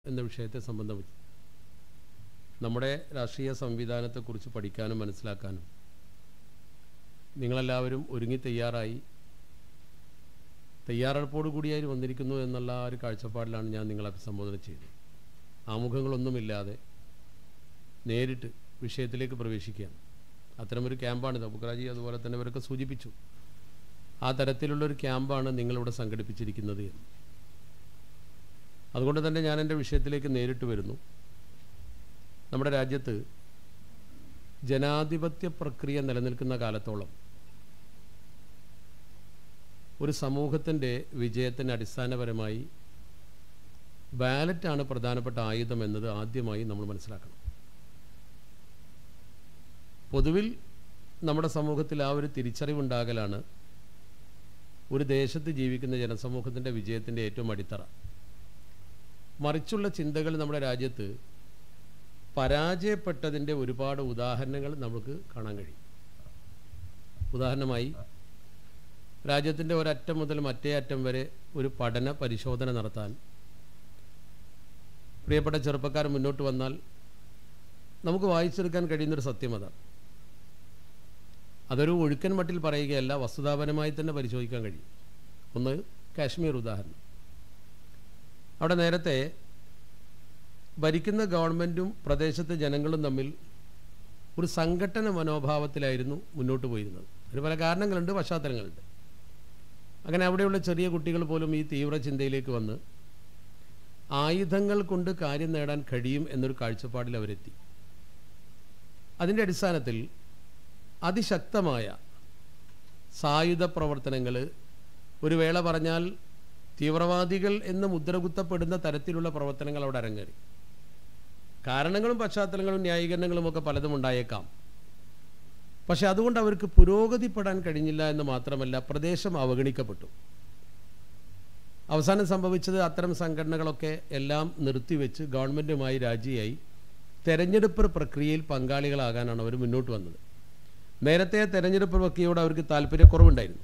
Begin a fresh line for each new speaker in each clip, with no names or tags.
എന്ന വിഷയത്തെ സംബന്ധിച്ച് നമ്മുടെ രാഷ്ട്രീയ സംവിധാനത്തെക്കുറിച്ച് പഠിക്കാനും മനസ്സിലാക്കാനും നിങ്ങളെല്ലാവരും ഒരുങ്ങി തയ്യാറായി തയ്യാറെടുപ്പോടു കൂടിയായി വന്നിരിക്കുന്നു എന്നുള്ള ആ ഒരു കാഴ്ചപ്പാടിലാണ് ഞാൻ നിങ്ങളെ അഭിസംബോധന ചെയ്തത് ആമുഖങ്ങളൊന്നുമില്ലാതെ നേരിട്ട് വിഷയത്തിലേക്ക് പ്രവേശിക്കുകയാണ് അത്തരമൊരു ക്യാമ്പാണിത് അബുക്കറാജി അതുപോലെ തന്നെ ഇവരൊക്കെ സൂചിപ്പിച്ചു ആ തരത്തിലുള്ളൊരു ക്യാമ്പാണ് നിങ്ങളിവിടെ സംഘടിപ്പിച്ചിരിക്കുന്നത് എന്ന് അതുകൊണ്ട് തന്നെ ഞാൻ എൻ്റെ വിഷയത്തിലേക്ക് നേരിട്ട് വരുന്നു നമ്മുടെ രാജ്യത്ത് ജനാധിപത്യ പ്രക്രിയ നിലനിൽക്കുന്ന കാലത്തോളം ഒരു സമൂഹത്തിൻ്റെ വിജയത്തിന് അടിസ്ഥാനപരമായി ബാലറ്റാണ് പ്രധാനപ്പെട്ട ആയുധം എന്നത് ആദ്യമായി നമ്മൾ മനസ്സിലാക്കണം പൊതുവിൽ നമ്മുടെ സമൂഹത്തിൽ ആ ഒരു തിരിച്ചറിവുണ്ടാകലാണ് ഒരു ദേശത്ത് ജീവിക്കുന്ന ജനസമൂഹത്തിൻ്റെ വിജയത്തിൻ്റെ ഏറ്റവും അടിത്തറ മറിച്ചുള്ള ചിന്തകൾ നമ്മുടെ രാജ്യത്ത് പരാജയപ്പെട്ടതിൻ്റെ ഒരുപാട് ഉദാഹരണങ്ങൾ നമുക്ക് കാണാൻ കഴിയും ഉദാഹരണമായി രാജ്യത്തിൻ്റെ ഒരറ്റം മുതൽ മറ്റേ അറ്റം വരെ ഒരു പഠന പരിശോധന നടത്താൻ പ്രിയപ്പെട്ട ചെറുപ്പക്കാർ മുന്നോട്ട് വന്നാൽ നമുക്ക് വായിച്ചെടുക്കാൻ കഴിയുന്നൊരു സത്യം അതാണ് അതൊരു ഒഴുക്കൻ മട്ടിൽ പറയുകയല്ല വസ്തുതാപരമായി തന്നെ പരിശോധിക്കാൻ കഴിയും ഒന്ന് കാശ്മീർ ഉദാഹരണം അവിടെ നേരത്തെ ഭരിക്കുന്ന ഗവൺമെൻറ്റും പ്രദേശത്തെ ജനങ്ങളും തമ്മിൽ ഒരു സംഘട്ടന മനോഭാവത്തിലായിരുന്നു മുന്നോട്ട് പോയിരുന്നത് അതിന് പല കാരണങ്ങളുണ്ട് പശ്ചാത്തലങ്ങളുണ്ട് അങ്ങനെ അവിടെയുള്ള ചെറിയ കുട്ടികൾ പോലും ഈ തീവ്ര ചിന്തയിലേക്ക് വന്ന് ആയുധങ്ങൾ കൊണ്ട് കാര്യം നേടാൻ കഴിയും എന്നൊരു കാഴ്ചപ്പാടിൽ അവരെത്തി അതിൻ്റെ അടിസ്ഥാനത്തിൽ അതിശക്തമായ സായുധ പ്രവർത്തനങ്ങൾ ഒരു വേള പറഞ്ഞാൽ തീവ്രവാദികൾ എന്ന് മുദ്രകുത്തപ്പെടുന്ന തരത്തിലുള്ള പ്രവർത്തനങ്ങൾ അവിടെ അരങ്ങേറി കാരണങ്ങളും പശ്ചാത്തലങ്ങളും ന്യായീകരണങ്ങളും ഒക്കെ പലതും ഉണ്ടായേക്കാം പക്ഷെ അതുകൊണ്ട് അവർക്ക് പുരോഗതിപ്പെടാൻ കഴിഞ്ഞില്ല എന്ന് മാത്രമല്ല പ്രദേശം അവഗണിക്കപ്പെട്ടു അവസാനം സംഭവിച്ചത് അത്തരം സംഘടനകളൊക്കെ എല്ലാം നിർത്തിവെച്ച് ഗവൺമെൻറ്റുമായി രാജിയായി തെരഞ്ഞെടുപ്പ് പ്രക്രിയയിൽ പങ്കാളികളാകാനാണ് അവർ മുന്നോട്ട് വന്നത് നേരത്തെ തെരഞ്ഞെടുപ്പ് പ്രക്രിയയോട് അവർക്ക് താല്പര്യക്കുറവുണ്ടായിരുന്നു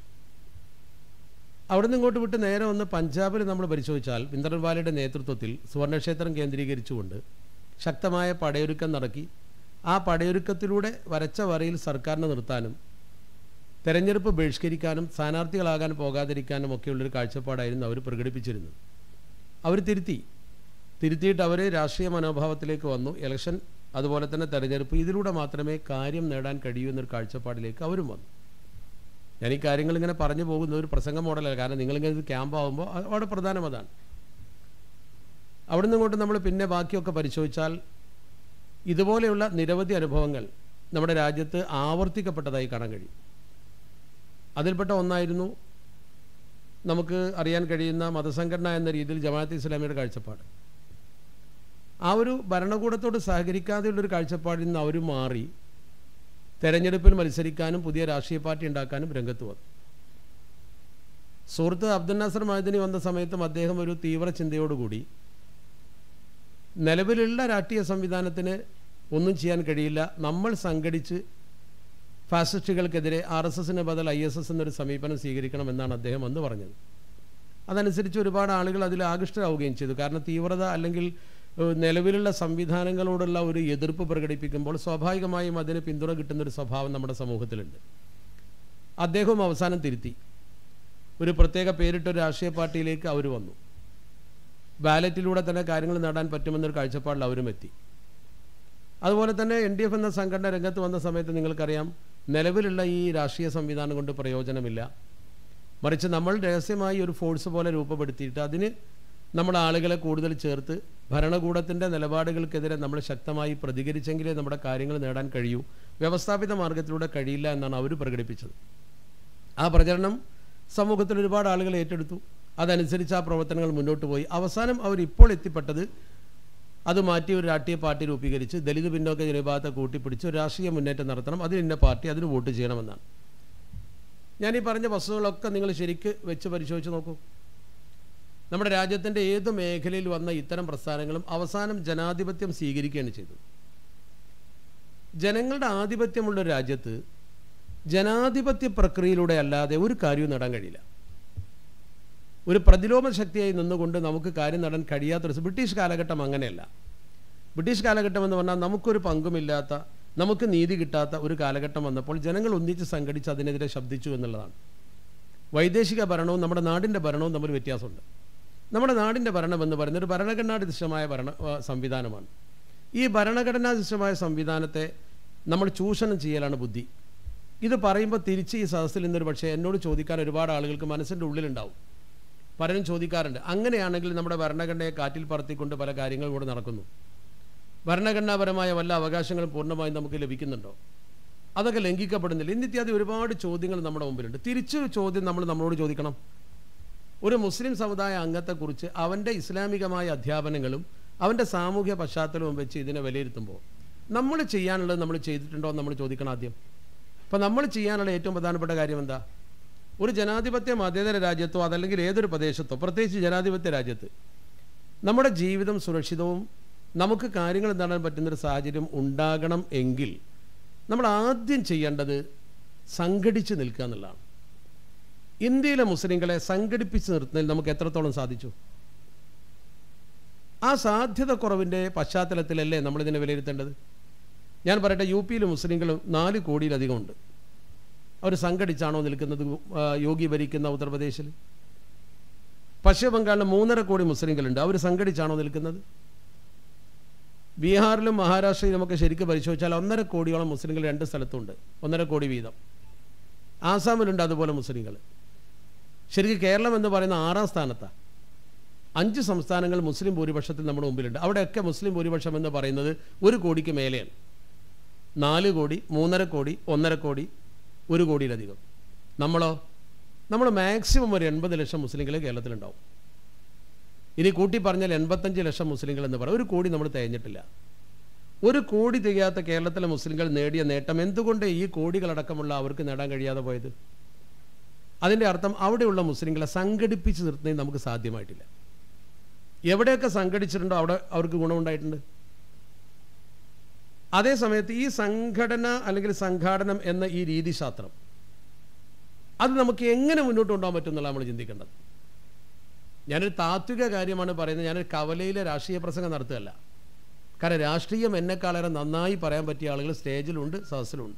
അവിടെ നിന്ന് ഇങ്ങോട്ട് വിട്ട് നേരെ വന്ന് പഞ്ചാബിൽ നമ്മൾ പരിശോധിച്ചാൽ പിന്തർവാലയുടെ നേതൃത്വത്തിൽ സുവർണക്ഷേത്രം കേന്ദ്രീകരിച്ചുകൊണ്ട് ശക്തമായ പടയൊരുക്കം നടക്കി ആ പടയൊരുക്കത്തിലൂടെ വരച്ച വരയിൽ സർക്കാരിനെ നിർത്താനും തെരഞ്ഞെടുപ്പ് ബഹിഷ്കരിക്കാനും സ്ഥാനാർത്ഥികളാകാൻ പോകാതിരിക്കാനും ഒക്കെയുള്ളൊരു കാഴ്ചപ്പാടായിരുന്നു അവർ പ്രകടിപ്പിച്ചിരുന്നത് അവർ തിരുത്തി തിരുത്തിയിട്ട് അവർ രാഷ്ട്രീയ മനോഭാവത്തിലേക്ക് വന്നു ഇലക്ഷൻ അതുപോലെ തന്നെ തെരഞ്ഞെടുപ്പ് ഇതിലൂടെ മാത്രമേ കാര്യം നേടാൻ കഴിയൂ എന്നൊരു കാഴ്ചപ്പാടിലേക്ക് അവരും വന്നു ഞാൻ ഈ കാര്യങ്ങൾ ഇങ്ങനെ പറഞ്ഞു പോകുന്നത് ഒരു പ്രസംഗ മോഡലല്ല കാരണം നിങ്ങളിങ്ങനെ ഇത് ക്യാമ്പ് ആകുമ്പോൾ അവിടെ പ്രധാനം അതാണ് അവിടെ നിന്നുകൊണ്ട് നമ്മൾ പിന്നെ ബാക്കിയൊക്കെ പരിശോധിച്ചാൽ ഇതുപോലെയുള്ള നിരവധി അനുഭവങ്ങൾ നമ്മുടെ രാജ്യത്ത് ആവർത്തിക്കപ്പെട്ടതായി കാണാൻ കഴിയും അതിൽപ്പെട്ട ഒന്നായിരുന്നു നമുക്ക് അറിയാൻ കഴിയുന്ന മതസംഘടന എന്ന രീതിയിൽ ജമാഅത്ത് ഇസ്ലാമിയുടെ കാഴ്ചപ്പാട് ആ ഒരു ഭരണകൂടത്തോട് സഹകരിക്കാതെയുള്ളൊരു കാഴ്ചപ്പാടിൽ നിന്ന് അവർ മാറി തെരഞ്ഞെടുപ്പിൽ മത്സരിക്കാനും പുതിയ രാഷ്ട്രീയ പാർട്ടി ഉണ്ടാക്കാനും രംഗത്ത് വന്നു സുഹൃത്ത് അബ്ദുൽ നാസർ മഹദിനി വന്ന സമയത്തും അദ്ദേഹം ഒരു തീവ്ര ചിന്തയോടുകൂടി നിലവിലുള്ള രാഷ്ട്രീയ സംവിധാനത്തിന് ഒന്നും ചെയ്യാൻ കഴിയില്ല നമ്മൾ സംഘടിച്ച് ഫാസിസ്റ്റുകൾക്കെതിരെ ആർ എസ് എസിന് ബദൽ ഐ എസ് എസ് എന്നൊരു സമീപനം സ്വീകരിക്കണം എന്നാണ് അദ്ദേഹം അന്ന് പറഞ്ഞത് അതനുസരിച്ച് ഒരുപാട് ആളുകൾ അതിൽ ആകൃഷ്ടരാവുകയും ചെയ്തു കാരണം തീവ്രത അല്ലെങ്കിൽ ഏഹ്, നിലവിലുള്ള സംവിധാനങ്ങളോടുള്ള ഒരു എതിർപ്പ് പ്രകടിപ്പിക്കുമ്പോൾ സ്വാഭാവികമായും അതിന് പിന്തുണ കിട്ടുന്ന ഒരു സ്വഭാവം നമ്മുടെ സമൂഹത്തിലുണ്ട് അദ്ദേഹവും അവസാനം തിരുത്തി ഒരു പ്രത്യേക പേരിട്ട ഒരു രാഷ്ട്രീയ പാർട്ടിയിലേക്ക് അവർ വന്നു ബാലറ്റിലൂടെ തന്നെ കാര്യങ്ങൾ നേടാൻ പറ്റുമെന്നൊരു കാഴ്ചപ്പാടിൽ അവരും എത്തി അതുപോലെ തന്നെ എൻ ഡി എഫ് എന്ന സംഘടന രംഗത്ത് വന്ന സമയത്ത് നിങ്ങൾക്കറിയാം നിലവിലുള്ള ഈ രാഷ്ട്രീയ സംവിധാനം കൊണ്ട് പ്രയോജനമില്ല മറിച്ച് നമ്മൾ രഹസ്യമായി ഒരു ഫോഴ്സ് പോലെ രൂപപ്പെടുത്തിയിട്ട് അതിന് നമ്മൾ ആളുകളെ കൂടുതൽ ചേർത്ത് ഭരണകൂടത്തിൻ്റെ നിലപാടുകൾക്കെതിരെ നമ്മൾ ശക്തമായി പ്രതികരിച്ചെങ്കിലേ നമ്മുടെ കാര്യങ്ങൾ നേടാൻ കഴിയൂ വ്യവസ്ഥാപിത മാർഗത്തിലൂടെ കഴിയില്ല എന്നാണ് അവർ പ്രകടിപ്പിച്ചത് ആ പ്രചരണം സമൂഹത്തിൽ ഒരുപാട് ആളുകൾ ഏറ്റെടുത്തു അതനുസരിച്ച് ആ പ്രവർത്തനങ്ങൾ മുന്നോട്ട് പോയി അവസാനം അവർ ഇപ്പോൾ എത്തിപ്പെട്ടത് അത് മാറ്റി ഒരു രാഷ്ട്രീയ പാർട്ടി രൂപീകരിച്ച് ദലിത് പിന്നോക്ക ജനവിഭാഗത്തെ കൂട്ടിപ്പിടിച്ച് ഒരു രാഷ്ട്രീയ മുന്നേറ്റം നടത്തണം അതിന് ഇന്ന പാർട്ടി അതിന് വോട്ട് ചെയ്യണമെന്നാണ് ഞാൻ ഈ പറഞ്ഞ വസ്തുതകളൊക്കെ നിങ്ങൾ ശരിക്ക് വെച്ച് പരിശോധിച്ച് നോക്കൂ നമ്മുടെ രാജ്യത്തിൻ്റെ ഏത് മേഖലയിൽ വന്ന ഇത്തരം പ്രസ്ഥാനങ്ങളും അവസാനം ജനാധിപത്യം സ്വീകരിക്കുകയാണ് ചെയ്തത് ജനങ്ങളുടെ ആധിപത്യമുള്ള ഒരു രാജ്യത്ത് ജനാധിപത്യ പ്രക്രിയയിലൂടെ അല്ലാതെ ഒരു കാര്യവും നേടാൻ കഴിയില്ല ഒരു പ്രതിലോമ ശക്തിയായി നിന്നുകൊണ്ട് നമുക്ക് കാര്യം നേടാൻ കഴിയാത്തൊരു ബ്രിട്ടീഷ് കാലഘട്ടം അങ്ങനെയല്ല ബ്രിട്ടീഷ് കാലഘട്ടം എന്ന് പറഞ്ഞാൽ നമുക്കൊരു പങ്കുമില്ലാത്ത നമുക്ക് നീതി കിട്ടാത്ത ഒരു കാലഘട്ടം വന്നപ്പോൾ ജനങ്ങൾ ഒന്നിച്ച് സംഘടിച്ച് അതിനെതിരെ ശബ്ദിച്ചു എന്നുള്ളതാണ് വൈദേശിക ഭരണവും നമ്മുടെ നാടിൻ്റെ ഭരണവും തമ്മിൽ വ്യത്യാസമുണ്ട് നമ്മുടെ നാടിൻ്റെ ഭരണം എന്ന് പറയുന്നത് ഒരു ഭരണഘടനാധിഷ്ഠമായ ഭരണ ആ, സംവിധാനമാണ് ഈ ഭരണഘടനാധിഷ്ഠമായ സംവിധാനത്തെ നമ്മൾ ചൂഷണം ചെയ്യലാണ് ബുദ്ധി ഇത് പറയുമ്പോൾ തിരിച്ച് ഈ സദസ്സിൽ നിന്നൊരു പക്ഷേ എന്നോട് ചോദിക്കാൻ ഒരുപാട് ആളുകൾക്ക് മനസ്സിൻ്റെ ഉള്ളിലുണ്ടാവും പലരും ചോദിക്കാറുണ്ട് അങ്ങനെയാണെങ്കിൽ നമ്മുടെ ഭരണഘടനയെ കാറ്റിൽ പറത്തിക്കൊണ്ട് പല കാര്യങ്ങളും കൂടെ നടക്കുന്നു ഭരണഘടനാപരമായ വല്ല അവകാശങ്ങളും പൂർണ്ണമായും നമുക്ക് ലഭിക്കുന്നുണ്ടോ അതൊക്കെ ലംഘിക്കപ്പെടുന്നില്ല ഇന്നിത്യാദി ഒരുപാട് ചോദ്യങ്ങൾ നമ്മുടെ മുമ്പിലുണ്ട് തിരിച്ചൊരു ചോദ്യം നമ്മൾ നമ്മളോട് ചോദിക്കണം ഒരു മുസ്ലിം സമുദായ അംഗത്തെക്കുറിച്ച് അവൻ്റെ ഇസ്ലാമികമായ അധ്യാപനങ്ങളും അവൻ്റെ സാമൂഹ്യ പശ്ചാത്തലവും വെച്ച് ഇതിനെ വിലയിരുത്തുമ്പോൾ നമ്മൾ ചെയ്യാനുള്ളത് നമ്മൾ ചെയ്തിട്ടുണ്ടോ എന്ന് നമ്മൾ ചോദിക്കണം ആദ്യം അപ്പോൾ നമ്മൾ ചെയ്യാനുള്ള ഏറ്റവും പ്രധാനപ്പെട്ട കാര്യം എന്താ ഒരു ജനാധിപത്യ മതേതര രാജ്യത്തോ അതല്ലെങ്കിൽ ഏതൊരു പ്രദേശത്തോ പ്രത്യേകിച്ച് ജനാധിപത്യ രാജ്യത്ത് നമ്മുടെ ജീവിതം സുരക്ഷിതവും നമുക്ക് കാര്യങ്ങൾ നേടാൻ പറ്റുന്നൊരു സാഹചര്യം ഉണ്ടാകണം എങ്കിൽ നമ്മൾ ആദ്യം ചെയ്യേണ്ടത് സംഘടിച്ച് നിൽക്കുക എന്നുള്ളതാണ് ഇന്ത്യയിലെ മുസ്ലിങ്ങളെ സംഘടിപ്പിച്ച് നിർത്തുന്നതിൽ നമുക്ക് എത്രത്തോളം സാധിച്ചു ആ സാധ്യത കുറവിൻ്റെ പശ്ചാത്തലത്തിലല്ലേ നമ്മളിതിനെ വിലയിരുത്തേണ്ടത് ഞാൻ പറയട്ടെ യു പിയിൽ മുസ്ലിങ്ങൾ നാല് കോടിയിലധികം ഉണ്ട് അവർ സംഘടിച്ചാണോ നിൽക്കുന്നത് ആ, യോഗി ഭരിക്കുന്ന ഉത്തർപ്രദേശിൽ പശ്ചിമ ബംഗാളിൽ മൂന്നര കോടി മുസ്ലിങ്ങളുണ്ട് അവർ സംഘടിച്ചാണോ നിൽക്കുന്നത് ബീഹാറിലും മഹാരാഷ്ട്രയിലും ഒക്കെ ശരിക്കും പരിശോധിച്ചാൽ ഒന്നര കോടിയോളം മുസ്ലിങ്ങൾ രണ്ട് സ്ഥലത്തുണ്ട് ഒന്നര കോടി വീതം ആസാമിലുണ്ട് അതുപോലെ മുസ്ലിങ്ങൾ ശരിക്കും കേരളം എന്ന് പറയുന്ന ആറാം സ്ഥാനത്താണ് അഞ്ച് സംസ്ഥാനങ്ങൾ മുസ്ലിം ഭൂരിപക്ഷത്തിൽ നമ്മുടെ മുമ്പിലുണ്ട് അവിടെയൊക്കെ മുസ്ലിം ഭൂരിപക്ഷം എന്ന് പറയുന്നത് ഒരു കോടിക്ക് മേലെയാണ് നാല് കോടി മൂന്നര കോടി ഒന്നര കോടി ഒരു കോടിയിലധികം നമ്മളോ നമ്മൾ മാക്സിമം ഒരു എൺപത് ലക്ഷം മുസ്ലിങ്ങൾ കേരളത്തിലുണ്ടാവും ഇനി കൂട്ടി പറഞ്ഞാൽ എൺപത്തഞ്ച് ലക്ഷം മുസ്ലിങ്ങൾ എന്ന് പറയും ഒരു കോടി നമ്മൾ തികഞ്ഞിട്ടില്ല ഒരു കോടി തികയാത്ത കേരളത്തിലെ മുസ്ലിങ്ങൾ നേടിയ നേട്ടം എന്തുകൊണ്ട് ഈ കോടികളടക്കമുള്ള അവർക്ക് നേടാൻ കഴിയാതെ പോയത് അതിൻ്റെ അർത്ഥം അവിടെയുള്ള മുസ്ലിങ്ങളെ സംഘടിപ്പിച്ച് നിർത്തുന്നതിന് നമുക്ക് സാധ്യമായിട്ടില്ല എവിടെയൊക്കെ സംഘടിച്ചിട്ടുണ്ടോ അവിടെ അവർക്ക് ഗുണമുണ്ടായിട്ടുണ്ട് അതേ സമയത്ത് ഈ സംഘടന അല്ലെങ്കിൽ സംഘാടനം എന്ന ഈ രീതിശാസ്ത്രം അത് നമുക്ക് എങ്ങനെ മുന്നോട്ട് കൊണ്ടുപോകാൻ പറ്റും എന്നുള്ള നമ്മൾ ചിന്തിക്കേണ്ടത് ഞാനൊരു താത്വിക കാര്യമാണ് പറയുന്നത് ഞാനൊരു കവലയിലെ രാഷ്ട്രീയ പ്രസംഗം നടത്തുകയല്ല കാരണം രാഷ്ട്രീയം എന്നെക്കാളേറെ നന്നായി പറയാൻ പറ്റിയ ആളുകൾ സ്റ്റേജിലുണ്ട് സദസ്സിലുണ്ട്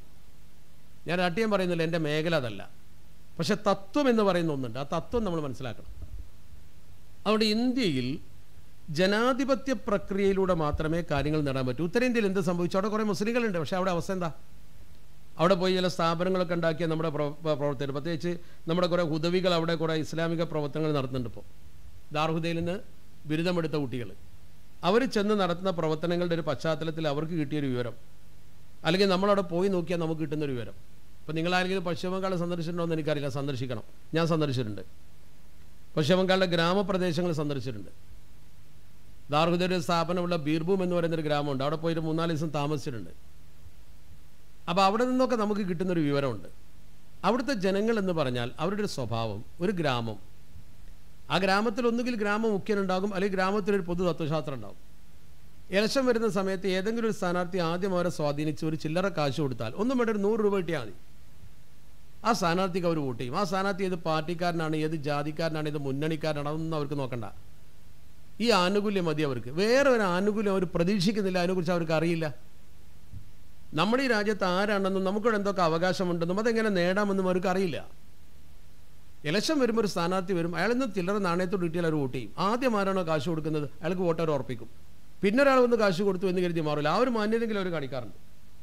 ഞാൻ രാഷ്ട്രീയം പറയുന്നില്ല എൻ്റെ മേഖല അതല്ല പക്ഷെ തത്വം എന്ന് പറയുന്ന ഒന്നുണ്ട് ആ തത്വം നമ്മൾ മനസ്സിലാക്കണം അതുകൊണ്ട് ഇന്ത്യയിൽ ജനാധിപത്യ പ്രക്രിയയിലൂടെ മാത്രമേ കാര്യങ്ങൾ നേടാൻ പറ്റൂ ഉത്തരേന്ത്യയിൽ എന്ത് സംഭവിച്ചു അവിടെ കുറേ മുസ്ലിങ്ങളുണ്ട് പക്ഷേ അവിടെ അവസ്ഥ എന്താ അവിടെ പോയി ചില സ്ഥാപനങ്ങളൊക്കെ ഉണ്ടാക്കിയ നമ്മുടെ പ്രവ- പ്ര- പ്രവർത്തകർ പ്രത്യേകിച്ച് നമ്മുടെ കുറേ ഹുദവികൾ അവിടെ കുറേ ഇസ്ലാമിക പ്രവർത്തനങ്ങൾ നടത്തുന്നുണ്ട് ഇപ്പോൾ ദാർഹുദയിൽ നിന്ന് ബിരുദമെടുത്ത കുട്ടികൾ അവർ ചെന്ന് നടത്തുന്ന പ്രവർത്തനങ്ങളുടെ ഒരു പശ്ചാത്തലത്തിൽ അവർക്ക് കിട്ടിയൊരു വിവരം അല്ലെങ്കിൽ നമ്മളവിടെ പോയി നോക്കിയാൽ നമുക്ക് കിട്ടുന്നൊരു വിവരം ഇപ്പോൾ നിങ്ങളാരെങ്കിലും പശ്ചിമ ബംഗാൾ സന്ദർശിച്ചിട്ടുണ്ടോ എന്ന് എനിക്കറിയില്ല സന്ദർശിക്കണം ഞാൻ സന്ദർശിച്ചിട്ടുണ്ട് പശ്ചിമ ബംഗാളിലെ ഗ്രാമപ്രദേശങ്ങൾ സന്ദർശിച്ചിട്ടുണ്ട് ദാർഹുദയുടെ ഒരു സ്ഥാപനമുള്ള ബീർഭൂം എന്ന് പറയുന്നൊരു ഗ്രാമമുണ്ട് അവിടെ പോയിട്ട് മൂന്നാല് ദിവസം താമസിച്ചിട്ടുണ്ട് അപ്പോൾ അവിടെ നിന്നൊക്കെ നമുക്ക് കിട്ടുന്നൊരു വിവരമുണ്ട് അവിടുത്തെ ജനങ്ങൾ എന്ന് പറഞ്ഞാൽ അവരുടെ ഒരു സ്വഭാവം ഒരു ഗ്രാമം ആ ഗ്രാമത്തിൽ ഒന്നുകിൽ ഗ്രാമ മുഖ്യനുണ്ടാകും അല്ലെങ്കിൽ ഗ്രാമത്തിലൊരു പൊതു തത്വശാസ്ത്രം ഉണ്ടാകും ഇലക്ഷൻ വരുന്ന സമയത്ത് ഏതെങ്കിലും ഒരു സ്ഥാനാർത്ഥി ആദ്യം അവരെ സ്വാധീനിച്ച് ഒരു ചില്ലറ കാശ് കൊടുത്താൽ ഒന്നും വേണ്ട ഒരു നൂറ് രൂപ കിട്ടിയാൽ മതി ആ സ്ഥാനാർത്ഥിക്ക് അവർ വോട്ട് ചെയ്യും ആ സ്ഥാനാർത്ഥി ഏത് പാർട്ടിക്കാരനാണ് ഏത് ജാതിക്കാരനാണ് ഏത് മുന്നണിക്കാരനാണ് അതൊന്നും അവർക്ക് നോക്കണ്ട ഈ ആനുകൂല്യം മതി അവർക്ക് വേറെ ഒരു ആനുകൂല്യം അവർ പ്രതീക്ഷിക്കുന്നില്ല അതിനെക്കുറിച്ച് അവർക്ക് അറിയില്ല നമ്മുടെ ഈ രാജ്യത്ത് ആരാണെന്നും നമുക്കിവിടെ എന്തൊക്കെ അവകാശമുണ്ടെന്നും അതെങ്ങനെ നേടാമെന്നും അവർക്ക് അറിയില്ല ഇലക്ഷൻ വരുമ്പോൾ ഒരു സ്ഥാനാർത്ഥി വരും അയാൾ ഇന്ന് ചില്ലറ നാണയത്തോട് കിട്ടിയാൽ അവർ വോട്ട് ചെയ്യും ആദ്യം ആരാണോ കാശ് കൊടുക്കുന്നത് അയാൾക്ക് വോട്ട് അവർ ഉറപ്പിക്കും പിന്നെ ഒരാൾ വന്ന് കാശ് കൊടുത്തു എന്ന് കരുതി മാറില്ല ആ ഒരു മാന്യതെങ്കിലും അവർ കാണിക്കാറുണ്ട്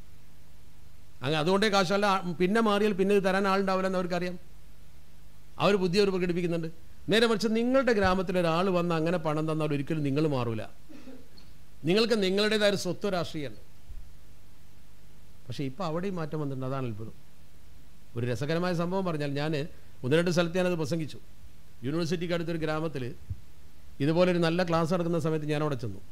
അങ്ങനെ അതുകൊണ്ടേ കാശല്ല ആ- പിന്നെ മാറിയാൽ പിന്നെ ഇത് തരാൻ ആളുണ്ടാവില്ല എന്ന് അവർക്കറിയാം അവർ ബുദ്ധി അവർ പ്രകടിപ്പിക്കുന്നുണ്ട് നേരെ മറിച്ച് നിങ്ങളുടെ ഗ്രാമത്തിൽ ഒരാൾ വന്ന് അങ്ങനെ പണം തന്നാൽ ഒരിക്കലും നിങ്ങൾ മാറൂല നിങ്ങൾക്ക് നിങ്ങളുടേതായ ഒരു സ്വത്വ രാഷ്ട്രീയമാണ് പക്ഷേ ഇപ്പോൾ അവിടെയും മാറ്റം വന്നിട്ടുണ്ട് അതാണ് അത്ഭുതം ഒരു രസകരമായ സംഭവം പറഞ്ഞാൽ ഞാൻ ഒന്ന് രണ്ട് സ്ഥലത്ത് ഞാനത് പ്രസംഗിച്ചു യൂണിവേഴ്സിറ്റിക്ക് അടുത്തൊരു ഗ്രാമത്തിൽ ഇതുപോലൊരു നല്ല ക്ലാസ് നടക്കുന്ന സമയത്ത് ഞാൻ അവിടെ ചെന്നു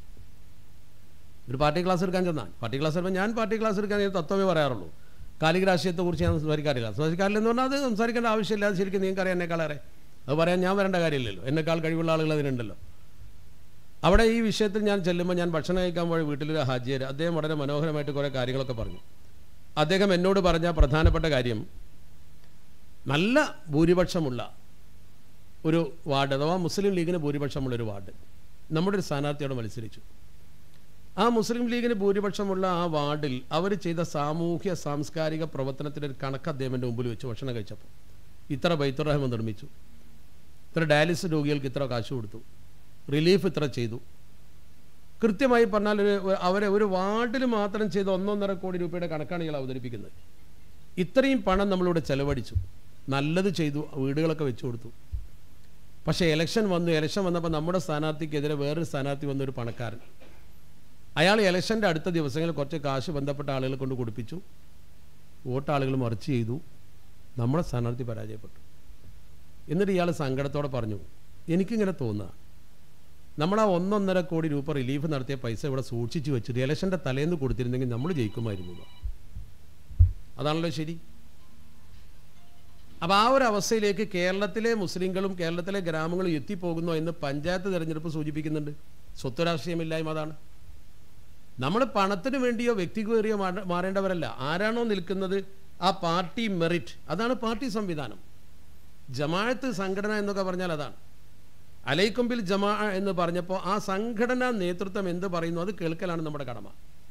ഒരു പാർട്ടി ക്ലാസ് എടുക്കാൻ ചെന്നാൽ പാർട്ടി ക്ലാസ് എടുക്കുമ്പോൾ ഞാൻ പാർട്ടി ക്ലാസ് എടുക്കാൻ ഞാൻ തത്വമേ പറയാറുള്ളൂ കാലിക രാഷ്ട്രീയത്തെക്കുറിച്ച് ഞാൻ സംസാരിക്കാറില്ല സംസാരിക്കാറില്ല എന്ന് പറഞ്ഞാൽ അത് സംസാരിക്കേണ്ട ആവശ്യമില്ല അത് ശരിക്കും നിങ്ങൾക്ക് അറിയാം എന്നെക്കാളേറെ അത് പറയാൻ ഞാൻ വരേണ്ട കാര്യമില്ലല്ലോ എന്നെക്കാൾ കഴിവുള്ള ആളുകൾ അതിനുണ്ടല്ലോ അവിടെ ഈ വിഷയത്തിൽ ഞാൻ ചെല്ലുമ്പോൾ ഞാൻ ഭക്ഷണം കഴിക്കാൻ പോയ വീട്ടിലൊരു ഹാജിയർ അദ്ദേഹം വളരെ മനോഹരമായിട്ട് കുറേ കാര്യങ്ങളൊക്കെ പറഞ്ഞു അദ്ദേഹം എന്നോട് പറഞ്ഞ പ്രധാനപ്പെട്ട കാര്യം നല്ല ഭൂരിപക്ഷമുള്ള ഒരു വാർഡ് അഥവാ മുസ്ലിം ലീഗിന് ഭൂരിപക്ഷമുള്ളൊരു വാർഡ് നമ്മുടെ ഒരു സ്ഥാനാർത്ഥിയോട് മത്സരിച്ചു ആ മുസ്ലിം ലീഗിന് ഭൂരിപക്ഷമുള്ള ആ വാർഡിൽ അവർ ചെയ്ത സാമൂഹ്യ സാംസ്കാരിക പ്രവർത്തനത്തിൻ്റെ ഒരു കണക്ക് അദ്ദേഹത്തിൻ്റെ മുമ്പിൽ വെച്ച് ഭക്ഷണം കഴിച്ചപ്പോൾ ഇത്ര ബൈത്തുറഹ്മ നിർമ്മിച്ചു ഇത്ര ഡയാലിസിസ് രോഗികൾക്ക് ഇത്ര കാശ് കൊടുത്തു റിലീഫ് ഇത്ര ചെയ്തു കൃത്യമായി പറഞ്ഞാൽ ഒരു അവരെ ഒരു വാർഡിൽ മാത്രം ചെയ്ത ഒന്നൊന്നര കോടി രൂപയുടെ കണക്കാണ് ഇയാൾ അവതരിപ്പിക്കുന്നത് ഇത്രയും പണം നമ്മളിവിടെ ചെലവഴിച്ചു നല്ലത് ചെയ്തു വീടുകളൊക്കെ വെച്ചു കൊടുത്തു പക്ഷേ ഇലക്ഷൻ വന്നു ഇലക്ഷൻ വന്നപ്പോൾ നമ്മുടെ സ്ഥാനാർത്ഥിക്കെതിരെ വേറൊരു സ്ഥാനാർത്ഥി വന്നൊരു പണക്കാരൻ അയാൾ ഇലക്ഷൻ്റെ അടുത്ത ദിവസങ്ങളിൽ കുറച്ച് കാശ് ബന്ധപ്പെട്ട ആളുകളെ കൊണ്ട് കൊടുപ്പിച്ചു വോട്ടാളുകൾ മറിച്ച് ചെയ്തു നമ്മുടെ സ്ഥാനാർത്ഥി പരാജയപ്പെട്ടു എന്നിട്ട് ഇയാൾ സങ്കടത്തോടെ പറഞ്ഞു എനിക്കിങ്ങനെ തോന്നുക നമ്മൾ ആ ഒന്നൊന്നര കോടി രൂപ റിലീഫ് നടത്തിയ പൈസ ഇവിടെ സൂക്ഷിച്ചു വെച്ചിട്ട് ഇലക്ഷൻ്റെ തലേന്ന് കൊടുത്തിരുന്നെങ്കിൽ നമ്മൾ ജയിക്കുമായിരുന്നു എന്ന്. അതാണല്ലോ ശരി അപ്പോൾ ആ ഒരു അവസ്ഥയിലേക്ക് കേരളത്തിലെ മുസ്ലിങ്ങളും കേരളത്തിലെ ഗ്രാമങ്ങളും എത്തിപ്പോകുന്നു എന്ന് പഞ്ചായത്ത് തിരഞ്ഞെടുപ്പ് സൂചിപ്പിക്കുന്നുണ്ട് സ്വത്ത് രാഷ്ട്രീയമില്ലായ്മ അതാണ് നമ്മൾ പണത്തിന് വേണ്ടിയോ വ്യക്തിക്ക് വേണ്ടിയോ മാറ- മാറേണ്ടവരല്ല ആരാണോ നിൽക്കുന്നത് ആ പാർട്ടി മെറിറ്റ് അതാണ് പാർട്ടി സംവിധാനം ജമാഅത്ത് സംഘടന എന്നൊക്കെ പറഞ്ഞാൽ അതാണ് അലൈക്കൊമ്പിൽ ജമാ എന്ന് പറഞ്ഞപ്പോൾ ആ സംഘടനാ നേതൃത്വം എന്ത് പറയുന്നു അത് കേൾക്കലാണ് നമ്മുടെ കടമ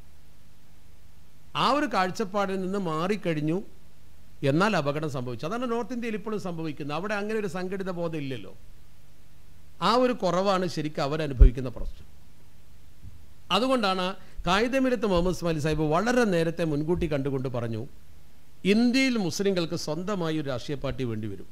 ആ ഒരു കാഴ്ചപ്പാടിൽ നിന്ന് മാറിക്കഴിഞ്ഞു എന്നാൽ അപകടം സംഭവിച്ചു അതാണ് നോർത്ത് ഇന്ത്യയിൽ ഇപ്പോഴും സംഭവിക്കുന്നത് അവിടെ അങ്ങനെ ഒരു സംഘടിത ബോധം ഇല്ലല്ലോ ആ ഒരു കുറവാണ് ശരിക്കും അവരനുഭവിക്കുന്ന പ്രശ്നം അതുകൊണ്ടാണ് കായികമിരത്ത് മുഹമ്മദ് ഇസ്മാലി സാഹിബ് വളരെ നേരത്തെ മുൻകൂട്ടി കണ്ടുകൊണ്ട് പറഞ്ഞു ഇന്ത്യയിൽ മുസ്ലിങ്ങൾക്ക് സ്വന്തമായി ഒരു രാഷ്ട്രീയ പാർട്ടി വേണ്ടി വരും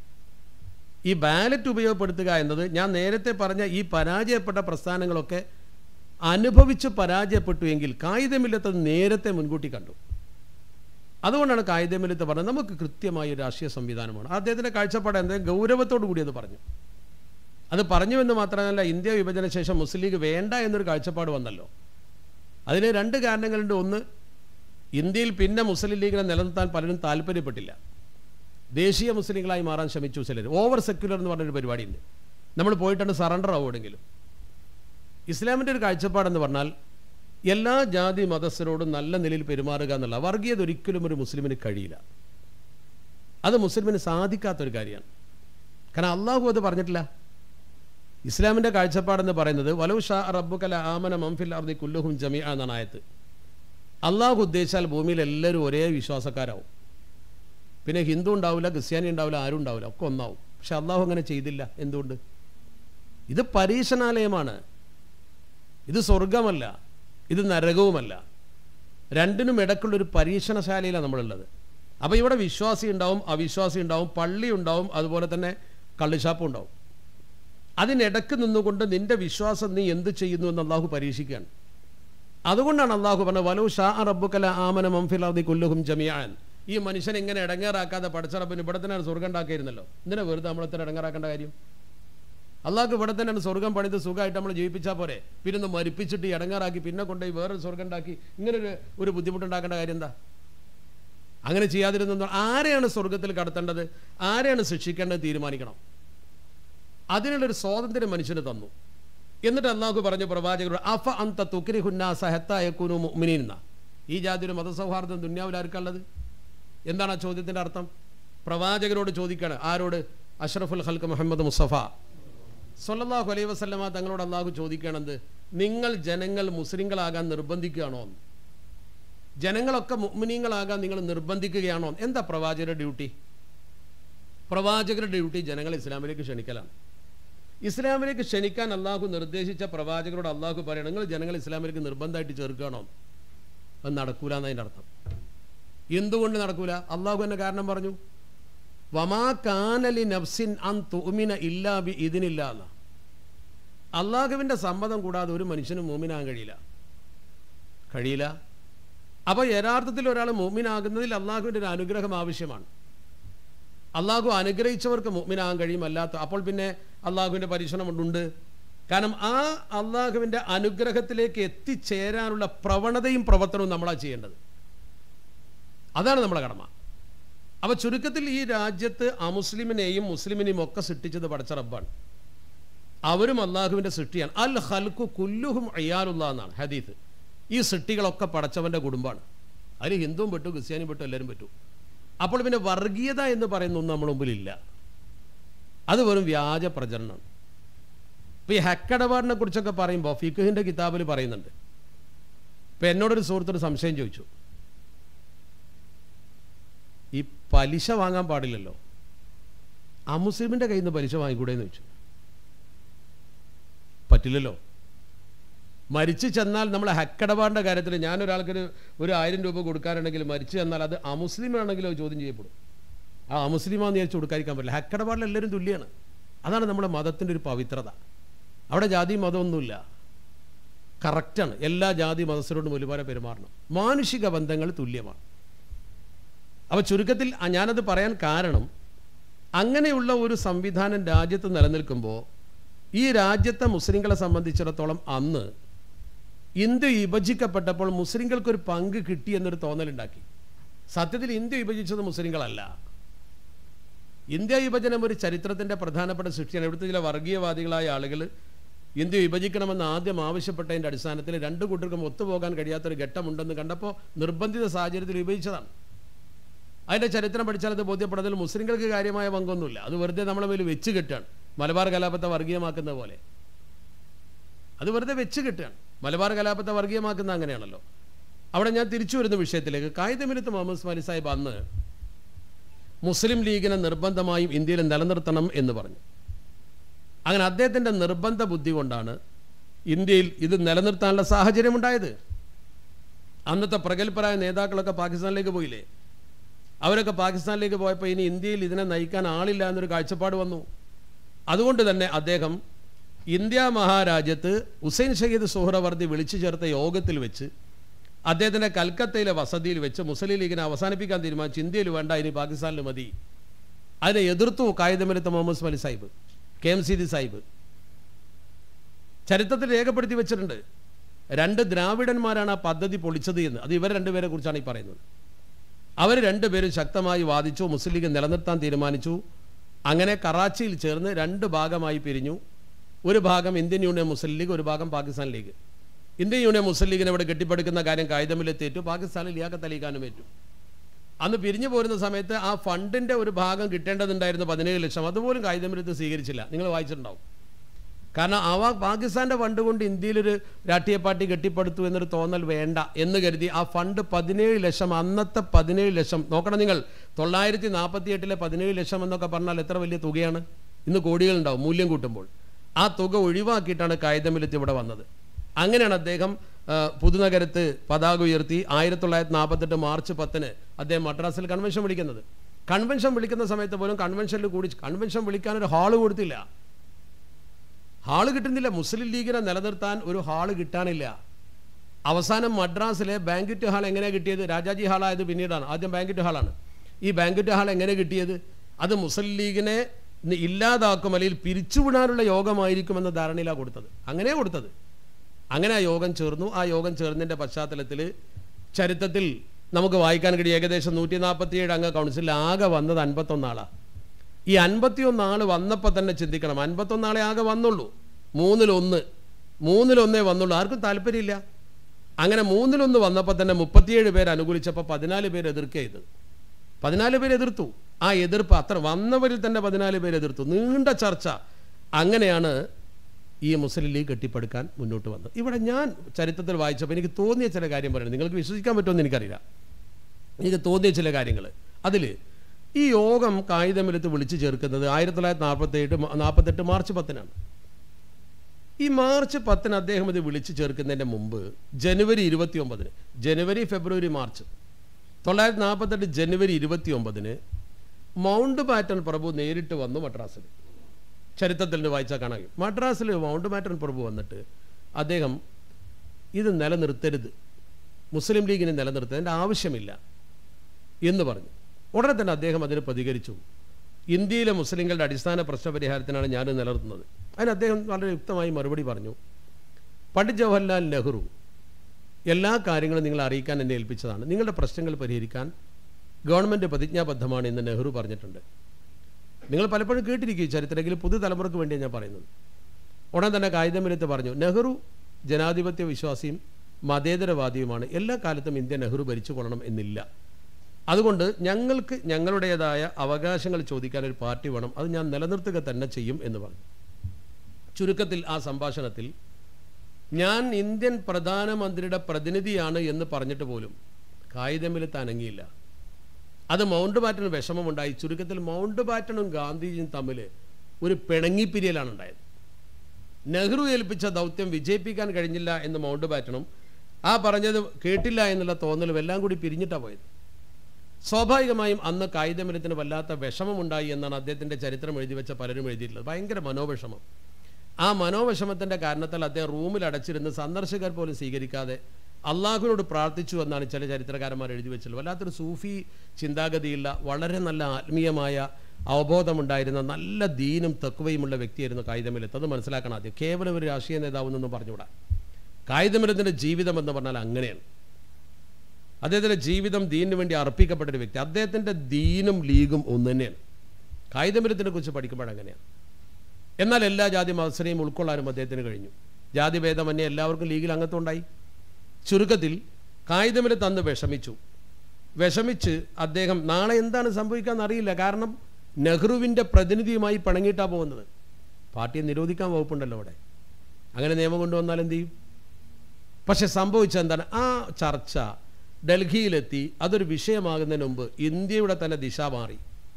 ഈ ബാലറ്റ് ഉപയോഗപ്പെടുത്തുക എന്നത് ഞാൻ നേരത്തെ പറഞ്ഞ ഈ പരാജയപ്പെട്ട പ്രസ്ഥാനങ്ങളൊക്കെ അനുഭവിച്ച് പരാജയപ്പെട്ടു എങ്കിൽ കായികമില്ലത്ത് നേരത്തെ മുൻകൂട്ടി കണ്ടു അതുകൊണ്ടാണ് കായികമില്ലത്ത് പറഞ്ഞത് നമുക്ക് കൃത്യമായ ഒരു രാഷ്ട്രീയ സംവിധാനമാണ് അദ്ദേഹത്തിൻ്റെ കാഴ്ചപ്പാട് എന്താ ഗൗരവത്തോടു കൂടി അത് പറഞ്ഞു അത് പറഞ്ഞുവെന്ന് മാത്രമല്ല ഇന്ത്യ വിഭജന ശേഷം മുസ്ലിം ലീഗ് വേണ്ട എന്നൊരു കാഴ്ചപ്പാട് വന്നല്ലോ അതിന് രണ്ട് കാരണങ്ങളുണ്ട് ഒന്ന് ഇന്ത്യയിൽ പിന്നെ മുസ്ലിം ലീഗിനെ നിലനിർത്താൻ പലരും താല്പര്യപ്പെട്ടില്ല ദേശീയ മുസ്ലിങ്ങളായി മാറാൻ ശ്രമിച്ചു ചിലർ ഓവർ സെക്യുലർ എന്ന് പറഞ്ഞൊരു പരിപാടിയുണ്ട് നമ്മൾ പോയിട്ടാണ് സറണ്ടർ ആവുമെങ്കിലും ഇസ്ലാമിൻ്റെ ഒരു കാഴ്ചപ്പാടെന്ന് പറഞ്ഞാൽ എല്ലാ ജാതി മതസ്ഥരോടും നല്ല നിലയിൽ പെരുമാറുക എന്നുള്ള വർഗീയത ഒരിക്കലും ഒരു മുസ്ലിമിന് കഴിയില്ല അത് മുസ്ലിമിന് സാധിക്കാത്തൊരു കാര്യമാണ് കാരണം അള്ളാഹു അത് പറഞ്ഞിട്ടില്ല ഇസ്ലാമിൻ്റെ കാഴ്ചപ്പാടെന്ന് പറയുന്നത് വലു ഷാ റബ്ബുക്കല ആമന മംഫിൽ അർദി കുല്ലുഹും ജമീ എന്നാണ് ആയത്ത് അള്ളാഹു ഉദ്ദേശിച്ചാൽ ഭൂമിയിൽ എല്ലാവരും ഒരേ വിശ്വാസക്കാരാവും പിന്നെ ഹിന്ദു ഉണ്ടാവില്ല ക്രിസ്ത്യാനി ഉണ്ടാവില്ല ആരും ഉണ്ടാവില്ല ഒക്കെ ഒന്നാവും പക്ഷെ അള്ളാഹു അങ്ങനെ ചെയ്തില്ല എന്തുകൊണ്ട് ഇത് പരീക്ഷണാലയമാണ് ഇത് സ്വർഗമല്ല ഇത് നരകവുമല്ല രണ്ടിനും ഇടയ്ക്കുള്ളൊരു പരീക്ഷണശാലയിലാണ് നമ്മളുള്ളത് അപ്പോൾ ഇവിടെ വിശ്വാസി ഉണ്ടാവും അവിശ്വാസി ഉണ്ടാവും പള്ളി ഉണ്ടാവും അതുപോലെ തന്നെ കള്ളുഷാപ്പും ഉണ്ടാവും അതിനിടക്ക് നിന്നുകൊണ്ട് നിന്റെ വിശ്വാസം നീ എന്ത് ചെയ്യുന്നു എന്ന് അള്ളാഹു പരീക്ഷിക്കുകയാണ് അതുകൊണ്ടാണ് അള്ളാഹു പറഞ്ഞത് വലു ഷാ റബ്ബുക്കല ആമന മംഫിലാദി കൊല്ലുഹും ജമിയാൻ ഈ മനുഷ്യൻ ഇങ്ങനെ ഇടങ്ങേറാക്കാതെ പഠിച്ചറപ്പിന് ഇവിടെ തന്നെയാണ് സ്വർഗം ഉണ്ടാക്കിയിരുന്നല്ലോ എന്തിനാ വെറുതെ നമ്മളെത്ര ഇടങ്ങേറാക്കേണ്ട കാര്യം അള്ളാഹ്ക്ക് ഇവിടെ തന്നെയാണ് സ്വർഗം പണിത് സുഖമായിട്ട് നമ്മൾ ജീവിപ്പിച്ചാൽ പോരെ പിന്നെ ഒന്ന് മരിപ്പിച്ചിട്ട് ഈ ഇടങ്ങാറാക്കി പിന്നെ കൊണ്ടുപോയി വേറൊരു സ്വർഗം ഉണ്ടാക്കി ഇങ്ങനെ ഒരു ഒരു ബുദ്ധിമുട്ടുണ്ടാക്കേണ്ട കാര്യം എന്താ അങ്ങനെ ചെയ്യാതിരുന്ന ആരെയാണ് സ്വർഗത്തിൽ കടത്തേണ്ടത് ആരെയാണ് ശിക്ഷിക്കേണ്ടത് തീരുമാനിക്കണം അതിനുള്ളൊരു സ്വാതന്ത്ര്യം മനുഷ്യന് തന്നു എന്നിട്ട് അള്ളാഹു പറഞ്ഞു പ്രവാചകരോട് അഫ അന്ത തുക്കിരി ഹുന്നാസഹത്തായക്കുനു മുമിനീന്ന ഈ ജാതി ഒരു മതസൗഹാർദ്ദം ദുന്യാവിൽ ആർക്കുള്ളത് എന്താണ് ആ ചോദ്യത്തിൻ്റെ അർത്ഥം പ്രവാചകരോട് ചോദിക്കുകയാണ് ആരോട് അഷ്റഫുൽ ഹൽക്ക് മുഹമ്മദ് മുസ്തഫ സൊല്ലാഹു അലൈഹി വസ്ലമ തങ്ങളോട് അള്ളാഹു ചോദിക്കണത് നിങ്ങൾ ജനങ്ങൾ മുസ്ലിങ്ങളാകാൻ നിർബന്ധിക്കുകയാണോ എന്ന് ജനങ്ങളൊക്കെ മുഅ്മിനീങ്ങളാകാൻ നിങ്ങൾ നിർബന്ധിക്കുകയാണോ എന്താ പ്രവാചകരുടെ ഡ്യൂട്ടി പ്രവാചകരുടെ ഡ്യൂട്ടി ജനങ്ങളെ ഇസ്ലാമിലേക്ക് ക്ഷണിക്കലാണ് ഇസ്ലാമിലേക്ക് ക്ഷണിക്കാൻ അള്ളാഹു നിർദ്ദേശിച്ച പ്രവാചകരോട് അള്ളാഹു പറയണം നിങ്ങൾ ജനങ്ങൾ ഇസ്ലാമിലേക്ക് നിർബന്ധമായിട്ട് ചേർക്കുകയാണോ അത് നടക്കൂല എന്നതിൻ്റെ അർത്ഥം എന്തുകൊണ്ട് നടക്കൂല അള്ളാഹു എന്നെ കാരണം പറഞ്ഞു വമാ കാനലി നഫ്സിൻ അൻ തുമിന ഇല്ലാ ബി ഇതിനില്ല എന്ന അള്ളാഹുവിൻ്റെ സമ്മതം കൂടാതെ ഒരു മനുഷ്യനും മൂമിനാകാൻ കഴിയില്ല കഴിയില്ല അപ്പോൾ യഥാർത്ഥത്തിൽ ഒരാൾ മൂമിനാകുന്നതിൽ അള്ളാഹുവിൻ്റെ ഒരു അനുഗ്രഹം ആവശ്യമാണ് അള്ളാഹു അനുഗ്രഹിച്ചവർക്ക് മുഅ്മിനാകാൻ കഴിയും അല്ലാത്ത അപ്പോൾ പിന്നെ അള്ളാഹുവിൻ്റെ പരീക്ഷണം ഉണ്ട് കാരണം ആ അള്ളാഹുവിൻ്റെ അനുഗ്രഹത്തിലേക്ക് എത്തിച്ചേരാനുള്ള പ്രവണതയും പ്രവർത്തനവും നമ്മളാ ചെയ്യേണ്ടത് അതാണ് നമ്മുടെ കടമ അപ്പോൾ ചുരുക്കത്തിൽ ഈ രാജ്യത്ത് അമുസ്ലിമിനെയും മുസ്ലിമിനെയും ഒക്കെ സൃഷ്ടിച്ചത് പടച്ച റബ്ബാണ് അവരും അള്ളാഹുവിൻ്റെ സൃഷ്ടിയാണ് അൽ ഹൽക്കു കുല്ലുഹും അയ്യാലുള്ള എന്നാണ് ഹദീത്ത് ഈ സൃഷ്ടികളൊക്കെ പടച്ചവൻ്റെ കുടുംബമാണ് അതിൽ ഹിന്ദുവും പെട്ടു ക്രിസ്ത്യാനിയും പെട്ടു എല്ലാവരും പറ്റൂ അപ്പോൾ പിന്നെ വർഗീയത എന്ന് പറയുന്ന ഒന്നും നമ്മുടെ മുമ്പിലില്ല അത് വെറും വ്യാജ പ്രചരണമാണ് ഇപ്പോൾ ഈ ഹക്കടപാടിനെ കുറിച്ചൊക്കെ പറയുമ്പോൾ ഫിഖുഹിൻ്റെ കിതാബിൽ പറയുന്നുണ്ട് ഇപ്പം എന്നോടൊരു സുഹൃത്തൊരു സംശയം ചോദിച്ചു ഈ പലിശ വാങ്ങാൻ പാടില്ലല്ലോ അമുസ്ലിമിൻ്റെ കയ്യിൽ നിന്ന് പലിശ വാങ്ങിക്കൂടെന്ന് ചോദിച്ചു പറ്റില്ലല്ലോ മരിച്ചു ചെന്നാൽ നമ്മൾ ഹക്കടപാടിൻ്റെ കാര്യത്തിൽ ഞാനൊരാൾക്കൊരു ഒരു ആയിരം രൂപ കൊടുക്കാനുണ്ടെങ്കിൽ മരിച്ചു ചെന്നാൽ അത് അമുസ്ലിമാണെങ്കിലും അത് ചോദ്യം ചെയ്യപ്പെടും ആ അമുസ്ലിമാന്ന് വിചാരിച്ച് കൊടുക്കാതിരിക്കാൻ പറ്റില്ല ഹക്കടപാടിൽ എല്ലാവരും തുല്യമാണ് അതാണ് നമ്മുടെ മതത്തിൻ്റെ ഒരു പവിത്രത അവിടെ ജാതി മതമൊന്നുമില്ല കറക്റ്റാണ് എല്ലാ ജാതി മതസ്ഥരോടും ഒരുപോലെ പെരുമാറണം മാനുഷിക ബന്ധങ്ങൾ തുല്യമാണ് അപ്പോൾ ചുരുക്കത്തിൽ ആ ഞാനത് പറയാൻ കാരണം അങ്ങനെയുള്ള ഒരു സംവിധാനം രാജ്യത്ത് നിലനിൽക്കുമ്പോൾ ഈ രാജ്യത്തെ മുസ്ലിങ്ങളെ സംബന്ധിച്ചിടത്തോളം അന്ന് ഇന്ത്യ വിഭജിക്കപ്പെട്ടപ്പോൾ മുസ്ലിങ്ങൾക്കൊരു പങ്ക് കിട്ടി എന്നൊരു തോന്നലുണ്ടാക്കി സത്യത്തിൽ ഇന്ത്യ വിഭജിച്ചത് മുസ്ലിങ്ങളല്ല ഇന്ത്യ വിഭജനം ഒരു ചരിത്രത്തിൻ്റെ പ്രധാനപ്പെട്ട സൃഷ്ടിയാണ് ഇവിടുത്തെ ചില വർഗീയവാദികളായ ആളുകൾ ഇന്ത്യ വിഭജിക്കണമെന്ന് ആദ്യം ആവശ്യപ്പെട്ടതിൻ്റെ അടിസ്ഥാനത്തിൽ രണ്ട് കൂട്ടർക്കും ഒത്തുപോകാൻ കഴിയാത്തൊരു ഘട്ടമുണ്ടെന്ന് കണ്ടപ്പോൾ നിർബന്ധിത സാഹചര്യത്തിൽ വിഭജിച്ചതാണ് അതിൻ്റെ ചരിത്രം പഠിച്ചാൽ അത് ബോധ്യപ്പെടുന്നതിൽ മുസ്ലിങ്ങൾക്ക് കാര്യമായ പങ്കൊന്നുമില്ല അത് വെറുതെ നമ്മളെ മേൽ വെച്ച് കെട്ടാണ് മലബാർ കലാപത്തെ വർഗീയമാക്കുന്ന പോലെ അത് വെറുതെ വെച്ച് കെട്ടാണ് മലബാർ കലാപത്തെ വർഗീയമാക്കുന്ന അങ്ങനെയാണല്ലോ അവിടെ ഞാൻ തിരിച്ചു വരുന്ന വിഷയത്തിലേക്ക് കായികമിനത്ത് മുഹമ്മദ് സ്മാലി സാഹിബ് അന്ന് മുസ്ലിം ലീഗിനെ നിർബന്ധമായും ഇന്ത്യയിൽ നിലനിർത്തണം എന്ന് പറഞ്ഞു അങ്ങനെ അദ്ദേഹത്തിൻ്റെ നിർബന്ധ ബുദ്ധി കൊണ്ടാണ് ഇന്ത്യയിൽ ഇത് നിലനിർത്താനുള്ള സാഹചര്യമുണ്ടായത് അന്നത്തെ പ്രഗത്ഭരായ നേതാക്കളൊക്കെ പാകിസ്ഥാനിലേക്ക് പോയില്ലേ അവരൊക്കെ പാകിസ്ഥാനിലേക്ക് പോയപ്പോൾ ഇനി ഇന്ത്യയിൽ ഇതിനെ നയിക്കാൻ ആളില്ല എന്നൊരു കാഴ്ചപ്പാട് വന്നു അതുകൊണ്ട് തന്നെ അദ്ദേഹം ഇന്ത്യ മഹാരാജ്യത്ത് ഹുസൈൻ ഷഹീദ് സുഹ്റവർദി വിളിച്ചു ചേർത്ത യോഗത്തിൽ വെച്ച് അദ്ദേഹത്തിൻ്റെ കൽക്കത്തയിലെ വസതിയിൽ വെച്ച് മുസ്ലിം ലീഗിനെ അവസാനിപ്പിക്കാൻ തീരുമാനിച്ചു ഇന്ത്യയിൽ വേണ്ട ഇനി പാകിസ്ഥാനിൽ മതി അതിനെ എതിർത്തു കായികമിലത്ത് Muhammad Ismail Sahib K M Seethi Sahib ചരിത്രത്തിൽ രേഖപ്പെടുത്തി വെച്ചിട്ടുണ്ട് രണ്ട് ദ്രാവിഡന്മാരാണ് ആ പദ്ധതി പൊളിച്ചത് എന്ന് അത് ഇവർ രണ്ടുപേരെ കുറിച്ചാണ് ഈ പറയുന്നത് അവർ രണ്ടുപേരും ശക്തമായി വാദിച്ചു മുസ്ലിം ലീഗ് നിലനിർത്താൻ തീരുമാനിച്ചു അങ്ങനെ കറാച്ചിയിൽ ചേർന്ന് രണ്ട് ഭാഗമായി പിരിഞ്ഞു ഒരു ഭാഗം ഇന്ത്യൻ യൂണിയൻ മുസ്ലിം ലീഗ് ഒരു ഭാഗം പാകിസ്ഥാൻ ലീഗ് ഇന്ത്യൻ യൂണിയൻ മുസ്ലിം ലീഗിനെ ഇവിടെ കെട്ടിപ്പടുക്കുന്ന കാര്യം കായികമിലെത്തേറ്റു പാകിസ്ഥാനിൽ ലിയാഖത്ത് അലിഖാനും ഏറ്റു അന്ന് പിരിഞ്ഞു പോരുന്ന സമയത്ത് ആ ഫണ്ടിൻ്റെ ഒരു ഭാഗം കിട്ടേണ്ടതുണ്ടായിരുന്നു പതിനേഴ് ലക്ഷം അതുപോലും കായികമിലത്ത് സ്വീകരിച്ചില്ല നിങ്ങൾ വായിച്ചിട്ടുണ്ടാവും കാരണം അവ പാകിസ്ഥാൻ്റെ ഫണ്ട് കൊണ്ട് ഇന്ത്യയിലൊരു രാഷ്ട്രീയ പാർട്ടി കെട്ടിപ്പടുത്തു എന്നൊരു തോന്നൽ വേണ്ട എന്ന് കരുതി ആ ഫണ്ട് പതിനേഴ് ലക്ഷം അന്നത്തെ പതിനേഴ് ലക്ഷം നോക്കണം നിങ്ങൾ തൊള്ളായിരത്തി നാൽപ്പത്തി എട്ടിലെ പതിനേഴ് ലക്ഷം എന്നൊക്കെ പറഞ്ഞാൽ എത്ര വലിയ തുകയാണ് ഇന്ന് കോടികളുണ്ടാവും മൂല്യം കൂട്ടുമ്പോൾ ആ തുക ഒഴിവാക്കിയിട്ടാണ് കായികമിലത്ത് ഇവിടെ വന്നത് അങ്ങനെയാണ് അദ്ദേഹം ആ, പുതുനഗരത്ത് പതാക ഉയർത്തി ആയിരത്തി തൊള്ളായിരത്തി നാൽപ്പത്തെട്ട് മാർച്ച് പത്തിന് അദ്ദേഹം മദ്രാസിൽ കൺവെൻഷൻ വിളിക്കുന്നത് കൺവെൻഷൻ വിളിക്കുന്ന സമയത്ത് പോലും കൺവെൻഷനിൽ കൂടി കൺവെൻഷൻ വിളിക്കാനൊരു ഹാള് കൊടുത്തില്ല ഹാള് കിട്ടുന്നില്ല മുസ്ലിം ലീഗിനെ നിലനിർത്താൻ ഒരു ഹാള് കിട്ടാനില്ല അവസാനം മദ്രാസിലെ ബാങ്ക്വറ്റ് ഹാൾ എങ്ങനെ കിട്ടിയത് രാജാജി ഹാളായത് പിന്നീടാണ് ആദ്യം ബാങ്ക്വറ്റ് ഹാളാണ് ഈ ബാങ്ക്വറ്റ് ഹാൾ എങ്ങനെ കിട്ടിയത് അത് മുസ്ലിം ലീഗിനെ നി- ഇല്ലാതാക്കും അല്ലെങ്കിൽ പിരിച്ചുവിടാനുള്ള യോഗമായിരിക്കുമെന്ന ധാരണയിലാണ് കൊടുത്തത് അങ്ങനെ കൊടുത്തത് അങ്ങനെ ആ യോഗം ചേർന്നു ആ യോഗം ചേർന്നതിൻ്റെ പശ്ചാത്തലത്തിൽ ചരിത്രത്തിൽ നമുക്ക് വായിക്കാൻ കഴിയും ഏകദേശം നൂറ്റി നാൽപ്പത്തിയേഴ് അംഗ കൗൺസിലിൽ ആകെ വന്നത് അൻപത്തൊന്നാളാണ് ഈ അൻപത്തിയൊന്ന് ആൾ വന്നപ്പോൾ തന്നെ ചിന്തിക്കണം അൻപത്തൊന്നാളെ ആകെ വന്നുള്ളൂ മൂന്നിലൊന്ന് മൂന്നിലൊന്നേ വന്നുള്ളൂ ആർക്കും താല്പര്യമില്ല അങ്ങനെ മൂന്നിലൊന്ന് വന്നപ്പോൾ തന്നെ മുപ്പത്തിയേഴ് പേര് അനുകൂലിച്ചപ്പോൾ പതിനാല് പേര് എതിർക്കുക ചെയ്ത് പതിനാല് പേര് എതിർത്തു ആ എതിർപ്പ് അത്ര വന്നവരിൽ തന്നെ പതിനാല് പേര് എതിർത്തു നീണ്ട ചർച്ച അങ്ങനെയാണ് ഈ മുസ്ലിം ലീഗ് കെട്ടിപ്പടുക്കാൻ മുന്നോട്ട് വന്നത് ഇവിടെ ഞാൻ ചരിത്രത്തിൽ വായിച്ചപ്പോൾ എനിക്ക് തോന്നിയ ചില കാര്യം പറയുന്നത് നിങ്ങൾക്ക് വിശ്വസിക്കാൻ പറ്റുമെന്ന് എനിക്കറിയില്ല എനിക്ക് തോന്നിയ ചില കാര്യങ്ങൾ അതിൽ ഈ യോഗം കായികമിലത്ത് വിളിച്ചു ചേർക്കുന്നത് ആയിരത്തി തൊള്ളായിരത്തി നാൽപ്പത്തേഴ് നാൽപ്പത്തെട്ട് മാർച്ച് പത്തിനാണ് ഈ മാർച്ച് പത്തിന് അദ്ദേഹം ഇത് വിളിച്ചു ചേർക്കുന്നതിൻ്റെ മുമ്പ് ജനുവരി ഇരുപത്തി ഒമ്പതിന് ജനുവരി ഫെബ്രുവരി മാർച്ച് തൊള്ളായിരത്തി നാൽപ്പത്തെട്ട് ജനുവരി ഇരുപത്തി ഒമ്പതിന് മൗണ്ട് ബാറ്റൺ പ്രഭു നേരിട്ട് വന്നു മദ്രാസിൽ ചരിത്രത്തിൽ നിന്ന് വായിച്ചാൽ കാണാൻ കഴിയും മദ്രാസിൽ മൗണ്ട് ബാറ്റൺ പ്രഭു വന്നിട്ട് അദ്ദേഹം ഇത് നിലനിർത്തരുത് മുസ്ലിം ലീഗിനെ നിലനിർത്തേണ്ട ആവശ്യമില്ല എന്ന് പറഞ്ഞു ഉടനെ തന്നെ അദ്ദേഹം അതിന് പ്രതികരിച്ചു ഇന്ത്യയിലെ മുസ്ലിങ്ങളുടെ അടിസ്ഥാന പ്രശ്നപരിഹാരത്തിനാണ് ഞാൻ നിലനിർത്തുന്നത് അതിന് അദ്ദേഹം വളരെ യുക്തമായി മറുപടി പറഞ്ഞു പണ്ഡിറ്റ് ജവഹർലാൽ നെഹ്റു എല്ലാ കാര്യങ്ങളും നിങ്ങളെ അറിയിക്കാൻ എന്നെ ഏൽപ്പിച്ചതാണ് നിങ്ങളുടെ പ്രശ്നങ്ങൾ പരിഹരിക്കാൻ ഗവൺമെൻറ് പ്രതിജ്ഞാബദ്ധമാണ് എന്ന് നെഹ്റു പറഞ്ഞിട്ടുണ്ട് നിങ്ങൾ പലപ്പോഴും കേട്ടിരിക്കും ഈ ചരിത്രമെങ്കിലും പുതുതലമുറയ്ക്ക് വേണ്ടിയാണ് ഞാൻ പറയുന്നത് ഉടൻ തന്നെ കായികമിനത്ത് പറഞ്ഞു നെഹ്റു ജനാധിപത്യ വിശ്വാസിയും മതേതരവാദിയുമാണ് എല്ലാ കാലത്തും ഇന്ത്യ നെഹ്റു ഭരിച്ചു കൊള്ളണം എന്നില്ല അതുകൊണ്ട് ഞങ്ങൾക്ക് ഞങ്ങളുടേതായ അവകാശങ്ങൾ ചോദിക്കാൻ ഒരു പാർട്ടി വേണം അത് ഞാൻ നിലനിർത്തുക തന്നെ ചെയ്യും എന്ന് പറഞ്ഞു ചുരുക്കത്തിൽ ആ സംഭാഷണത്തിൽ ഞാൻ ഇന്ത്യൻ പ്രധാനമന്ത്രിയുടെ പ്രതിനിധിയാണ് എന്ന് പറഞ്ഞിട്ട് പോലും കായികമിലത്ത് അനങ്ങിയില്ല അത് മൗണ്ട് ബാറ്റന് വിഷമമുണ്ടായി ചുരുക്കത്തിൽ മൗണ്ട് ബാറ്റനും ഗാന്ധിജിയും തമ്മിൽ ഒരു പിണങ്ങിപ്പിരിയലാണ് ഉണ്ടായത് നെഹ്റു ഏൽപ്പിച്ച ദൗത്യം വിജയിപ്പിക്കാൻ കഴിഞ്ഞില്ല എന്ന് മൗണ്ട് ബാറ്റനും ആ പറഞ്ഞത് കേട്ടില്ല എന്നുള്ള തോന്നലും എല്ലാം കൂടി പിരിഞ്ഞിട്ടാണ് പോയത് സ്വാഭാവികമായും അന്ന് കായികമിലത്തിന് വല്ലാത്ത വിഷമമുണ്ടായി എന്നാണ് അദ്ദേഹത്തിൻ്റെ ചരിത്രം എഴുതി വെച്ച പലരും എഴുതിയിട്ടുള്ളത് ഭയങ്കര മനോവിഷമം ആ മനോവിഷമത്തിൻ്റെ കാരണത്താൽ അദ്ദേഹം റൂമിൽ അടച്ചിരുന്ന് സന്ദർശകർ പോലും സ്വീകരിക്കാതെ അള്ളാഹുവിനോട് പ്രാർത്ഥിച്ചു എന്നാണ് ചില ചരിത്രകാരന്മാർ എഴുതി വെച്ചത് വല്ലാത്തൊരു സൂഫി ചിന്താഗതിയുള്ള വളരെ നല്ല ആത്മീയമായ അവബോധമുണ്ടായിരുന്ന നല്ല ദീനും തക്കുവയുമുള്ള വ്യക്തിയായിരുന്നു കായികമിലത്ത് അത് മനസ്സിലാക്കണം ആദ്യം കേവലം ഒരു രാഷ്ട്രീയ നേതാവെന്നൊന്നും പറഞ്ഞുകൂടാ കായികമിലത്തിൻ്റെ ജീവിതം എന്ന് പറഞ്ഞാൽ അങ്ങനെയാണ് അദ്ദേഹത്തിൻ്റെ ജീവിതം ദീനിന് വേണ്ടി അർപ്പിക്കപ്പെട്ട ഒരു വ്യക്തി അദ്ദേഹത്തിൻ്റെ ദീനും ലീഗും ഒന്ന് തന്നെയാണ് കായികമിലത്തിനെ കുറിച്ച് പഠിക്കുമ്പോൾ അങ്ങനെയാണ് എന്നാൽ എല്ലാ ജാതി മത്സരയും ഉൾക്കൊള്ളാനും അദ്ദേഹത്തിന് കഴിഞ്ഞു ജാതിഭേദമന്യേ എല്ലാവർക്കും ലീഗിൽ അംഗത്വം ഉണ്ടായി ചുരുക്കത്തിൽ കായികമിൽ തന്ന് വിഷമിച്ചു വിഷമിച്ച് അദ്ദേഹം നാളെ എന്താണ് സംഭവിക്കാന്ന് അറിയില്ല കാരണം നെഹ്റുവിൻ്റെ പ്രതിനിധിയുമായി പിണങ്ങിയിട്ടാണ് പോകുന്നത് പാർട്ടിയെ നിരോധിക്കാൻ വകുപ്പുണ്ടല്ലോ അവിടെ അങ്ങനെ നിയമം കൊണ്ടുവന്നാൽ എന്ത് ചെയ്യും പക്ഷെ സംഭവിച്ച എന്താണ് ആ ചർച്ച ഡൽഹിയിലെത്തി അതൊരു വിഷയമാകുന്നതിന് മുമ്പ് ഇന്ത്യയുടെ തന്നെ ദിശ മാറി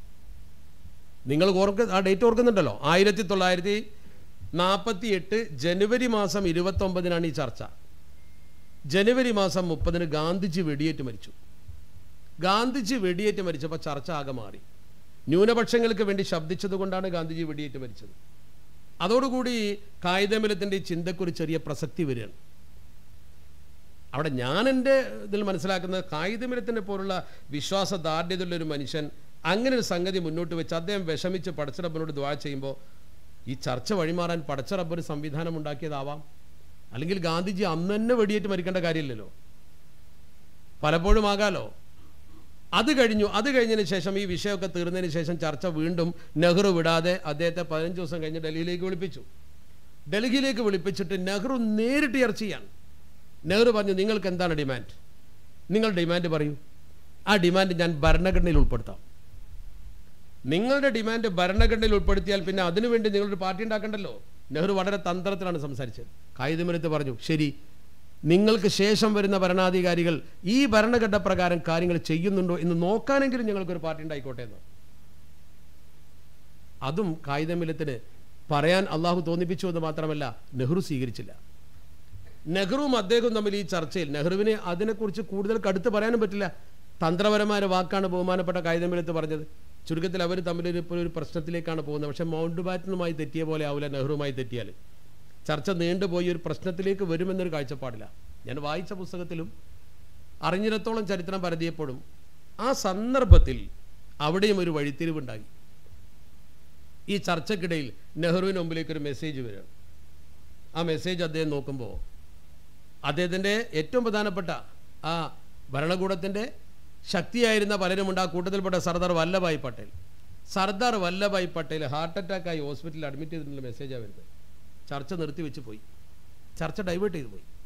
നിങ്ങൾ ഓർക്ക ആ ഡേറ്റ് ഓർക്കുന്നുണ്ടല്ലോ ആയിരത്തി തൊള്ളായിരത്തി നാൽപ്പത്തി എട്ട് ജനുവരി മാസം ഇരുപത്തൊമ്പതിനാണ് ഈ ചർച്ച ജനുവരി മാസം മുപ്പതിന് ഗാന്ധിജി വെടിയേറ്റ് മരിച്ചു ഗാന്ധിജി വെടിയേറ്റ് മരിച്ചപ്പോൾ ചർച്ച ആകെ മാറി ന്യൂനപക്ഷങ്ങൾക്ക് വേണ്ടി ശബ്ദിച്ചത് കൊണ്ടാണ് ഗാന്ധിജി വെടിയേറ്റ് മരിച്ചത് അതോടുകൂടി കായികമിലത്തിൻ്റെ ചിന്തക്കൊരു ചെറിയ പ്രസക്തി വരികയാണ് അവിടെ ഞാൻ എൻ്റെ ഇതിൽ മനസ്സിലാക്കുന്നത് കായികമിലത്തിനെ പോലുള്ള വിശ്വാസദാർഢ്യതയുള്ള ഒരു മനുഷ്യൻ അങ്ങനെ ഒരു സംഗതി മുന്നോട്ട് വെച്ച് അദ്ദേഹം വിഷമിച്ച് പടച്ചറബ്ബനോട് ദ്വാ ചെയ്യുമ്പോൾ ഈ ചർച്ച വഴിമാറാൻ പടച്ചറബ്ബ് ഒരു സംവിധാനം ഉണ്ടാക്കിയതാവാം അല്ലെങ്കിൽ ഗാന്ധിജി അന്ന് തന്നെ വെടിയേറ്റ് മരിക്കേണ്ട കാര്യമില്ലല്ലോ പലപ്പോഴും ആകാലോ അത് കഴിഞ്ഞു അത് കഴിഞ്ഞതിന് ശേഷം ഈ വിഷയമൊക്കെ തീർന്നതിന് ശേഷം ചർച്ച വീണ്ടും നെഹ്റു വിടാതെ അദ്ദേഹത്തെ പതിനഞ്ച് ദിവസം കഴിഞ്ഞ് ഡൽഹിയിലേക്ക് വിളിപ്പിച്ചു ഡൽഹിയിലേക്ക് വിളിപ്പിച്ചിട്ട് നെഹ്റു നേരിട്ട് ചർച്ച ചെയ്യാണ് നെഹ്റു പറഞ്ഞു നിങ്ങൾക്ക് എന്താണ് ഡിമാൻഡ് നിങ്ങൾ ഡിമാൻഡ് പറയൂ ആ ഡിമാൻഡ് ഞാൻ ഭരണഘടനയിൽ ഉൾപ്പെടുത്താം നിങ്ങളുടെ ഡിമാൻഡ് ഭരണഘടനയിൽ ഉൾപ്പെടുത്തിയാൽ പിന്നെ അതിനുവേണ്ടി നിങ്ങളൊരു പാർട്ടി ഉണ്ടാക്കണ്ടല്ലോ നെഹ്റു വളരെ തന്ത്രത്തിലാണ് സംസാരിച്ചത് കായികമിനത്ത് പറഞ്ഞു ശരി നിങ്ങൾക്ക് ശേഷം വരുന്ന ഭരണാധികാരികൾ ഈ ഭരണഘടന പ്രകാരം കാര്യങ്ങൾ ചെയ്യുന്നുണ്ടോ എന്ന് നോക്കാനെങ്കിലും ഞങ്ങൾക്കൊരു പാർട്ടി ഉണ്ടായിക്കോട്ടെ എന്ന് അതും കായികമിലത്തിന് പറയാൻ അള്ളാഹു തോന്നിപ്പിച്ചു എന്ന് മാത്രമല്ല നെഹ്റു സ്വീകരിച്ചില്ല നെഹ്റുവും അദ്ദേഹവും തമ്മിൽ ഈ ചർച്ചയിൽ നെഹ്റുവിന് അതിനെക്കുറിച്ച് കൂടുതൽ കടുത്ത് പറയാനും പറ്റില്ല തന്ത്രപരമായ ഒരു വാക്കാണ് ബഹുമാനപ്പെട്ട കായികമിലത്ത് പറഞ്ഞത് ചുരുക്കത്തിൽ അവർ തമ്മിൽ ഒരു ഇപ്പോൾ ഒരു പ്രശ്നത്തിലേക്കാണ് പോകുന്നത് പക്ഷേ മൗണ്ട് ബാറ്റനുമായി തെറ്റിയ പോലെ ആവില്ല നെഹ്റുവുമായി തെറ്റിയാൽ ചർച്ച നീണ്ടുപോയി ഒരു പ്രശ്നത്തിലേക്ക് വരുമെന്നൊരു കാഴ്ചപ്പാടില്ല ഞാൻ വായിച്ച പുസ്തകത്തിലും അറിഞ്ഞിടത്തോളം ചരിത്രം പരതിയപ്പോഴും ആ സന്ദർഭത്തിൽ അവിടെയും ഒരു വഴിത്തിരിവുണ്ടായി ഈ ചർച്ചക്കിടയിൽ നെഹ്റുവിന് മുമ്പിലേക്ക് ഒരു മെസ്സേജ് വരികയാണ് ആ മെസ്സേജ് അദ്ദേഹം നോക്കുമ്പോൾ അദ്ദേഹത്തിൻ്റെ ഏറ്റവും പ്രധാനപ്പെട്ട ആ ഭരണകൂടത്തിൻ്റെ ശക്തിയായിരുന്ന പലരുമുണ്ട് ആ കൂട്ടത്തിൽപ്പെട്ട സർദാർ വല്ലഭായ് പട്ടേൽ സർദാർ വല്ലഭായ് പട്ടേൽ ഹാർട്ട് അറ്റാക്കായി ഹോസ്പിറ്റലിൽ അഡ്മിറ്റ് ചെയ്തിട്ടുള്ള മെസ്സേജാണ് വരുന്നത് ചർച്ച നിർത്തിവെച്ച് പോയി ചർച്ച ഡൈവേർട്ട് ചെയ്തു പോയി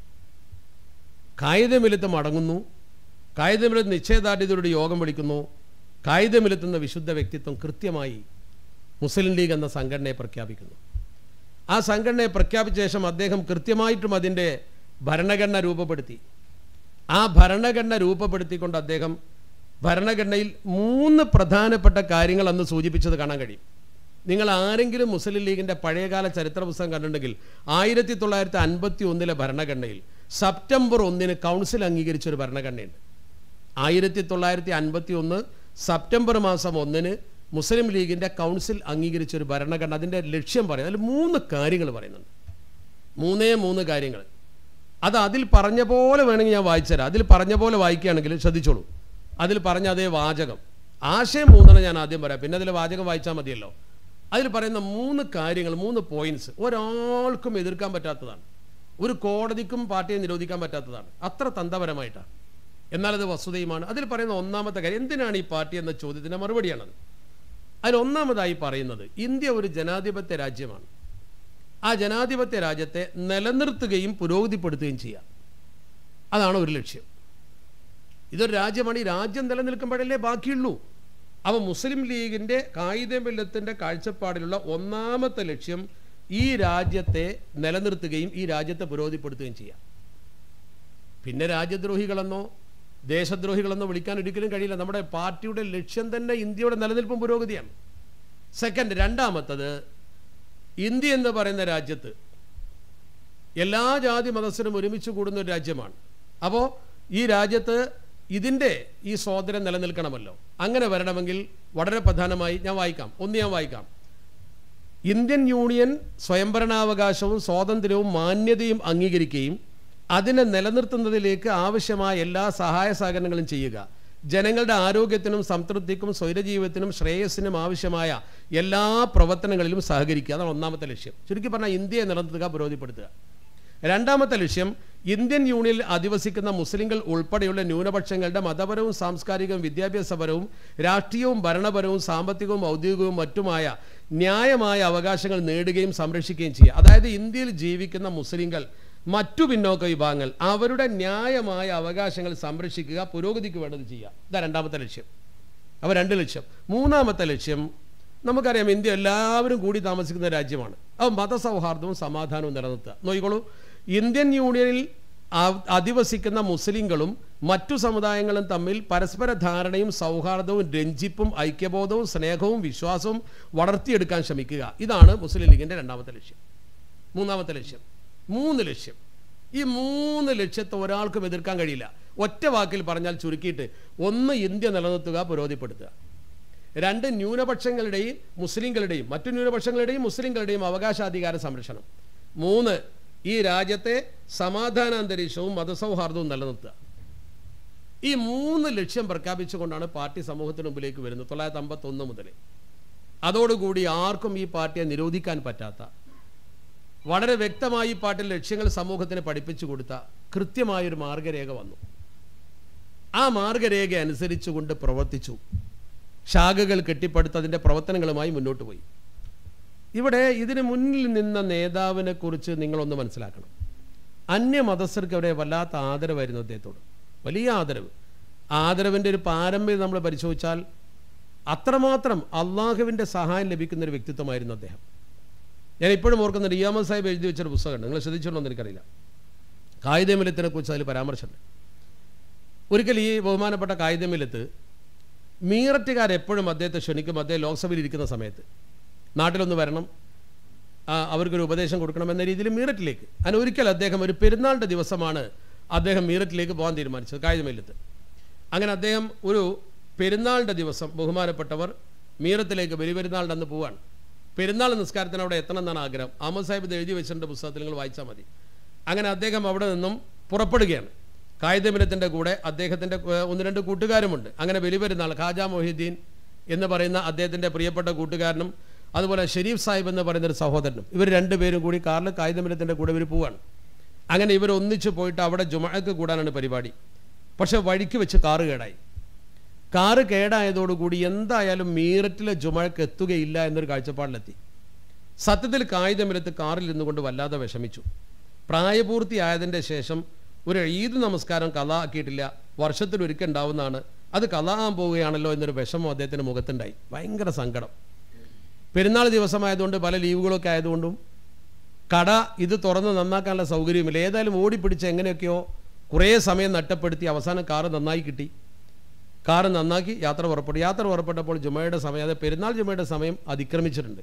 കായികമിലത്ത് മടങ്ങുന്നു കായികമിലത്ത് നിശ്ചയദാർഢ്യതയോട് യോഗം വിളിക്കുന്നു കായികമിലത്തുന്ന വിശുദ്ധ വ്യക്തിത്വം കൃത്യമായി മുസ്ലിം ലീഗ് എന്ന സംഘടനയെ പ്രഖ്യാപിക്കുന്നു ആ സംഘടനയെ പ്രഖ്യാപിച്ച ശേഷം അദ്ദേഹം കൃത്യമായിട്ടും അതിൻ്റെ ഭരണഘടന രൂപപ്പെടുത്തി ആ ഭരണഘടന രൂപപ്പെടുത്തിക്കൊണ്ട് അദ്ദേഹം ഭരണഘടനയിൽ മൂന്ന് പ്രധാനപ്പെട്ട കാര്യങ്ങൾ അന്ന് സൂചിപ്പിച്ചത് കാണാൻ കഴിയും നിങ്ങൾ ആരെങ്കിലും മുസ്ലിം ലീഗിൻ്റെ പഴയകാല ചരിത്ര പുസ്തകം കണ്ടിട്ടുണ്ടെങ്കിൽ ആയിരത്തി തൊള്ളായിരത്തി അൻപത്തി ഒന്നിലെ ഭരണഘടനയിൽ സെപ്റ്റംബർ ഒന്നിന് കൗൺസിൽ അംഗീകരിച്ച ഒരു ഭരണഘടനയുണ്ട് ആയിരത്തി തൊള്ളായിരത്തി അൻപത്തി ഒന്ന് സെപ്റ്റംബർ മാസം ഒന്നിന് മുസ്ലിം ലീഗിൻ്റെ കൗൺസിൽ അംഗീകരിച്ച ഒരു ഭരണഘടന അതിൻ്റെ ലക്ഷ്യം പറയുന്നത് അതിൽ മൂന്ന് കാര്യങ്ങൾ പറയുന്നുണ്ട് മൂന്നേ മൂന്ന് കാര്യങ്ങൾ അത് അതിൽ പറഞ്ഞ പോലെ വേണമെങ്കിൽ ഞാൻ വായിച്ചുതരാം അതിൽ പറഞ്ഞ പോലെ വായിക്കുകയാണെങ്കിൽ ശ്രദ്ധിച്ചോളൂ അതിൽ പറഞ്ഞ അതേ വാചകം ആശയം മൂന്നെണ്ണം ഞാൻ ആദ്യം പറയാം പിന്നെ അതിൽ വാചകം വായിച്ചാൽ മതിയല്ലോ അതിൽ പറയുന്ന മൂന്ന് കാര്യങ്ങൾ മൂന്ന് പോയിന്റ്സ് ഒരാൾക്കും എതിർക്കാൻ പറ്റാത്തതാണ് ഒരു കോടതിക്കും പാർട്ടിയെ നിരോധിക്കാൻ പറ്റാത്തതാണ് അത്ര തന്ത്രപരമായിട്ടാണ് എന്നാൽ അത് വസ്തുതയുമാണ് അതിൽ പറയുന്ന ഒന്നാമത്തെ കാര്യം എന്തിനാണ് ഈ പാർട്ടി എന്ന ചോദ്യത്തിൻ്റെ മറുപടിയാണത് അതിൽ ഒന്നാമതായി പറയുന്നത് ഇന്ത്യ ഒരു ജനാധിപത്യ രാജ്യമാണ് ആ ജനാധിപത്യ രാജ്യത്തെ നിലനിർത്തുകയും പുരോഗതിപ്പെടുത്തുകയും ചെയ്യാം അതാണ് ഒരു ലക്ഷ്യം ഇതൊരു രാജ്യമാണ് ഈ രാജ്യം നിലനിൽക്കുമ്പോഴല്ലേ ബാക്കിയുള്ളൂ അപ്പോൾ മുസ്ലിം ലീഗിൻ്റെ കായികബില്ലത്തിൻ്റെ കാഴ്ചപ്പാടിലുള്ള ഒന്നാമത്തെ ലക്ഷ്യം ഈ രാജ്യത്തെ നിലനിർത്തുകയും ഈ രാജ്യത്തെ പുരോഗതിപ്പെടുത്തുകയും ചെയ്യാം പിന്നെ രാജ്യദ്രോഹികളെന്നോ ദേശദ്രോഹികളെന്നോ വിളിക്കാൻ ഒരിക്കലും കഴിയില്ല നമ്മുടെ പാർട്ടിയുടെ ലക്ഷ്യം തന്നെ ഇന്ത്യയുടെ നിലനിൽപ്പും പുരോഗതിയാണ് സെക്കൻഡ് രണ്ടാമത്തത് ഇന്ത്യ എന്ന് പറയുന്ന രാജ്യത്ത് എല്ലാ ജാതി മതസ്ഥരും ഒരുമിച്ച് കൂടുന്ന ഒരു രാജ്യമാണ് അപ്പോൾ ഈ രാജ്യത്ത് ഇതിൻ്റെ ഈ സ്വാതന്ത്ര്യം നിലനിൽക്കണമല്ലോ അങ്ങനെ വരണമെങ്കിൽ വളരെ പ്രധാനമായി ഞാൻ വായിക്കാം ഒന്ന് ഞാൻ വായിക്കാം ഇന്ത്യൻ യൂണിയൻ സ്വയംഭരണാവകാശവും സ്വാതന്ത്ര്യവും മാന്യതയും അംഗീകരിക്കുകയും അതിനെ നിലനിർത്തുന്നതിലേക്ക് ആവശ്യമായ എല്ലാ സഹായ സഹകരണങ്ങളും ചെയ്യുക ജനങ്ങളുടെ ആരോഗ്യത്തിനും സംതൃപ്തിക്കും സ്വൈരജീവിതത്തിനും ശ്രേയസ്സിനും ആവശ്യമായ എല്ലാ പ്രവർത്തനങ്ങളിലും സഹകരിക്കുക അതാണ് ഒന്നാമത്തെ ലക്ഷ്യം ചുരുക്കി പറഞ്ഞാൽ ഇന്ത്യയെ നിലനിർത്തുക പുരോഗതിപ്പെടുത്തുക രണ്ടാമത്തെ ലക്ഷ്യം ഇന്ത്യൻ യൂണിയനിൽ അധിവസിക്കുന്ന മുസ്ലിങ്ങൾ ഉൾപ്പെടെയുള്ള ന്യൂനപക്ഷങ്ങളുടെ മതപരവും സാംസ്കാരികവും വിദ്യാഭ്യാസപരവും രാഷ്ട്രീയവും ഭരണപരവും സാമ്പത്തികവും ഔദ്യോഗികവും മറ്റുമായ ന്യായമായ അവകാശങ്ങൾ നേടുകയും സംരക്ഷിക്കുകയും ചെയ്യുക അതായത് ഇന്ത്യയിൽ ജീവിക്കുന്ന മുസ്ലിങ്ങൾ മറ്റു പിന്നോക്ക വിഭാഗങ്ങൾ അവരുടെ ന്യായമായ അവകാശങ്ങൾ സംരക്ഷിക്കുക പുരോഗതിക്ക് വേണ്ടത് ചെയ്യുക ഇതാ രണ്ടാമത്തെ ലക്ഷ്യം അവ രണ്ട് ലക്ഷ്യം മൂന്നാമത്തെ ലക്ഷ്യം നമുക്കറിയാം ഇന്ത്യ എല്ലാവരും കൂടി താമസിക്കുന്ന രാജ്യമാണ് അപ്പോൾ മതസൗഹാർദ്ദവും സമാധാനവും നിലനിർത്തുക നോക്കിക്കോളൂ ഇന്ത്യൻ യൂണിയനിൽ അ- അധിവസിക്കുന്ന മുസ്ലിങ്ങളും മറ്റു സമുദായങ്ങളും തമ്മിൽ പരസ്പര ധാരണയും സൗഹാർദ്ദവും രഞ്ജിപ്പും ഐക്യബോധവും സ്നേഹവും വിശ്വാസവും വളർത്തിയെടുക്കാൻ ശ്രമിക്കുക ഇതാണ് മുസ്ലിം ലീഗിൻ്റെ രണ്ടാമത്തെ ലക്ഷ്യം മൂന്നാമത്തെ ലക്ഷ്യം മൂന്ന് ലക്ഷ്യം ഈ മൂന്ന് ലക്ഷ്യത്തെ ഒരാൾക്കും എതിർക്കാൻ കഴിയില്ല ഒറ്റ വാക്കിൽ പറഞ്ഞാൽ ചുരുക്കിയിട്ട് ഒന്ന് ഇന്ത്യ നിലനിർത്തുക പുരോഗതിപ്പെടുത്തുക രണ്ട് ന്യൂനപക്ഷങ്ങളുടെയും മുസ്ലിങ്ങളുടെയും മറ്റു ന്യൂനപക്ഷങ്ങളുടെയും മുസ്ലിങ്ങളുടെയും അവകാശാധികാര സംരക്ഷണം മൂന്ന് ഈ രാജ്യത്തെ സമാധാന അന്തരീക്ഷവും മതസൗഹാർദ്ദവും നിലനിർത്തുക ഈ മൂന്ന് ലക്ഷ്യം പ്രഖ്യാപിച്ചുകൊണ്ടാണ് പാർട്ടി സമൂഹത്തിന് മുമ്പിലേക്ക് വരുന്നത് തൊള്ളായിരത്തി അമ്പത്തൊന്ന് മുതൽ അതോടുകൂടി ആർക്കും ഈ പാർട്ടിയെ നിരോധിക്കാൻ പറ്റാത്ത വളരെ വ്യക്തമായി ഈ പാട്ടിൽ ലക്ഷ്യങ്ങൾ സമൂഹത്തിന് പഠിപ്പിച്ചു കൊടുത്ത കൃത്യമായൊരു മാർഗരേഖ വന്നു ആ മാർഗരേഖ അനുസരിച്ചുകൊണ്ട് പ്രവർത്തിച്ചു ശാഖകൾ കെട്ടിപ്പടുത്ത് അതിൻ്റെ പ്രവർത്തനങ്ങളുമായി മുന്നോട്ട് പോയി ഇവിടെ ഇതിന് മുന്നിൽ നിന്ന നേതാവിനെ കുറിച്ച് നിങ്ങളൊന്ന് മനസ്സിലാക്കണം അന്യമതസ്ഥർക്ക് അവരെ വല്ലാത്ത ആദരവായിരുന്നു അദ്ദേഹത്തോട് വലിയ ആദരവ് ആദരവിൻ്റെ ഒരു പാരമ്പര്യം നമ്മൾ പരിശോധിച്ചാൽ അത്രമാത്രം അള്ളാഹുവിൻ്റെ സഹായം ലഭിക്കുന്ന ഒരു വ്യക്തിത്വമായിരുന്നു അദ്ദേഹം ഞാൻ ഇപ്പോഴും ഓർക്കുന്ന റിയാമത് സാഹിബ് എഴുതി വെച്ചൊരു പുസ്തകമുണ്ട് നിങ്ങൾ ശ്രദ്ധിച്ചിട്ടുണ്ടോ എന്ന് എനിക്കറിയില്ല കായികമില്ലത്തിനെ കുറിച്ച് അതിൽ പരാമർശമുണ്ട് ഒരിക്കൽ ഈ ബഹുമാനപ്പെട്ട കായികമില്ലത്ത് മീററ്റുകാരെപ്പോഴും അദ്ദേഹത്തെ ക്ഷണിക്കും അദ്ദേഹം ലോക്സഭയിൽ ഇരിക്കുന്ന സമയത്ത് നാട്ടിലൊന്ന് വരണം ആ, അവർക്കൊരു ഉപദേശം കൊടുക്കണം എന്ന രീതിയിൽ മീററ്റിലേക്ക് അങ്ങനെ ഒരിക്കൽ അദ്ദേഹം ഒരു പെരുന്നാളിൻ്റെ ദിവസമാണ് അദ്ദേഹം മീററ്റിലേക്ക് പോകാൻ തീരുമാനിച്ചത് കായികമില്ലത്ത് അങ്ങനെ അദ്ദേഹം ഒരു പെരുന്നാളിൻ്റെ ദിവസം ബഹുമാനപ്പെട്ടവർ മീറത്തിലേക്ക് ബലിപെരുന്നാളിൻ്റെ അന്ന് പോവാണ് പെരുന്നാൾ നിസ്കാരത്തിന് അവിടെ എത്തണം എന്നാണ് ആഗ്രഹം അഹമ്മദ് സാഹിബ് ഇത് എഴുതി വെച്ചിട്ടുണ്ട് പുസ്തകത്തിൽ നിങ്ങൾ വായിച്ചാൽ മതി അങ്ങനെ അദ്ദേഹം അവിടെ നിന്നും പുറപ്പെടുകയാണ് കായികമിനത്തിൻ്റെ കൂടെ അദ്ദേഹത്തിൻ്റെ ഏർ, ഒന്ന് രണ്ട് കൂട്ടുകാരുമുണ്ട് അങ്ങനെ ബലിപെരുന്നാൾ ഖാജ മൊഹീദ്ദീൻ എന്ന് പറയുന്ന അദ്ദേഹത്തിൻ്റെ പ്രിയപ്പെട്ട കൂട്ടുകാരനും അതുപോലെ ഷെരീഫ് സാഹിബ് എന്ന് പറയുന്ന ഒരു സഹോദരനും ഇവർ രണ്ടുപേരും കൂടി കാറിൽ കായികമിനത്തിൻ്റെ കൂടെ ഇവർ പോവാണ് അങ്ങനെ ഇവർ ഒന്നിച്ച് പോയിട്ട് അവിടെ ജുമഴക്ക് കൂടാനാണ് പരിപാടി പക്ഷേ വഴിക്ക് വെച്ച് കാറ് കേടായി കാറ് കേടായതോടുകൂടി എന്തായാലും മീററ്റിലെ ജുമഴക്ക് എത്തുകയില്ല എന്നൊരു കാഴ്ചപ്പാടിലെത്തി സത്യത്തിൽ കായികമിരത്ത് കാറിൽ നിന്നുകൊണ്ട് വല്ലാതെ വിഷമിച്ചു പ്രായപൂർത്തിയായതിൻ്റെ ശേഷം ഒരു ഈദ് നമസ്കാരം കല ആക്കിയിട്ടില്ല വർഷത്തിൽ ഒരിക്കൽ ഉണ്ടാവുന്നതാണ് അത് കല ആകാൻ പോവുകയാണല്ലോ എന്നൊരു വിഷമം അദ്ദേഹത്തിൻ്റെ മുഖത്തുണ്ടായി ഭയങ്കര സങ്കടം പെരുന്നാൾ ദിവസമായതുകൊണ്ട് പല ലീവുകളൊക്കെ ആയതുകൊണ്ടും കട ഇത് തുറന്ന് നന്നാക്കാനുള്ള സൗകര്യമില്ല ഏതായാലും ഓടിപ്പിടിച്ച് എങ്ങനെയൊക്കെയോ കുറേ സമയം നട്ടപ്പെടുത്തി അവസാനം കാറ് നന്നായി കിട്ടി കാറ് നന്നാക്കി യാത്ര പുറപ്പെട്ടു യാത്ര പുറപ്പെട്ടപ്പോൾ ജുമയുടെ സമയം അതായത് പെരുന്നാൾ ജുമയുടെ സമയം അതിക്രമിച്ചിട്ടുണ്ട്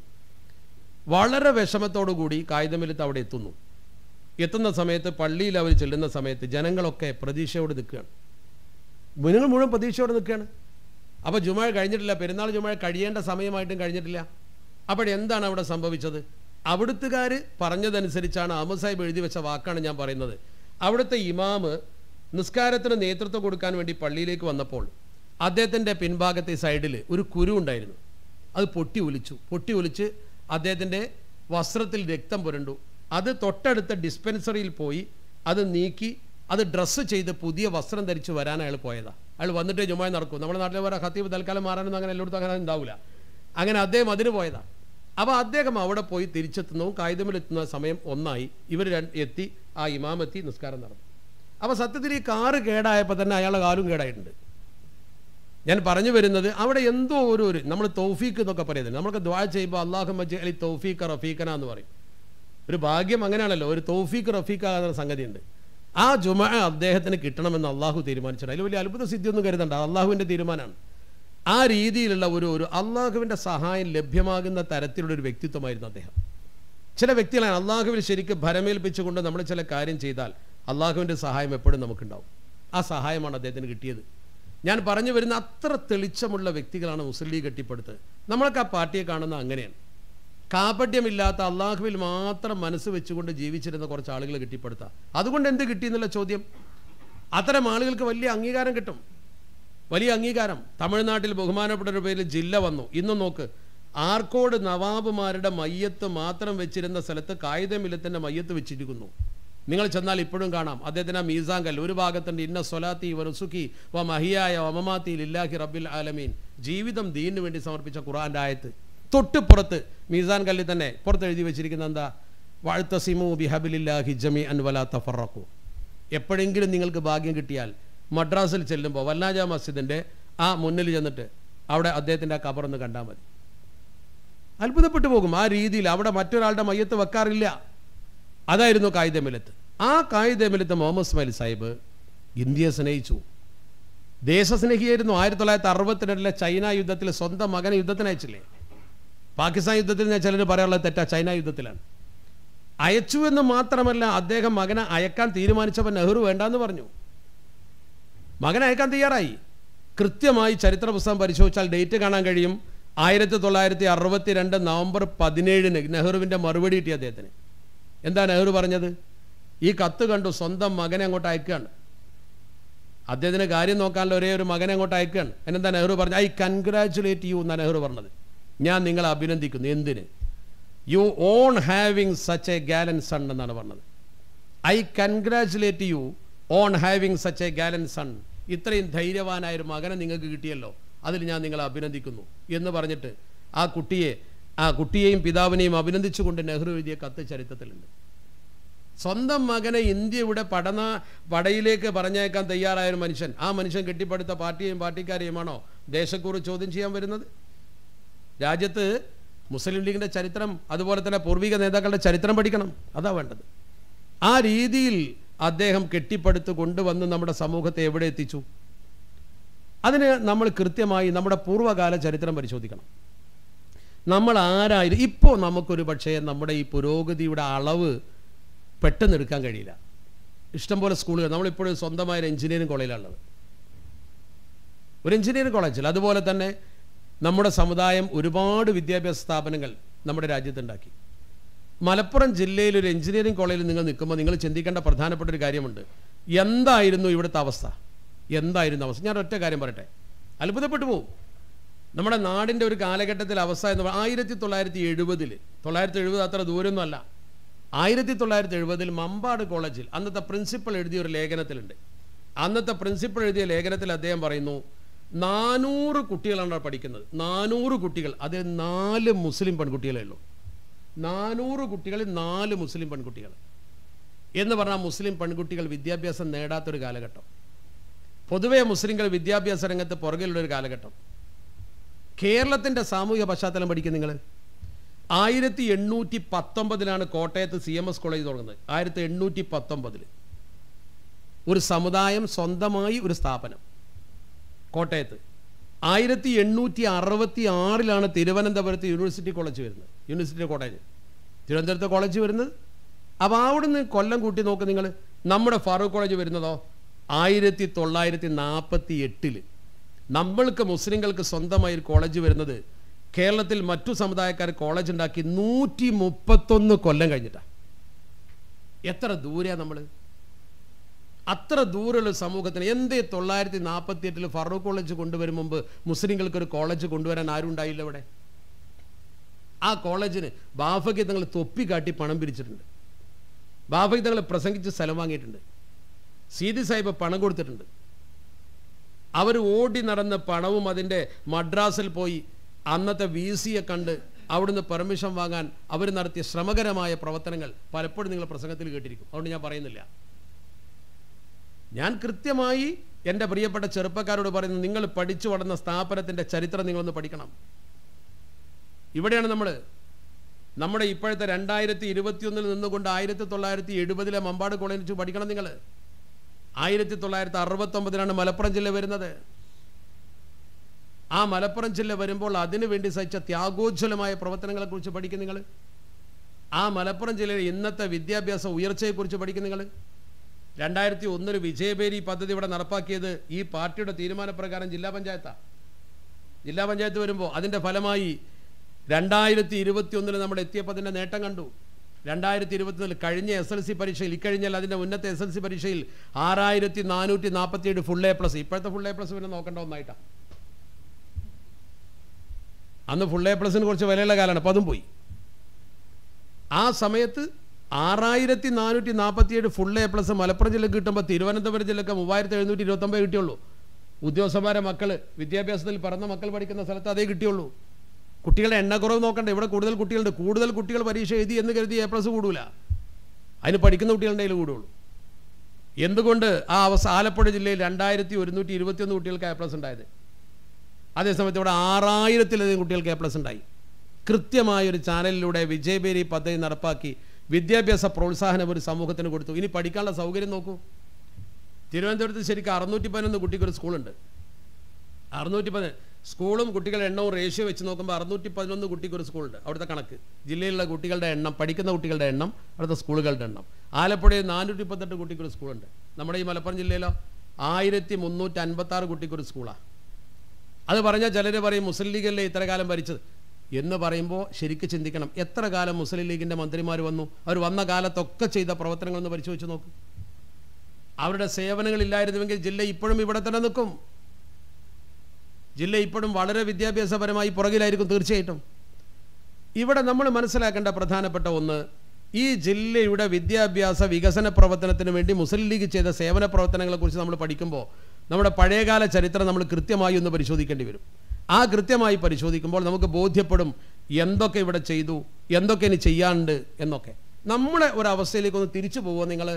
വളരെ വിഷമത്തോടു കൂടി കായികമില്ലത്ത് അവിടെ എത്തുന്നു എത്തുന്ന സമയത്ത് പള്ളിയിൽ അവർ ചെല്ലുന്ന സമയത്ത് ജനങ്ങളൊക്കെ പ്രതീക്ഷയോട് നിൽക്കുകയാണ് നിങ്ങൾ മുഴുവൻ പ്രതീക്ഷയോടെ നിൽക്കുകയാണ് അപ്പോൾ ജുമഴ കഴിഞ്ഞിട്ടില്ല പെരുന്നാൾ ജുമഴ കഴിയേണ്ട സമയമായിട്ടും കഴിഞ്ഞിട്ടില്ല അപ്പോൾ എന്താണ് അവിടെ സംഭവിച്ചത് അവിടുത്തുകാർ പറഞ്ഞതനുസരിച്ചാണ് അഹമ്മദ് സാഹിബ് എഴുതി വെച്ച വാക്കാണ് ഞാൻ പറയുന്നത് അവിടുത്തെ ഇമാമ് നിസ്കാരത്തിന് നേതൃത്വം കൊടുക്കാൻ വേണ്ടി പള്ളിയിലേക്ക് വന്നപ്പോൾ അദ്ദേഹത്തിൻ്റെ പിൻഭാഗത്തെ സൈഡിൽ ഒരു കുരു ഉണ്ടായിരുന്നു അത് പൊട്ടി ഒലിച്ചു പൊട്ടി ഒലിച്ച് അദ്ദേഹത്തിൻ്റെ വസ്ത്രത്തിൽ രക്തം പുരണ്ടു അത് തൊട്ടടുത്ത ഡിസ്പെൻസറിയിൽ പോയി അത് നീക്കി അത് ഡ്രസ്സ് ചെയ്ത് പുതിയ വസ്ത്രം ധരിച്ച് വരാൻ അയാൾ പോയതാ അയാൾ വന്നിട്ട് ജുമായി നടക്കും നമ്മുടെ നാട്ടിലെ വേറെ ഖത്തീബ് തൽക്കാലം മാറാനൊന്നും അങ്ങനെ എല്ലായിടത്തും അങ്ങനെ ഉണ്ടാവില്ല അങ്ങനെ അദ്ദേഹം അതിന് പോയതാ അപ്പോൾ അദ്ദേഹം അവിടെ പോയി തിരിച്ചെത്തുന്നതും കായികമിലെത്തുന്ന സമയം ഒന്നായി ഇവർ രണ്ട് എത്തി ആ ഇമാമെത്തി നിസ്കാരം നടന്നു അപ്പോൾ സത്യത്തിൽ ഈ കാറ് കേടായപ്പോൾ തന്നെ അയാളുടെ കാലും കേടായിട്ടുണ്ട് ഞാൻ പറഞ്ഞു വരുന്നത് അവിടെ എന്തോ ഒരു ഒരു നമ്മൾ തൗഫീക്ക് എന്നൊക്കെ പറയുന്നത് നമ്മൾക്ക് ദ്വാ ചെയ്യുമ്പോൾ അള്ളാഹു മജി അലി തൗഫീഖ് റഫീഖന എന്ന് പറയും ഒരു ഭാഗ്യം അങ്ങനെയാണല്ലോ ഒരു തൗഫീഖ് റഫീഖ് ആകുന്ന സംഗതിയുണ്ട് ആ ജുമ അദ്ദേഹത്തിന് കിട്ടണമെന്ന് അള്ളാഹു തീരുമാനിച്ചിട്ടുണ്ട് അതിൽ വലിയ അത്ഭുത സിദ്ധിയൊന്നും കരുതണ്ട അള്ളാഹുവിൻ്റെ തീരുമാനമാണ് ആ രീതിയിലുള്ള ഒരു ഒരു അള്ളാഹുവിൻ്റെ സഹായം ലഭ്യമാകുന്ന തരത്തിലുള്ള ഒരു വ്യക്തിത്വമായിരുന്നു അദ്ദേഹം ചില വ്യക്തികളാണ് അള്ളാഹുവിൽ ശരിക്കും ഭരമേൽപ്പിച്ചുകൊണ്ട് നമ്മൾ ചില കാര്യം ചെയ്താൽ അള്ളാഹുവിൻ്റെ സഹായം എപ്പോഴും നമുക്കുണ്ടാവും ആ സഹായമാണ് അദ്ദേഹത്തിന് കിട്ടിയത് ഞാൻ പറഞ്ഞു വരുന്ന അത്ര തെളിച്ചമുള്ള വ്യക്തികളാണ് മുസ്ലിം ലീഗ് കെട്ടിപ്പടുത്തത് നമ്മളൊക്കെ ആ പാർട്ടിയെ കാണുന്ന അങ്ങനെയാണ് കാപട്യമില്ലാത്ത അള്ളാഹുവിൽ മാത്രം മനസ്സ് വെച്ചുകൊണ്ട് ജീവിച്ചിരുന്ന കുറച്ച് ആളുകൾ കെട്ടിപ്പടുത്താം അതുകൊണ്ട് എന്ത് കിട്ടി എന്നുള്ള ചോദ്യം അത്തരം ആളുകൾക്ക് വലിയ അംഗീകാരം കിട്ടും വലിയ അംഗീകാരം തമിഴ്നാട്ടിൽ ബഹുമാനപ്പെട്ട ഒരു പേരിൽ ജില്ല വന്നു ഇന്ന് നോക്ക് ആർക്കോട് നവാബുമാരുടെ മയ്യത്ത് മാത്രം വെച്ചിരുന്ന സ്ഥലത്ത് കായികമില്ലത്തിൻ്റെ മയ്യത്ത് വെച്ചിരിക്കുന്നു നിങ്ങൾ ചെന്നാൽ ഇപ്പോഴും കാണാം അദ്ദേഹത്തിന് ആ മീസാങ്കൽ ഒരു ഭാഗത്തുണ്ട് ഇന്ന സൊലാത്തി വറുസുഖി വ മഹിയായ വമമാത്തി ലില്ലാഹി റബ്ബിൽ ആലമീൻ ജീവിതം ദീനിന് വേണ്ടി സമർപ്പിച്ച ഖുറാൻ്റെ ആയത്ത് തൊട്ടുപുറത്ത് മീസാൻ കല്ലിൽ തന്നെ പുറത്ത് എഴുതി വെച്ചിരിക്കുന്ന എന്താ വാഴ്ത്തസിമു ബിഹബിലില്ലാഹി ജമി അൻ വലാ തഫറക്കു എപ്പോഴെങ്കിലും നിങ്ങൾക്ക് ഭാഗ്യം കിട്ടിയാൽ മദ്രാസിൽ ചെല്ലുമ്പോൾ വല്ലാജ മസ്ജിദിൻ്റെ ആ മുന്നിൽ ചെന്നിട്ട് അവിടെ അദ്ദേഹത്തിൻ്റെ ആ കബറൊന്ന് കണ്ടാൽ മതി അത്ഭുതപ്പെട്ടു പോകും ആ രീതിയിൽ അവിടെ മറ്റൊരാളുടെ മയ്യത്ത് വെക്കാറില്ല അതായിരുന്നു കായികമിലത്ത് ആ കായികമിലത്ത് മുഹമ്മദ് ഇസ്മായിൽ സാഹിബ് ഇന്ത്യയെ സ്നേഹിച്ചു ദേശസ്നേഹിയായിരുന്നു ആയിരത്തി തൊള്ളായിരത്തി അറുപത്തിരണ്ടിലെ ചൈന യുദ്ധത്തിൽ സ്വന്തം മകനെ യുദ്ധത്തിന് അയച്ചില്ലേ പാകിസ്ഥാൻ യുദ്ധത്തിൽ ഞാൻ ചിലർ പറയാനുള്ളത് തെറ്റാ ചൈന യുദ്ധത്തിലാണ് അയച്ചു എന്ന് മാത്രമല്ല അദ്ദേഹം മകനെ അയക്കാൻ തീരുമാനിച്ചപ്പോൾ നെഹ്റു വേണ്ടാന്ന് പറഞ്ഞു മകനെ അയക്കാൻ തയ്യാറായി കൃത്യമായി ചരിത്ര പുസ്തകം പരിശോധിച്ചാൽ ഡേറ്റ് കാണാൻ കഴിയും ആയിരത്തി തൊള്ളായിരത്തി അറുപത്തി രണ്ട് നവംബർ പതിനേഴിന് നെഹ്റുവിൻ്റെ മറുപടി കിട്ടി അദ്ദേഹത്തിന് എന്താ നെഹ്റു പറഞ്ഞത് ഈ കത്ത് കണ്ടു സ്വന്തം മകനെ അങ്ങോട്ട് അയക്കുകയാണ് അദ്ദേഹത്തിന് കാര്യം നോക്കാനുള്ള ഒരേ ഒരു മകനെ അങ്ങോട്ട് അയക്കുകയാണ് എന്നെന്താ നെഹ്റു പറഞ്ഞു ഐ കൺഗ്രാറ്റുലേറ്റ് യു എന്നാണ് നെഹ്റു പറഞ്ഞത് ഞാൻ നിങ്ങളെ അഭിനന്ദിക്കുന്നു എന്തിന് you on having such a gallant son എന്നാണ് പറഞ്ഞത് I congratulate you on having such a gallant son ഇത്രയും ധൈര്യവാനായ ഒരു മകനെ നിങ്ങൾക്ക് കിട്ടിയല്ലോ അതിൽ ഞാൻ നിങ്ങളെ അഭിനന്ദിക്കുന്നു എന്ന് പറഞ്ഞിട്ട് ആ കുട്ടിയെ ആ കുട്ടിയെയും പിതാവിനെയും അഭിനന്ദിച്ചുകൊണ്ട് നെഹ്റു എഴുതിയ കത്ത് ചരിത്രത്തിലുണ്ട് സ്വന്തം മകനെ ഇന്ത്യയുടെ പഠന പടയിലേക്ക് പറഞ്ഞേക്കാൻ തയ്യാറായ ഒരു മനുഷ്യൻ ആ മനുഷ്യൻ കെട്ടിപ്പടുത്ത പാർട്ടിയെയും പാർട്ടിക്കാരെയുമാണോ ദേശക്കുറിച്ച് ചോദ്യം ചെയ്യാൻ വരുന്നത് രാജ്യത്ത് മുസ്ലിം ലീഗിൻ്റെ ചരിത്രം അതുപോലെ തന്നെ പൂർവിക നേതാക്കളുടെ ചരിത്രം പഠിക്കണം അതാ വേണ്ടത് ആ രീതിയിൽ അദ്ദേഹം കെട്ടിപ്പടുത്ത് കൊണ്ടുവന്ന് നമ്മുടെ സമൂഹത്തെ എവിടെ എത്തിച്ചു അതിന് നമ്മൾ കൃത്യമായി നമ്മുടെ പൂർവ്വകാല ചരിത്രം പരിശോധിക്കണം നമ്മൾ ആരായിരുന്നു ഇപ്പോൾ നമുക്കൊരു പക്ഷേ നമ്മുടെ ഈ പുരോഗതിയുടെ അളവ് പെട്ടെന്ന് എടുക്കാൻ കഴിയില്ല ഇഷ്ടംപോലെ സ്കൂളുകൾ നമ്മളിപ്പോഴും സ്വന്തമായ ഒരു എഞ്ചിനീയറിംഗ് കോളേജിലുള്ളത് ഒരു എഞ്ചിനീയറിംഗ് കോളേജിൽ അതുപോലെ തന്നെ നമ്മുടെ സമുദായം ഒരുപാട് വിദ്യാഭ്യാസ സ്ഥാപനങ്ങൾ നമ്മുടെ രാജ്യത്തുണ്ടാക്കി മലപ്പുറം ജില്ലയിൽ ഒരു എഞ്ചിനീയറിംഗ് കോളേജിൽ നിങ്ങൾ നിൽക്കുമ്പോൾ നിങ്ങൾ ചിന്തിക്കേണ്ട പ്രധാനപ്പെട്ട ഒരു കാര്യമുണ്ട് എന്തായിരുന്നു ഇവിടുത്തെ അവസ്ഥ എന്തായിരുന്നു അവസ്ഥ ഞാൻ ഒറ്റ കാര്യം പറയട്ടെ അത്ഭുതപ്പെട്ടു പോകും നമ്മുടെ നാടിൻ്റെ ഒരു കാലഘട്ടത്തിൽ അവസ്ഥ എന്ന് പറഞ്ഞാൽ ആയിരത്തി തൊള്ളായിരത്തി എഴുപതിൽ തൊള്ളായിരത്തി എഴുപത് അത്ര ദൂരമൊന്നുമല്ല ആയിരത്തി തൊള്ളായിരത്തി എഴുപതിൽ മമ്പാട് കോളേജിൽ അന്നത്തെ പ്രിൻസിപ്പൾ എഴുതിയ ഒരു ലേഖനത്തിലുണ്ട് അന്നത്തെ പ്രിൻസിപ്പൾ എഴുതിയ ലേഖനത്തിൽ അദ്ദേഹം പറയുന്നു നാനൂറ് കുട്ടികളാണ് അവിടെ പഠിക്കുന്നത് നാനൂറ് കുട്ടികൾ അതിൽ നാല് മുസ്ലിം പെൺകുട്ടികളേ ഉള്ളൂ നാനൂറ് കുട്ടികളിൽ നാല് മുസ്ലിം പെൺകുട്ടികൾ എന്ന് പറഞ്ഞാൽ മുസ്ലിം പെൺകുട്ടികൾ വിദ്യാഭ്യാസം നേടാത്തൊരു കാലഘട്ടം പൊതുവേ മുസ്ലിങ്ങൾ വിദ്യാഭ്യാസ രംഗത്ത് പുറകിലുള്ള ഒരു കാലഘട്ടം കേരളത്തിൻ്റെ സാമൂഹിക പശ്ചാത്തലം പഠിക്കും നിങ്ങൾ ആയിരത്തി എണ്ണൂറ്റി പത്തൊമ്പതിലാണ് കോട്ടയത്ത് സി എം എസ് കോളേജ് തുടങ്ങുന്നത് ആയിരത്തി എണ്ണൂറ്റി പത്തൊമ്പതിൽ ഒരു സമുദായം സ്വന്തമായി ഒരു സ്ഥാപനം കോട്ടയത്ത് ആയിരത്തി എണ്ണൂറ്റി അറുപത്തി ആറിലാണ് തിരുവനന്തപുരത്ത് യൂണിവേഴ്സിറ്റി കോളേജ് വരുന്നത് യൂണിവേഴ്സിറ്റി കോളേജ് തിരുവനന്തപുരത്ത് കോളേജ് വരുന്നത് അപ്പോൾ അവിടുന്ന് കൊല്ലം കൂട്ടി നോക്ക് നിങ്ങൾ നമ്മുടെ ഫാറൂഖ് കോളേജ് വരുന്നതോ ആയിരത്തി തൊള്ളായിരത്തി നാൽപ്പത്തി എട്ടിൽ നമ്മൾക്ക് മുസ്ലിങ്ങൾക്ക് സ്വന്തമായി ഒരു കോളേജ് വരുന്നത് കേരളത്തിൽ മറ്റു സമുദായക്കാർ കോളേജ് ഉണ്ടാക്കി നൂറ്റി മുപ്പത്തൊന്ന് കൊല്ലം കഴിഞ്ഞിട്ടാണ് എത്ര ദൂരെയാണ് നമ്മൾ അത്ര ദൂരമുള്ള സമൂഹത്തിന് എന്തേ തൊള്ളായിരത്തി നാൽപ്പത്തി എട്ടിൽ ഫറൂഖ് കോളേജ് കൊണ്ടുവരും മുമ്പ് മുസ്ലിങ്ങൾക്ക് ഒരു കോളേജ് കൊണ്ടുവരാൻ ആരും ഉണ്ടായില്ല ഇവിടെ ആ കോളേജിന് ബാഫയ്ക്ക് തങ്ങൾ തൊപ്പി കാട്ടി പണം പിരിച്ചിട്ടുണ്ട് ബാഫയ്ക്ക് തങ്ങൾ പ്രസംഗിച്ച് സ്ഥലം വാങ്ങിയിട്ടുണ്ട് സീതി സാഹിബ് പണം കൊടുത്തിട്ടുണ്ട് അവർ ഓടി നടന്ന് പണവും അതിൻ്റെ മദ്രാസിൽ പോയി അന്നത്തെ വി സിയെ കണ്ട് അവിടുന്ന് പെർമിഷൻ വാങ്ങാൻ അവർ നടത്തിയ ശ്രമകരമായ പ്രവർത്തനങ്ങൾ പലപ്പോഴും നിങ്ങൾ പ്രസംഗത്തിൽ കേട്ടിരിക്കും അതുകൊണ്ട് ഞാൻ പറയുന്നില്ല ഞാൻ കൃത്യമായി എൻ്റെ പ്രിയപ്പെട്ട ചെറുപ്പക്കാരോട് പറയുന്നു നിങ്ങൾ പഠിച്ചു വളർന്ന സ്ഥാപനത്തിൻ്റെ ചരിത്രം നിങ്ങളൊന്ന് പഠിക്കണം ഇവിടെയാണ് നമ്മൾ നമ്മുടെ ഇപ്പോഴത്തെ രണ്ടായിരത്തി ഇരുപത്തിയൊന്നിൽ നിന്നുകൊണ്ട് ആയിരത്തി തൊള്ളായിരത്തി എഴുപതിലെ മമ്പാട് കോളേജ് പഠിക്കണം നിങ്ങൾ ആയിരത്തി തൊള്ളായിരത്തി അറുപത്തൊമ്പതിനാണ് മലപ്പുറം ജില്ല വരുന്നത് ആ മലപ്പുറം ജില്ല വരുമ്പോൾ അതിനു വേണ്ടി സഹിച്ച ത്യാഗോജ്വലമായ പ്രവർത്തനങ്ങളെക്കുറിച്ച് പഠിക്കും നിങ്ങൾ ആ മലപ്പുറം ജില്ലയിലെ ഇന്നത്തെ വിദ്യാഭ്യാസ ഉയർച്ചയെക്കുറിച്ച് പഠിക്കും നിങ്ങൾ രണ്ടായിരത്തി ഒന്നിൽ വിജയബേരി പദ്ധതി ഇവിടെ നടപ്പാക്കിയത് ഈ പാർട്ടിയുടെ തീരുമാനപ്രകാരം ജില്ലാ പഞ്ചായത്താണ് ജില്ലാ പഞ്ചായത്ത് വരുമ്പോൾ അതിൻ്റെ ഫലമായി രണ്ടായിരത്തി ഇരുപത്തി ഒന്നിൽ നമ്മൾ എത്തിയപ്പോൾ അതിൻ്റെ നേട്ടം കണ്ടു രണ്ടായിരത്തി ഇരുപത്തിനാല് കഴിഞ്ഞ എസ് എൽ സി പരീക്ഷയിൽ ഇക്കഴിഞ്ഞാൽ അതിൻ്റെ മുന്നത്തെ എസ് എൽ സി പരീക്ഷയിൽ ആറായിരത്തി നാനൂറ്റി നാൽപ്പത്തിയേഴ് ഫുൾ എ പ്ലസ് ഇപ്പോഴത്തെ ഫുൾ എ പ്ലസ് പിന്നെ നോക്കേണ്ട ഒന്നായിട്ടാണ് അന്ന് ഫുൾ എ പ്ലസിന് കുറച്ച് വിലയുള്ള കാലമാണ് അപ്പോൾ അതും പോയി ആ സമയത്ത് ആറായിരത്തി നാനൂറ്റി നാൽപ്പത്തിയേഴ് ഫുൾ എ പ്ലസ് മലപ്പുറം ജില്ലക്ക് കിട്ടുമ്പോൾ തിരുവനന്തപുരം ജില്ലക്ക് മൂവായിരത്തി എഴുന്നൂറ്റി ഇരുപത്തൊമ്പത് കിട്ടിയുള്ളൂ ഉദ്യോഗസ്ഥന്മാരെ മക്കൾ വിദ്യാഭ്യാസത്തിൽ പറഞ്ഞ മക്കൾ പഠിക്കുന്ന സ്ഥലത്ത് അതേ കിട്ടിയുള്ളൂ കുട്ടികളുടെ എണ്ണക്കുറവ് നോക്കണ്ട ഇവിടെ കൂടുതൽ കുട്ടികളുണ്ട് കൂടുതൽ കുട്ടികൾ പരീക്ഷ എഴുതി എന്ന് കരുതി എ പ്ലസ് കൂടൂല അതിന് പഠിക്കുന്ന കുട്ടികളുടെ കയ്യിൽ കൂടുള്ളൂ എന്തുകൊണ്ട് ആ അവസ്ഥ ആലപ്പുഴ ജില്ലയിൽ രണ്ടായിരത്തി ഒരുന്നൂറ്റി ഇരുപത്തിയൊന്ന് കുട്ടികൾക്ക് എ പ്ലസ് ഉണ്ടായത് അതേസമയത്ത് ഇവിടെ ആറായിരത്തിലധികം കുട്ടികൾക്ക് എ പ്ലസ് ഉണ്ടായി കൃത്യമായൊരു ചാനലിലൂടെ വിജയബേരി പദ്ധതി നടപ്പാക്കി വിദ്യാഭ്യാസ പ്രോത്സാഹനം ഒരു സമൂഹത്തിന് കൊടുത്തു ഇനി പഠിക്കാനുള്ള സൗകര്യം നോക്കൂ തിരുവനന്തപുരത്ത് ശരിക്കും അറുന്നൂറ്റി പതിനൊന്ന് കുട്ടിക്കൊരു സ്കൂളുണ്ട് അറുന്നൂറ്റി പതിനൊന്ന് സ്കൂളും കുട്ടികളുടെ എണ്ണവും റേഷ്യോ വെച്ച് നോക്കുമ്പോൾ അറുന്നൂറ്റി പതിനൊന്ന് കുട്ടിക്ക് ഒരു സ്കൂളുണ്ട് അവിടുത്തെ കണക്ക് ജില്ലയിലുള്ള കുട്ടികളുടെ എണ്ണം പഠിക്കുന്ന കുട്ടികളുടെ എണ്ണം അവിടുത്തെ സ്കൂളുകളുടെ എണ്ണം ആലപ്പുഴയിൽ നാനൂറ്റി മുപ്പത്തെട്ട് കുട്ടിക്കൊരു സ്കൂളുണ്ട് നമ്മുടെ ഈ മലപ്പുറം ജില്ലയിലോ ആയിരത്തി മുന്നൂറ്റി അൻപത്താറ് കുട്ടിക്കൊരു സ്കൂളാണ് അത് പറഞ്ഞാൽ ചിലർ പറയും മുസ്ലിം ലീഗല്ലേ ഇത്ര കാലം ഭരിച്ചത് എന്ന് പറയുമ്പോൾ ശരിക്ക് ചിന്തിക്കണം എത്ര കാലം മുസ്ലിം ലീഗിൻ്റെ മന്ത്രിമാർ വന്നു അവർ വന്ന കാലത്തൊക്കെ ചെയ്ത പ്രവർത്തനങ്ങളൊന്ന് പരിശോധിച്ച് നോക്കും അവരുടെ സേവനങ്ങളില്ലായിരുന്നുവെങ്കിൽ ജില്ല ഇപ്പോഴും ഇവിടെ തന്നെ നിൽക്കും ജില്ല ഇപ്പോഴും വളരെ വിദ്യാഭ്യാസപരമായി പുറകിലായിരിക്കും തീർച്ചയായിട്ടും ഇവിടെ നമ്മൾ മനസ്സിലാക്കേണ്ട പ്രധാനപ്പെട്ട ഒന്ന് ഈ ജില്ലയുടെ വിദ്യാഭ്യാസ വികസന പ്രവർത്തനത്തിന് വേണ്ടി മുസ്ലിം ലീഗ് ചെയ്ത സേവന പ്രവർത്തനങ്ങളെക്കുറിച്ച് നമ്മൾ പഠിക്കുമ്പോൾ നമ്മുടെ പഴയകാല ചരിത്രം നമ്മൾ കൃത്യമായി ഒന്ന് പരിശോധിക്കേണ്ടി വരും ആ കൃത്യമായി പരിശോധിക്കുമ്പോൾ നമുക്ക് ബോധ്യപ്പെടും എന്തൊക്കെ ഇവിടെ ചെയ്തു എന്തൊക്കെ ഇനി ചെയ്യാനുണ്ട് എന്നൊക്കെ നമ്മളെ ഒരവസ്ഥയിലേക്ക് ഒന്ന് തിരിച്ചു പോവുക നിങ്ങൾ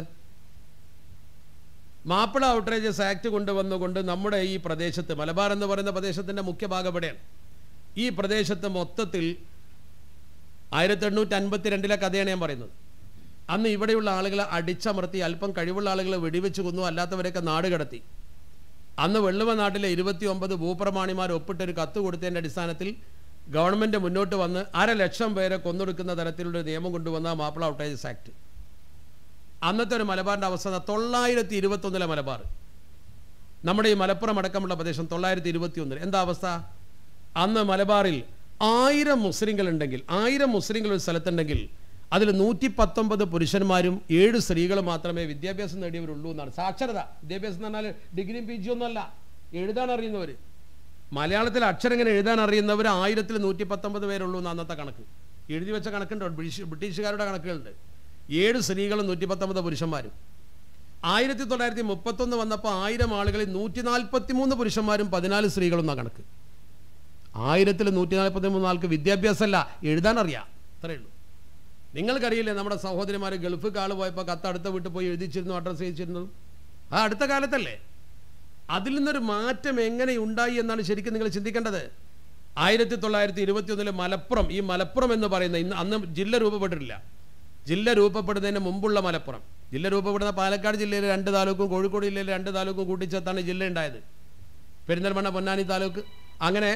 മാപ്പിള ഔട്ട്റേജസ് ആക്ട് കൊണ്ടുവന്നുകൊണ്ട് നമ്മുടെ ഈ പ്രദേശത്ത് മലബാർ എന്ന് പറയുന്ന പ്രദേശത്തിൻ്റെ മുഖ്യ ഭാഗം എവിടെയാണ് ഈ പ്രദേശത്ത് മൊത്തത്തിൽ ആയിരത്തി എണ്ണൂറ്റി അൻപത്തി രണ്ടിലെ കഥയാണ് ഞാൻ പറയുന്നത് അന്ന് ഇവിടെയുള്ള ആളുകളെ അടിച്ചമർത്തി അല്പം കഴിവുള്ള ആളുകളെ വെടിവെച്ച് കൊന്നു അല്ലാത്തവരെയൊക്കെ നാട് കടത്തി അന്ന് വെള്ളുവ നാട്ടിലെ ഇരുപത്തി ഒമ്പത് ഭൂപ്രമാണിമാർ ഒപ്പിട്ടൊരു കത്ത് കൊടുത്തതിൻ്റെ അടിസ്ഥാനത്തിൽ ഗവൺമെൻറ് മുന്നോട്ട് വന്ന് അര ലക്ഷം പേരെ കൊന്നൊടുക്കുന്ന തരത്തിലുള്ള നിയമം കൊണ്ടുവന്ന മാപ്പിള ഔട്ടേജസ് ആക്ട് അന്നത്തെ ഒരു മലബാറിൻ്റെ അവസ്ഥ തൊള്ളായിരത്തി ഇരുപത്തൊന്നിലെ മലബാർ നമ്മുടെ ഈ മലപ്പുറം അടക്കമുള്ള പ്രദേശം തൊള്ളായിരത്തി ഇരുപത്തി ഒന്നിൽ എന്താ അവസ്ഥ അന്ന് മലബാറിൽ ആയിരം മുസ്ലിങ്ങളുണ്ടെങ്കിൽ ആയിരം മുസ്ലിങ്ങൾ ഒരു സ്ഥലത്തുണ്ടെങ്കിൽ അതിൽ നൂറ്റി പത്തൊമ്പത് പുരുഷന്മാരും ഏഴ് സ്ത്രീകളും മാത്രമേ വിദ്യാഭ്യാസം നേടിയവരുള്ളൂ എന്നാണ് സാക്ഷരത വിദ്യാഭ്യാസം എന്ന് പറഞ്ഞാൽ ഡിഗ്രിയും പി ജി ഒന്നുമല്ല എഴുതാൻ അറിയുന്നവർ മലയാളത്തിൽ അക്ഷരം ഇങ്ങനെ എഴുതാൻ അറിയുന്നവർ ആയിരത്തിൽ നൂറ്റി പത്തൊമ്പത് പേരുള്ളൂ എന്ന് അന്നത്തെ കണക്ക് എഴുതി വെച്ച കണക്കുണ്ട് ബ്രിട്ടീഷ് ബ്രിട്ടീഷുകാരുടെ കണക്കുകളുണ്ട് ഏഴ് സ്ത്രീകളും നൂറ്റി പത്തൊമ്പത് പുരുഷന്മാരും ആയിരത്തി തൊള്ളായിരത്തി മുപ്പത്തൊന്ന് വന്നപ്പോൾ ആയിരം ആളുകളിൽ നൂറ്റി നാൽപ്പത്തി മൂന്ന് പുരുഷന്മാരും പതിനാല് സ്ത്രീകളും എന്നാണ് കണക്ക് ആയിരത്തിൽ നൂറ്റി നാൽപ്പത്തി മൂന്ന് ആൾക്ക് വിദ്യാഭ്യാസമല്ല എഴുതാൻ അറിയാം അത്രയേ ഉള്ളൂ നിങ്ങൾക്കറിയില്ലേ നമ്മുടെ സഹോദരിമാർ ഗൾഫ് കാള് പോയപ്പോൾ കത്ത് അടുത്ത വീട്ടിൽ പോയി എഴുതിച്ചിരുന്നു അഡ്രസ്സ് ചെയ്തിരുന്നതും ആ അടുത്ത കാലത്തല്ലേ അതിൽ നിന്നൊരു മാറ്റം എങ്ങനെ ഉണ്ടായി എന്നാണ് ശരിക്കും നിങ്ങൾ ചിന്തിക്കേണ്ടത് ആയിരത്തി തൊള്ളായിരത്തി ഇരുപത്തി ഒന്നിലെ മലപ്പുറം ഈ മലപ്പുറം എന്ന് പറയുന്ന ഇന്ന് അന്ന് ജില്ല രൂപപ്പെട്ടിട്ടില്ല ജില്ല രൂപപ്പെടുന്നതിന് മുമ്പുള്ള മലപ്പുറം ജില്ല രൂപപ്പെടുന്ന പാലക്കാട് ജില്ലയിലെ രണ്ട് താലൂക്കും കോഴിക്കോട് ജില്ലയിലെ രണ്ട് താലൂക്കും കൂട്ടിച്ചേർത്താണ് ജില്ല ഉണ്ടായത് പെരിന്തൽമണ്ണ പൊന്നാനി താലൂക്ക് അങ്ങനെ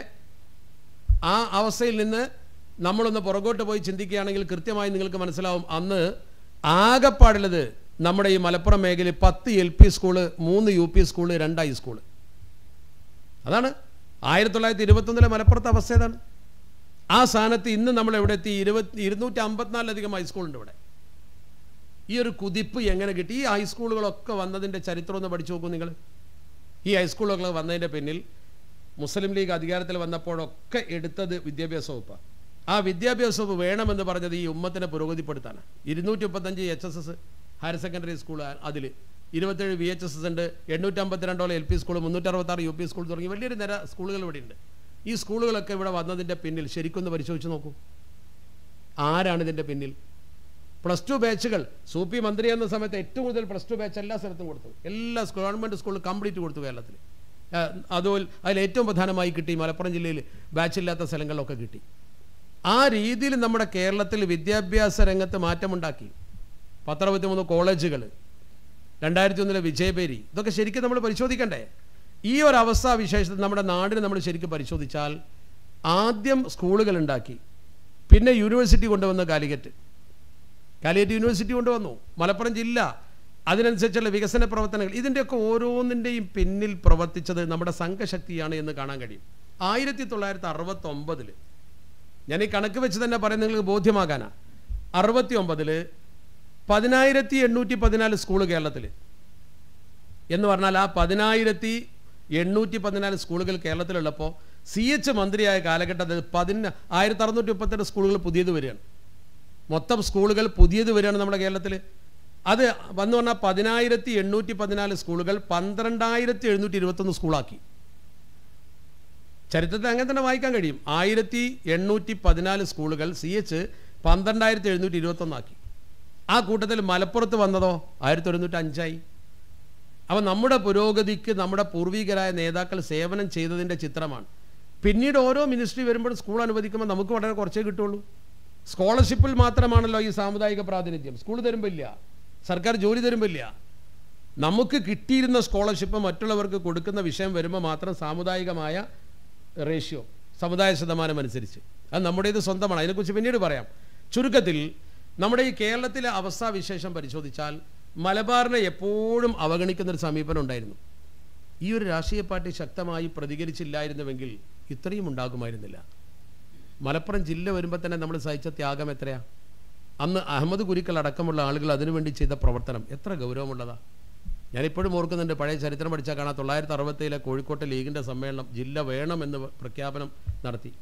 ആ അവസ്ഥയിൽ നിന്ന് നമ്മളൊന്ന് പുറകോട്ട് പോയി ചിന്തിക്കുകയാണെങ്കിൽ കൃത്യമായി നിങ്ങൾക്ക് മനസ്സിലാവും അന്ന് ആകെപ്പാടുള്ളത് നമ്മുടെ ഈ മലപ്പുറം മേഖലയിൽ പത്ത് എൽ പി സ്കൂള് മൂന്ന് യു പി സ്കൂള് രണ്ട് ഹൈ സ്കൂള് അതാണ് ആയിരത്തി തൊള്ളായിരത്തി ഇരുപത്തൊന്നിലെ മലപ്പുറത്തെ അവസ്ഥ ഏതാണ് ആ സ്ഥാനത്ത് ഇന്ന് നമ്മൾ എവിടെ എത്തി ഇരുപത്തി ഇരുന്നൂറ്റി അമ്പത്തിനാലിലധികം ഹൈസ്കൂളുണ്ട് ഇവിടെ ഈ ഒരു കുതിപ്പ് എങ്ങനെ കിട്ടി ഈ ഹൈസ്കൂളുകളൊക്കെ വന്നതിൻ്റെ ചരിത്രം ഒന്ന് പഠിച്ചു നോക്കൂ നിങ്ങൾ ഈ ഹൈസ്കൂളുകളൊക്കെ വന്നതിൻ്റെ പിന്നിൽ മുസ്ലിം ലീഗ് അധികാരത്തിൽ വന്നപ്പോഴൊക്കെ എടുത്തത് വിദ്യാഭ്യാസ വകുപ്പാണ് ആ വിദ്യാഭ്യാസ വകുപ്പ് വേണമെന്ന് പറഞ്ഞത് ഈ ഉമ്മത്തിനെ പുരോഗതിപ്പെടുത്താനാണ് ഇരുന്നൂറ്റി മുപ്പത്തഞ്ച് H S S higher secondary school അതിൽ ഇരുപത്തേഴ് വി എച്ച് എസ് എസ് ഉണ്ട് എണ്ണൂറ്റമ്പത്തിരണ്ടോളം എൽ പി സ്കൂൾ മുന്നൂറ്ററുപത്താറ് യു പി സ്കൂൾ തുടങ്ങി വലിയൊരു നിര സ്കൂളുകൾ ഇവിടെ ഉണ്ട് ഈ സ്കൂളുകളൊക്കെ ഇവിടെ വന്നതിൻ്റെ പിന്നിൽ ശരിക്കൊന്ന് പരിശോധിച്ച് നോക്കൂ ആരാണ് ഇതിൻ്റെ പിന്നിൽ പ്ലസ് ടു ബാച്ചുകൾ സൂപ്പി മന്ത്രി എന്ന സമയത്ത് ഏറ്റവും കൂടുതൽ പ്ലസ് ടു ബാച്ച് എല്ലാ സ്ഥലത്തും കൊടുത്തു എല്ലാ ഗവൺമെൻറ് സ്കൂളിൽ കംപ്ലീറ്റ് കൊടുത്തു കേരളത്തിൽ അതുപോലെ അതിൽ ഏറ്റവും പ്രധാനമായി കിട്ടി മലപ്പുറം ജില്ലയിൽ ബാച്ച് ഇല്ലാത്ത സ്ഥലങ്ങളിലൊക്കെ കിട്ടി ആ രീതിയിൽ നമ്മുടെ കേരളത്തിൽ വിദ്യാഭ്യാസ രംഗത്ത് മാറ്റമുണ്ടാക്കി പത്തറുപത്തിമൂന്ന് കോളേജുകൾ രണ്ടായിരത്തി ഒന്നിലെ വിജയപേരി ഇതൊക്കെ ശരിക്കും നമ്മൾ പരിശോധിക്കണ്ടേ ഈ ഒരു അവസ്ഥ വിശേഷത്തിൽ നമ്മുടെ നാടിന് നമ്മൾ ശരിക്കും പരിശോധിച്ചാൽ ആദ്യം സ്കൂളുകൾ ഉണ്ടാക്കി പിന്നെ യൂണിവേഴ്സിറ്റി കൊണ്ടുവന്ന കാലിക്കറ്റ് കാലിക്കറ്റ് യൂണിവേഴ്സിറ്റി കൊണ്ടുവന്നു മലപ്പുറം ജില്ല അതിനനുസരിച്ചുള്ള വികസന പ്രവർത്തനങ്ങൾ ഇതിൻ്റെയൊക്കെ ഓരോന്നിൻ്റെയും പിന്നിൽ പ്രവർത്തിച്ചത് നമ്മുടെ സംഘശക്തിയാണ് എന്ന് കാണാൻ കഴിയും ആയിരത്തി തൊള്ളായിരത്തി അറുപത്തി ഒമ്പതിൽ ഞാൻ ഈ കണക്ക് വെച്ച് തന്നെ പറയുന്നത് നിങ്ങൾക്ക് ബോധ്യമാകാനാ അറുപത്തി ഒമ്പതിൽ പതിനായിരത്തി എണ്ണൂറ്റി പതിനാല് സ്കൂൾ കേരളത്തിൽ എന്ന് പറഞ്ഞാൽ ആ പതിനായിരത്തി എണ്ണൂറ്റി പതിനാല് സ്കൂളുകൾ കേരളത്തിലുള്ളപ്പോൾ സി എച്ച് മന്ത്രിയായ കാലഘട്ടത്തിൽ പതിന ആയിരത്തി അറുന്നൂറ്റി മുപ്പത്തെട്ട് സ്കൂളുകൾ പുതിയത് വരികയാണ് മൊത്തം സ്കൂളുകൾ പുതിയത് വരികയാണ് നമ്മുടെ കേരളത്തിൽ അത് വന്നു പറഞ്ഞാൽ പതിനായിരത്തി എണ്ണൂറ്റി പതിനാല് സ്കൂളുകൾ പന്ത്രണ്ടായിരത്തി എഴുന്നൂറ്റി ഇരുപത്തൊന്ന് സ്കൂളാക്കി ചരിത്രത്തിൽ അങ്ങനെ തന്നെ വായിക്കാൻ കഴിയും ആയിരത്തി എണ്ണൂറ്റി പതിനാല് സ്കൂളുകൾ സി എച്ച് പന്ത്രണ്ടായിരത്തി എഴുന്നൂറ്റി ഇരുപത്തൊന്നാക്കി ആ കൂട്ടത്തിൽ മലപ്പുറത്ത് വന്നതോ ആയിരത്തി ഒരുന്നൂറ്റി അഞ്ചായി അപ്പം നമ്മുടെ പുരോഗതിക്ക് നമ്മുടെ പൂർവികരായ നേതാക്കൾ സേവനം ചെയ്തതിൻ്റെ ചിത്രമാണ് പിന്നീട് ഓരോ മിനിസ്ട്രി വരുമ്പോൾ സ്കൂൾ അനുവദിക്കുമ്പോൾ നമുക്ക് വളരെ കുറച്ചേ കിട്ടുള്ളൂ സ്കോളർഷിപ്പിൽ മാത്രമാണല്ലോ ഈ സാമുദായിക പ്രാതിനിധ്യം സ്കൂൾ തരുമ്പോൾ ഇല്ല സർക്കാർ ജോലി തരുമ്പോൾ ഇല്ല നമുക്ക് കിട്ടിയിരുന്ന സ്കോളർഷിപ്പ് മറ്റുള്ളവർക്ക് കൊടുക്കുന്ന വിഷയം വരുമ്പോൾ മാത്രം സാമുദായികമായ റേഷ്യോ സമുദായ ശതമാനം അനുസരിച്ച് അത് നമ്മുടേത് സ്വന്തമാണ് അതിനെക്കുറിച്ച് പിന്നീട് പറയാം ചുരുക്കത്തിൽ നമ്മുടെ ഈ കേരളത്തിലെ അവസ്ഥാവിശേഷം പരിശോധിച്ചാൽ മലബാറിനെ എപ്പോഴും അവഗണിക്കുന്ന ഒരു സമീപനം ഉണ്ടായിരുന്നു ഈ ഒരു രാഷ്ട്രീയ പാർട്ടി ശക്തമായി പ്രതികരിച്ചില്ലായിരുന്നുവെങ്കിൽ ഇത്രയും ഉണ്ടാകുമായിരുന്നില്ല മലപ്പുറം ജില്ല വരുമ്പോൾ തന്നെ നമ്മൾ സഹിച്ച ത്യാഗം എത്രയാ അന്ന് അഹമ്മദ് കുരിക്കൽ അടക്കമുള്ള ആളുകൾ അതിനുവേണ്ടി ചെയ്ത പ്രവർത്തനം എത്ര ഗൗരവമുള്ളതാ ഞാനിപ്പോഴും ഓർക്കുന്നുണ്ട് പഴയ ചരിത്രം പഠിച്ചാൽ കാണാം തൊള്ളായിരത്തി അറുപത്തേഴിലെ കോഴിക്കോട്ടെ ലീഗിൻ്റെ സമ്മേളനം ജില്ല വേണമെന്ന് പ്രഖ്യാപനം നടത്തി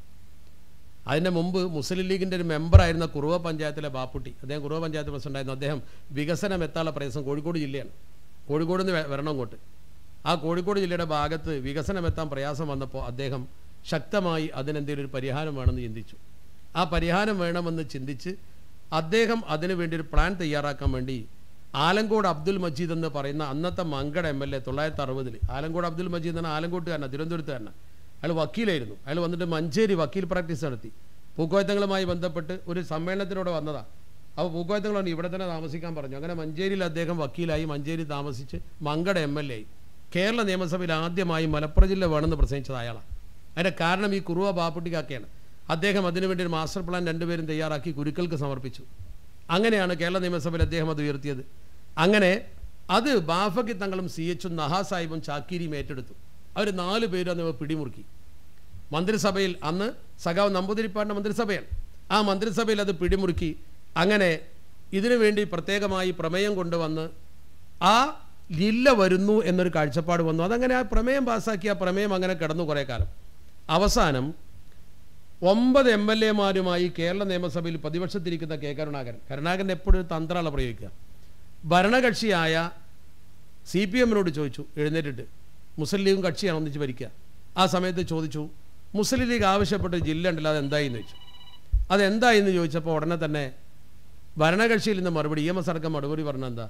അതിൻ്റെ മുമ്പ് മുസ്ലിം ലീഗിൻ്റെ ഒരു മെമ്പറായിരുന്ന കുറുവ പഞ്ചായത്തിലെ ബാപ്പുട്ടി അദ്ദേഹം കുറുവ പഞ്ചായത്ത് പ്രസിഡൻ്റായിരുന്നു അദ്ദേഹം വികസനം എത്താനുള്ള പ്രയാസം കോഴിക്കോട് ജില്ലയാണ് കോഴിക്കോട് നിന്ന് വരണം അങ്ങോട്ട് ആ കോഴിക്കോട് ജില്ലയുടെ ഭാഗത്ത് വികസനം എത്താൻ പ്രയാസം വന്നപ്പോൾ അദ്ദേഹം ശക്തമായി അതിനെന്തെങ്കിലും ഒരു പരിഹാരം വേണമെന്ന് ചിന്തിച്ചു ആ പരിഹാരം വേണമെന്ന് ചിന്തിച്ച് അദ്ദേഹം അതിനു വേണ്ടി ഒരു പ്ലാൻ തയ്യാറാക്കാൻ വേണ്ടി ആലങ്കോട് അബ്ദുൽ മജീദ് എന്ന് പറയുന്ന അന്നത്തെ മങ്കട എം എൽ എ തൊള്ളായിരത്തി അറുപതിൽ ആലങ്കോട് അബ്ദുൽ മജീദ് എന്ന ആലങ്കോട്ടുകാരനാണ് തിരുവനന്തപുരത്തുകാരനാണ് അയാൾ വക്കീലായിരുന്നു അയാൾ വന്നിട്ട് മഞ്ചേരി വക്കീൽ പ്രാക്ടീസ് നടത്തി പൂക്കോയത്തങ്ങളുമായി ബന്ധപ്പെട്ട് ഒരു സമ്മേളനത്തിലൂടെ വന്നതാ അപ്പോൾ പൂക്കോയത്തങ്ങളാണ് ഇവിടെ തന്നെ താമസിക്കാൻ പറഞ്ഞു അങ്ങനെ മഞ്ചേരിയിൽ അദ്ദേഹം വക്കീലായി മഞ്ചേരി താമസിച്ച് മങ്കട എം എൽ എ ആയി കേരള നിയമസഭയിൽ ആദ്യമായി മലപ്പുറം ജില്ല വേണമെന്ന് പ്രസംഗിച്ചത് അയാളാണ് അതിൻ്റെ കാരണം ഈ കുറുവ ബാപ്പുട്ടിക്കാക്കയാണ് അദ്ദേഹം അതിനുവേണ്ടി ഒരു മാസ്റ്റർ പ്ലാൻ രണ്ടുപേരും തയ്യാറാക്കി കുരുക്കൾക്ക് സമർപ്പിച്ചു അങ്ങനെയാണ് കേരള നിയമസഭയിൽ അദ്ദേഹം അത് ഉയർത്തിയത് അങ്ങനെ അത് ബാഫക്കി തങ്ങളും സി എച്ചും നഹാ സാഹിബും ചാക്കീരിയും ഏറ്റെടുത്തു അവർ നാല് പേരും അന്ന് പിടിമുറുക്കി മന്ത്രിസഭയിൽ അന്ന് സഖാവ് നമ്പൂതിരിപ്പാടിൻ്റെ മന്ത്രിസഭയാണ് ആ മന്ത്രിസഭയിൽ അത് പിടിമുറുക്കി അങ്ങനെ ഇതിനു വേണ്ടി പ്രത്യേകമായി പ്രമേയം കൊണ്ടുവന്ന് ആ ജില്ല വരുന്നു എന്നൊരു കാഴ്ചപ്പാട് വന്നു അതങ്ങനെ ആ പ്രമേയം പാസ്സാക്കി ആ പ്രമേയം അങ്ങനെ കിടന്നു കുറേ കാലം അവസാനം ഒമ്പത് എം എൽ എമാരുമായി കേരള നിയമസഭയിൽ പ്രതിപക്ഷത്തിരിക്കുന്ന കെ കരുണാകരൻ കരുണാകരൻ എപ്പോഴും ഒരു തന്ത്രമാണ് പ്രയോഗിക്കുക ഭരണകക്ഷിയായ സി പി എമ്മിനോട് ചോദിച്ചു എഴുന്നേറ്റിട്ട് മുസ്ലിം ലീഗും കക്ഷിയാണ് ഒന്നിച്ച് ഭരിക്കുക ആ സമയത്ത് ചോദിച്ചു മുസ്ലിം ലീഗ് ആവശ്യപ്പെട്ട ജില്ല ഉണ്ടല്ലോ അതെന്തായി എന്ന് ചോദിച്ചു അതെന്തായി എന്ന് ചോദിച്ചപ്പോൾ ഉടനെ തന്നെ ഭരണകക്ഷിയിൽ നിന്ന് മറുപടി ഇ എം എസ് അടക്കം മറുപടി പറഞ്ഞ എന്താ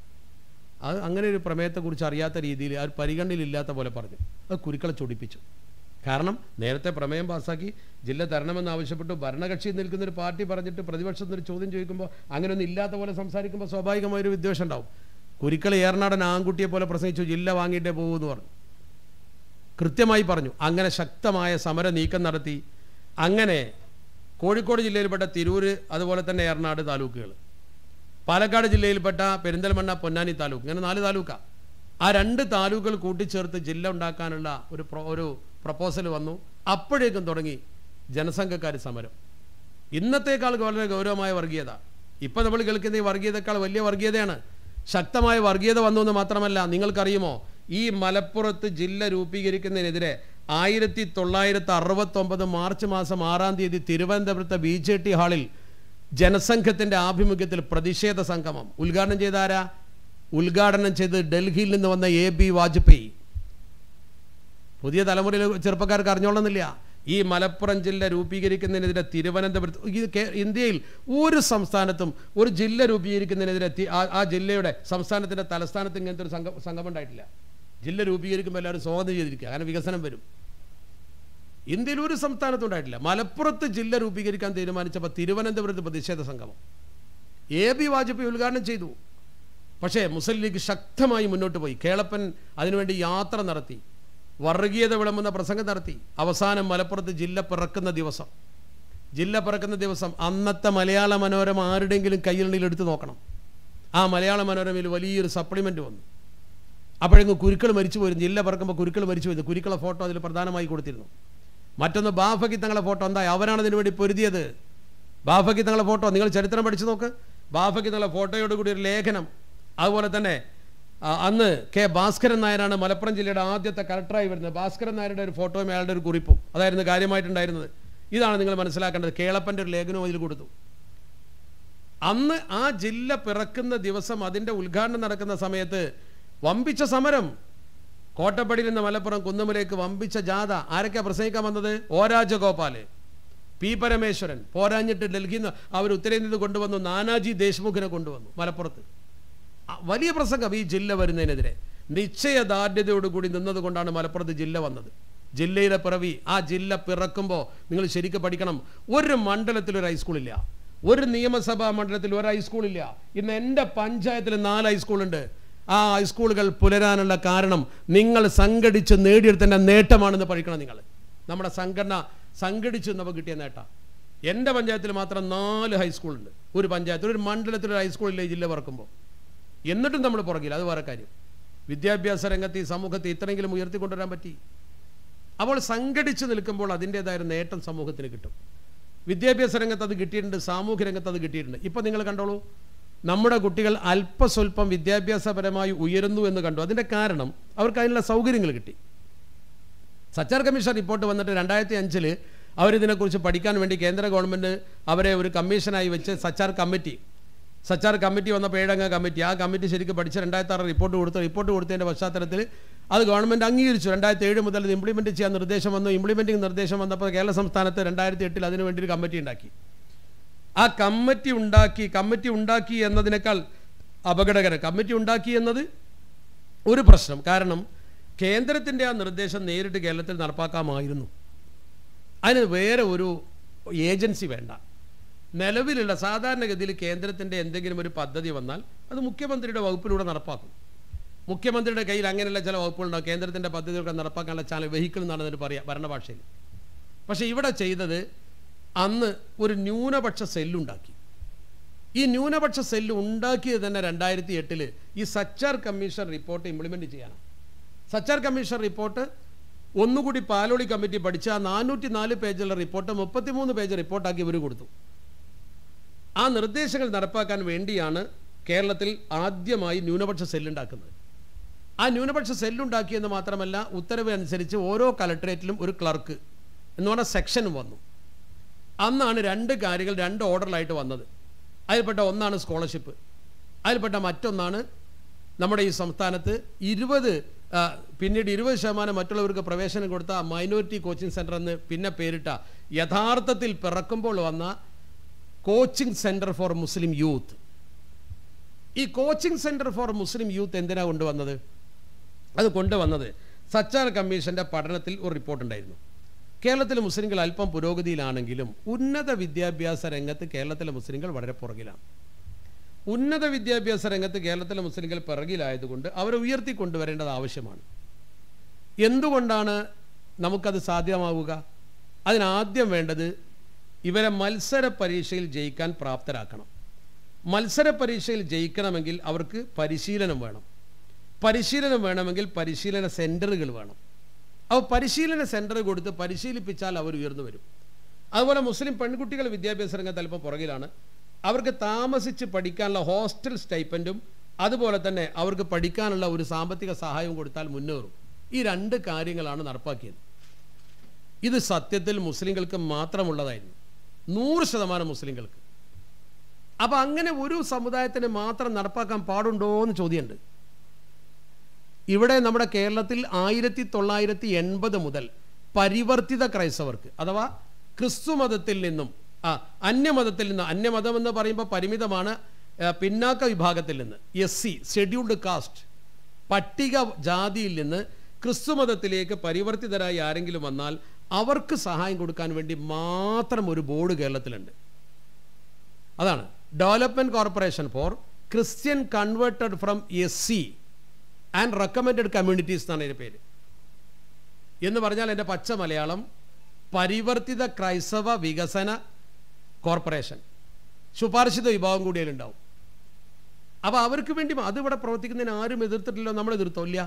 അത് അങ്ങനെ ഒരു പ്രമേയത്തെക്കുറിച്ച് അറിയാത്ത രീതിയിൽ ആ ഒരു പരിഗണനയിലില്ലാത്ത പോലെ പറഞ്ഞു അത് കുരുക്കളെ ചൊടിപ്പിച്ചു കാരണം നേരത്തെ പ്രമേയം പാസ്സാക്കി ജില്ല തരണമെന്ന് ആവശ്യപ്പെട്ടു ഭരണകക്ഷി നിൽക്കുന്ന ഒരു പാർട്ടി പറഞ്ഞിട്ട് പ്രതിപക്ഷത്തിൽ ഒരു ചോദ്യം ചോദിക്കുമ്പോൾ അങ്ങനെയൊന്നും ഇല്ലാത്ത പോലെ സംസാരിക്കുമ്പോൾ സ്വാഭാവികമായൊരു വിദ്വേഷം ഉണ്ടാവും കുരുക്കൾ ഏറനാടൻ ആൺകുട്ടിയെ പോലെ പ്രസംഗിച്ചു ജില്ല വാങ്ങിയിട്ടേ പോകൂ എന്ന് പറഞ്ഞു കൃത്യമായി പറഞ്ഞു അങ്ങനെ ശക്തമായ സമര നീക്കം നടത്തി അങ്ങനെ കോഴിക്കോട് ജില്ലയിൽപ്പെട്ട തിരൂര് അതുപോലെ തന്നെ ഏറനാട് താലൂക്കുകൾ പാലക്കാട് ജില്ലയിൽപ്പെട്ട പെരിന്തൽമണ്ണ പൊന്നാനി താലൂക്ക് ഇങ്ങനെ നാല് താലൂക്കാണ് ആ രണ്ട് താലൂക്കുകൾ കൂട്ടിച്ചേർത്ത് ജില്ല ഉണ്ടാക്കാനുള്ള ഒരു പ്രോ- ഒരു പ്രപ്പോസൽ വന്നു അപ്പോഴേക്കും തുടങ്ങി ജനസംഘക്കാർ സമരം ഇന്നത്തേക്കാൾ വളരെ ഗൗരവമായ വർഗീയത ഇപ്പം നമ്മൾ കേൾക്കുന്ന ഈ വർഗീയതക്കാൾ വലിയ വർഗീയതയാണ് ശക്തമായ വർഗീയത വന്നു എന്ന് മാത്രമല്ല നിങ്ങൾക്കറിയുമോ ഈ മലപ്പുറത്ത് ജില്ല രൂപീകരിക്കുന്നതിനെതിരെ ആയിരത്തി തൊള്ളായിരത്തി അറുപത്തൊമ്പത് മാർച്ച് മാസം ആറാം തീയതി തിരുവനന്തപുരത്തെ ബി ജെ ടി ഹാളിൽ ജനസംഘത്തിന്റെ ആഭിമുഖ്യത്തിൽ പ്രതിഷേധ സംഗമം ഉദ്ഘാടനം ചെയ്ത ആരാ ഉദ്ഘാടനം ചെയ്ത് ഡൽഹിയിൽ നിന്ന് വന്ന എ ബി വാജ്പേയി പുതിയ തലമുറയിലെ ചെറുപ്പക്കാർക്ക് അറിഞ്ഞോളന്നില്ല ഈ മലപ്പുറം ജില്ല രൂപീകരിക്കുന്നതിനെതിരെ തിരുവനന്തപുരത്ത് ഈ കേ- ഇന്ത്യയിൽ ഒരു സംസ്ഥാനത്തും ഒരു ജില്ല രൂപീകരിക്കുന്നതിനെതിരെ തി- ആ- ആ ജില്ലയുടെ സംസ്ഥാനത്തിൻ്റെ തലസ്ഥാനത്ത് ഇങ്ങനത്തെ ഒരു സംഘം സംഘം ഉണ്ടായിട്ടില്ല ജില്ല രൂപീകരിക്കുമ്പോൾ എല്ലാവരും സ്വാഗതം ചെയ്തിരിക്കുക കാരണം വികസനം വരും ഇന്ത്യയിൽ ഒരു സംസ്ഥാനത്തും ഉണ്ടായിട്ടില്ല മലപ്പുറത്ത് ജില്ല രൂപീകരിക്കാൻ തീരുമാനിച്ചപ്പോൾ തിരുവനന്തപുരത്ത് പ്രതിഷേധ സംഗമം എ ബി വാജ്പേയി ഉദ്ഘാടനം ചെയ്തു പക്ഷേ മുസ്ലിം ലീഗ് ശക്തമായി മുന്നോട്ട് പോയി കേളപ്പൻ അതിനുവേണ്ടി യാത്ര നടത്തി വർഗീയത വിളമ്പുന്ന പ്രസംഗം നടത്തി അവസാനം മലപ്പുറത്ത് ജില്ല പിറക്കുന്ന ദിവസം ജില്ല പിറക്കുന്ന ദിവസം അന്നത്തെ മലയാള മനോരമ ആരുടെയെങ്കിലും കയ്യിലുണ്ടെങ്കിൽ എടുത്ത് നോക്കണം ആ മലയാള മനോരമയിൽ വലിയൊരു സപ്ലിമെൻ്റ് വന്നു അപ്പോഴെങ്ങും കുരുക്കൾ മരിച്ചു പോയിരുന്നു ജില്ല പിറക്കുമ്പോൾ കുരുക്കൾ മരിച്ചു പോയിരുന്നു കുരുക്കളെ ഫോട്ടോ അതിൽ പ്രധാനമായി കൊടുത്തിരുന്നു മറ്റൊന്ന് ബാഫക്കി തങ്ങളെ ഫോട്ടോ എന്താ അവരാണ് ഇതിനു വേണ്ടി പൊരുതിയത് ബാഫക്കി തങ്ങളെ ഫോട്ടോ നിങ്ങൾ ചരിത്രം പഠിച്ചു നോക്ക് ബാഫക്കി തങ്ങളെ ഫോട്ടോയോട് കൂടി ഒരു ലേഖനം അതുപോലെ തന്നെ ആ, അന്ന് കെ ഭാസ്കരൻ നായരാണ് മലപ്പുറം ജില്ലയുടെ ആദ്യത്തെ കലക്ടറായി വരുന്നത് ഭാസ്കരൻ നായരുടെ ഒരു ഫോട്ടോയും അയാളുടെ ഒരു കുറിപ്പും അതായിരുന്നു കാര്യമായിട്ടുണ്ടായിരുന്നത് ഇതാണ് നിങ്ങൾ മനസ്സിലാക്കേണ്ടത് കേളപ്പൻ്റെ ഒരു ലേഖനവും അതിൽ കൊടുത്തു അന്ന് ആ ജില്ല പിറക്കുന്ന ദിവസം അതിൻ്റെ ഉദ്ഘാടനം നടക്കുന്ന സമയത്ത് വമ്പിച്ച സമരം കോട്ടപ്പടിയിൽ നിന്ന് മലപ്പുറം കുന്നമലേക്ക് വമ്പിച്ച ജാഥ ആരൊക്കെയാ പ്രസംഗിക്കാൻ വന്നത് ഓ രാജഗോപാല് പി പരമേശ്വരൻ പോരാഞ്ഞിട്ട് ഡൽഹിയിൽ നിന്ന് അവർ ഉത്തരേന്ത്യയിൽ നിന്ന് കൊണ്ടുവന്നു നാനാജി ദേശ്മുഖിനെ കൊണ്ടുവന്നു മലപ്പുറത്ത് ആ, വലിയ പ്രസംഗം ഈ ജില്ല വരുന്നതിനെതിരെ നിശ്ചയദാർഢ്യതയോടുകൂടി നിന്നതുകൊണ്ടാണ് മലപ്പുറത്ത് ജില്ല വന്നത് ജില്ലയിലെ പിറവി ആ ജില്ല പിറക്കുമ്പോൾ നിങ്ങൾ ശരിക്കും പഠിക്കണം ഒരു മണ്ഡലത്തിൽ ഒരു ഹൈസ്കൂളില്ല ഒരു നിയമസഭാ മണ്ഡലത്തിൽ ഒരു ഹൈസ്കൂളില്ല ഇന്ന് എൻ്റെ പഞ്ചായത്തിൽ നാല് ഹൈസ്കൂളുണ്ട് ആ ഹൈസ്കൂളുകൾ പുലരാനുള്ള കാരണം നിങ്ങൾ സംഘടിച്ച് നേടിയെടുത്തതിൻ്റെ നേട്ടമാണെന്ന് പഠിക്കണം നിങ്ങൾ നമ്മുടെ സംഘടന സംഘടിച്ച് നമുക്ക് കിട്ടിയ നേട്ടം എൻ്റെ പഞ്ചായത്തിൽ മാത്രം നാല് ഹൈസ്കൂളുണ്ട് ഒരു പഞ്ചായത്തിൽ ഒരു മണ്ഡലത്തിൽ ഒരു ഹൈസ്കൂളില്ലേ ഈ ജില്ല പറക്കുമ്പോൾ എന്നിട്ടും നമ്മൾ പുറകില്ല അത് വേറെ കാര്യം വിദ്യാഭ്യാസ രംഗത്ത് ഈ സമൂഹത്തെ ഇത്രയെങ്കിലും ഉയർത്തിക്കൊണ്ടുവരാൻ പറ്റി അപ്പോൾ സംഘടിച്ച് നിൽക്കുമ്പോൾ അതിൻ്റെതായ ഒരു നേട്ടം സമൂഹത്തിന് കിട്ടും വിദ്യാഭ്യാസ രംഗത്ത് അത് കിട്ടിയിട്ടുണ്ട് സാമൂഹ്യ രംഗത്ത് അത് കിട്ടിയിട്ടുണ്ട് ഇപ്പം നിങ്ങൾ കണ്ടോളൂ നമ്മുടെ കുട്ടികൾ അല്പസ്വല്പം വിദ്യാഭ്യാസപരമായി ഉയരുന്നു എന്ന് കണ്ടു അതിൻ്റെ കാരണം അവർക്ക് അതിനുള്ള സൗകര്യങ്ങൾ കിട്ടി സച്ചാർ കമ്മീഷൻ റിപ്പോർട്ട് വന്നിട്ട് രണ്ടായിരത്തി അഞ്ചിൽ അവരിതിനെക്കുറിച്ച് പഠിക്കാൻ വേണ്ടി കേന്ദ്ര ഗവൺമെൻറ് അവരെ ഒരു കമ്മീഷനായി വെച്ച് സച്ചാർ കമ്മിറ്റി സച്ചാർ കമ്മിറ്റി വന്നപ്പോൾ ഏഴംഗ കമ്മിറ്റി ആ കമ്മിറ്റി ശരിക്കും പഠിച്ച് രണ്ടായിരത്തി ആറ് റിപ്പോർട്ട് കൊടുത്തു റിപ്പോർട്ട് കൊടുത്തതിൻ്റെ പശ്ചാത്തലത്തിൽ അത് ഗവൺമെൻറ് അംഗീകരിച്ചു രണ്ടായിരത്തി ഏഴ് മുതൽ ഇത് ഇംപ്ലിമെൻറ്റ് ചെയ്യാൻ നിർദ്ദേശം വന്നു ഇംപ്ലിമെൻറ്റിംഗ് നിർദ്ദേശം വന്നപ്പോൾ കേരള സംസ്ഥാനത്ത് രണ്ടായിരത്തി എട്ടിൽ അതിനു വേണ്ടി ഒരു കമ്മിറ്റി ഉണ്ടാക്കി ആ കമ്മിറ്റി ഉണ്ടാക്കി കമ്മിറ്റി ഉണ്ടാക്കി എന്നതിനേക്കാൾ അപകടകരം കമ്മിറ്റി ഉണ്ടാക്കി എന്നത് ഒരു പ്രശ്നം കാരണം കേന്ദ്രത്തിൻ്റെ ആ നിർദ്ദേശം നേരിട്ട് കേരളത്തിൽ നടപ്പാക്കാമായിരുന്നു അതിന് വേറെ ഒരു ഏജൻസി വേണ്ട നിലവിലുള്ള സാധാരണഗതിയിൽ കേന്ദ്രത്തിൻ്റെ എന്തെങ്കിലും ഒരു പദ്ധതി വന്നാൽ അത് മുഖ്യമന്ത്രിയുടെ വകുപ്പിലൂടെ നടപ്പാക്കും മുഖ്യമന്ത്രിയുടെ കയ്യിൽ അങ്ങനെയുള്ള ചില വകുപ്പുകളുണ്ടാവും കേന്ദ്രത്തിൻ്റെ പദ്ധതികളൊക്കെ നടപ്പാക്കാനുള്ള ചാനൽ വെഹിക്കിൾ എന്നാണ് അതിന് പറയുക ഭരണഭാഷയിൽ പക്ഷേ ഇവിടെ ചെയ്തത് അന്ന് ഒരു ന്യൂനപക്ഷ സെല്ലുണ്ടാക്കി ഈ ന്യൂനപക്ഷ സെല്ല് ഉണ്ടാക്കിയത് തന്നെ രണ്ടായിരത്തി എട്ടില് ഈ സച്ചാർ കമ്മീഷൻ റിപ്പോർട്ട് ഇംപ്ലിമെൻറ്റ് ചെയ്യാനാണ് സച്ചാർ കമ്മീഷൻ റിപ്പോർട്ട് ഒന്നുകൂടി പാലോളി കമ്മിറ്റി പഠിച്ച ആ നാനൂറ്റി നാല് പേജുള്ള റിപ്പോർട്ട് മുപ്പത്തിമൂന്ന് പേജ് റിപ്പോർട്ടാക്കി ഇവർ കൊടുത്തു ആ നിർദ്ദേശങ്ങൾ നടപ്പാക്കാൻ വേണ്ടിയാണ് കേരളത്തിൽ ആദ്യമായി ന്യൂനപക്ഷ സെല്ലുണ്ടാക്കുന്നത് ആ ന്യൂനപക്ഷ സെല്ലുണ്ടാക്കിയെന്ന് മാത്രമല്ല ഉത്തരവ് അനുസരിച്ച് ഓരോ കലക്ടറേറ്റിലും ഒരു ക്ലർക്ക് എന്ന് പറഞ്ഞാൽ സെക്ഷനും വന്നു അന്നാണ് രണ്ട് കാര്യങ്ങൾ രണ്ട് ഓർഡറിലായിട്ട് വന്നത് അതിൽപ്പെട്ട ഒന്നാണ് സ്കോളർഷിപ്പ് അതിൽപ്പെട്ട മറ്റൊന്നാണ് നമ്മുടെ ഈ സംസ്ഥാനത്ത് ഇരുപത് ആ, പിന്നീട് ഇരുപത് ശതമാനം മറ്റുള്ളവർക്ക് പ്രവേശനം കൊടുത്ത മൈനോറിറ്റി കോച്ചിങ് സെൻറ്റർ എന്ന് പിന്നെ പേരിട്ട യഥാർത്ഥത്തിൽ പിറക്കുമ്പോൾ വന്ന coaching centre for Muslim youth ഈ coaching centre for Muslim youth എന്തിനാ കൊണ്ടുവന്നത് അത് കൊണ്ടുവന്നത് സച്ചാർ കമ്മീഷൻ്റെ പഠനത്തിൽ ഒരു റിപ്പോർട്ടുണ്ടായിരുന്നു കേരളത്തിലെ മുസ്ലിങ്ങൾ അല്പം പുരോഗതിയിലാണെങ്കിലും ഉന്നത വിദ്യാഭ്യാസ രംഗത്ത് കേരളത്തിലെ മുസ്ലിങ്ങൾ വളരെ പുറകിലാണ് ഉന്നത വിദ്യാഭ്യാസ രംഗത്ത് കേരളത്തിലെ മുസ്ലിങ്ങൾ പിറകിലായതുകൊണ്ട് അവരെ ഉയർത്തിക്കൊണ്ടുവരേണ്ടത് ആവശ്യമാണ് എന്തുകൊണ്ടാണ് നമുക്കത് സാധ്യമാവുക അതിനാദ്യം വേണ്ടത് ഇവരെ മത്സര പരീക്ഷയിൽ ജയിക്കാൻ പ്രാപ്തരാക്കണം മത്സര പരീക്ഷയിൽ ജയിക്കണമെങ്കിൽ അവർക്ക് പരിശീലനം വേണം പരിശീലനം വേണമെങ്കിൽ പരിശീലന സെൻറ്ററുകൾ വേണം അപ്പോൾ പരിശീലന സെൻറ്റർ കൊടുത്ത് പരിശീലിപ്പിച്ചാൽ അവർ ഉയർന്നു വരും അതുപോലെ മുസ്ലിം പെൺകുട്ടികൾ വിദ്യാഭ്യാസ രംഗത്ത് അല്പം പുറകിലാണ് അവർക്ക് താമസിച്ച് പഠിക്കാനുള്ള ഹോസ്റ്റൽ സ്റ്റൈപ്പൻറ്റും അതുപോലെ തന്നെ അവർക്ക് പഠിക്കാനുള്ള ഒരു സാമ്പത്തിക സഹായവും കൊടുത്താൽ മുന്നേറും ഈ രണ്ട് കാര്യങ്ങളാണ് നടപ്പാക്കിയത് ഇത് സത്യത്തിൽ മുസ്ലിങ്ങൾക്ക് മാത്രമുള്ളതായിരുന്നു നൂറ് ശതമാനം മുസ്ലിങ്ങൾക്ക് അപ്പം അങ്ങനെ ഒരു സമുദായത്തിന് മാത്രം നടപ്പാക്കാൻ പാടുണ്ടോ എന്ന് ചോദ്യമുണ്ട് ഇവിടെ നമ്മുടെ കേരളത്തിൽ ആയിരത്തി തൊള്ളായിരത്തി എൺപത് മുതൽ പരിവർത്തിത ക്രൈസ്തവർക്ക് അഥവാ ക്രിസ്തു മതത്തിൽ നിന്നും ആ അന്യമതത്തിൽ നിന്ന് അന്യമതം എന്ന് പറയുമ്പോൾ പരിമിതമാണ് ആ, പിന്നാക്ക വിഭാഗത്തിൽ നിന്ന് എസ് സി ഷെഡ്യൂൾഡ് കാസ്റ്റ് പട്ടിക ജാതിയിൽ നിന്ന് ക്രിസ്തു മതത്തിലേക്ക് പരിവർത്തിതരായി ആരെങ്കിലും വന്നാൽ അവർക്ക് സഹായം കൊടുക്കാൻ വേണ്ടി മാത്രം ഒരു ബോർഡ് കേരളത്തിലുണ്ട് അതാണ് development corporation for Christian converted from S C and recommended communities എന്നാണ് ഇതിൻ്റെ പേര് എന്ന് പറഞ്ഞാൽ എൻ്റെ പച്ച മലയാളം പരിവർത്തിത ക്രൈസ്തവ വികസന കോർപ്പറേഷൻ ശുപാർശിത വിഭാഗം കൂടി അതിലുണ്ടാവും അപ്പോൾ അവർക്ക് വേണ്ടി മ- അത് ഇവിടെ പ്രവർത്തിക്കുന്നതിന് ആരും എതിർത്തിട്ടില്ലോ നമ്മൾ എതിർത്തോ ഇല്ല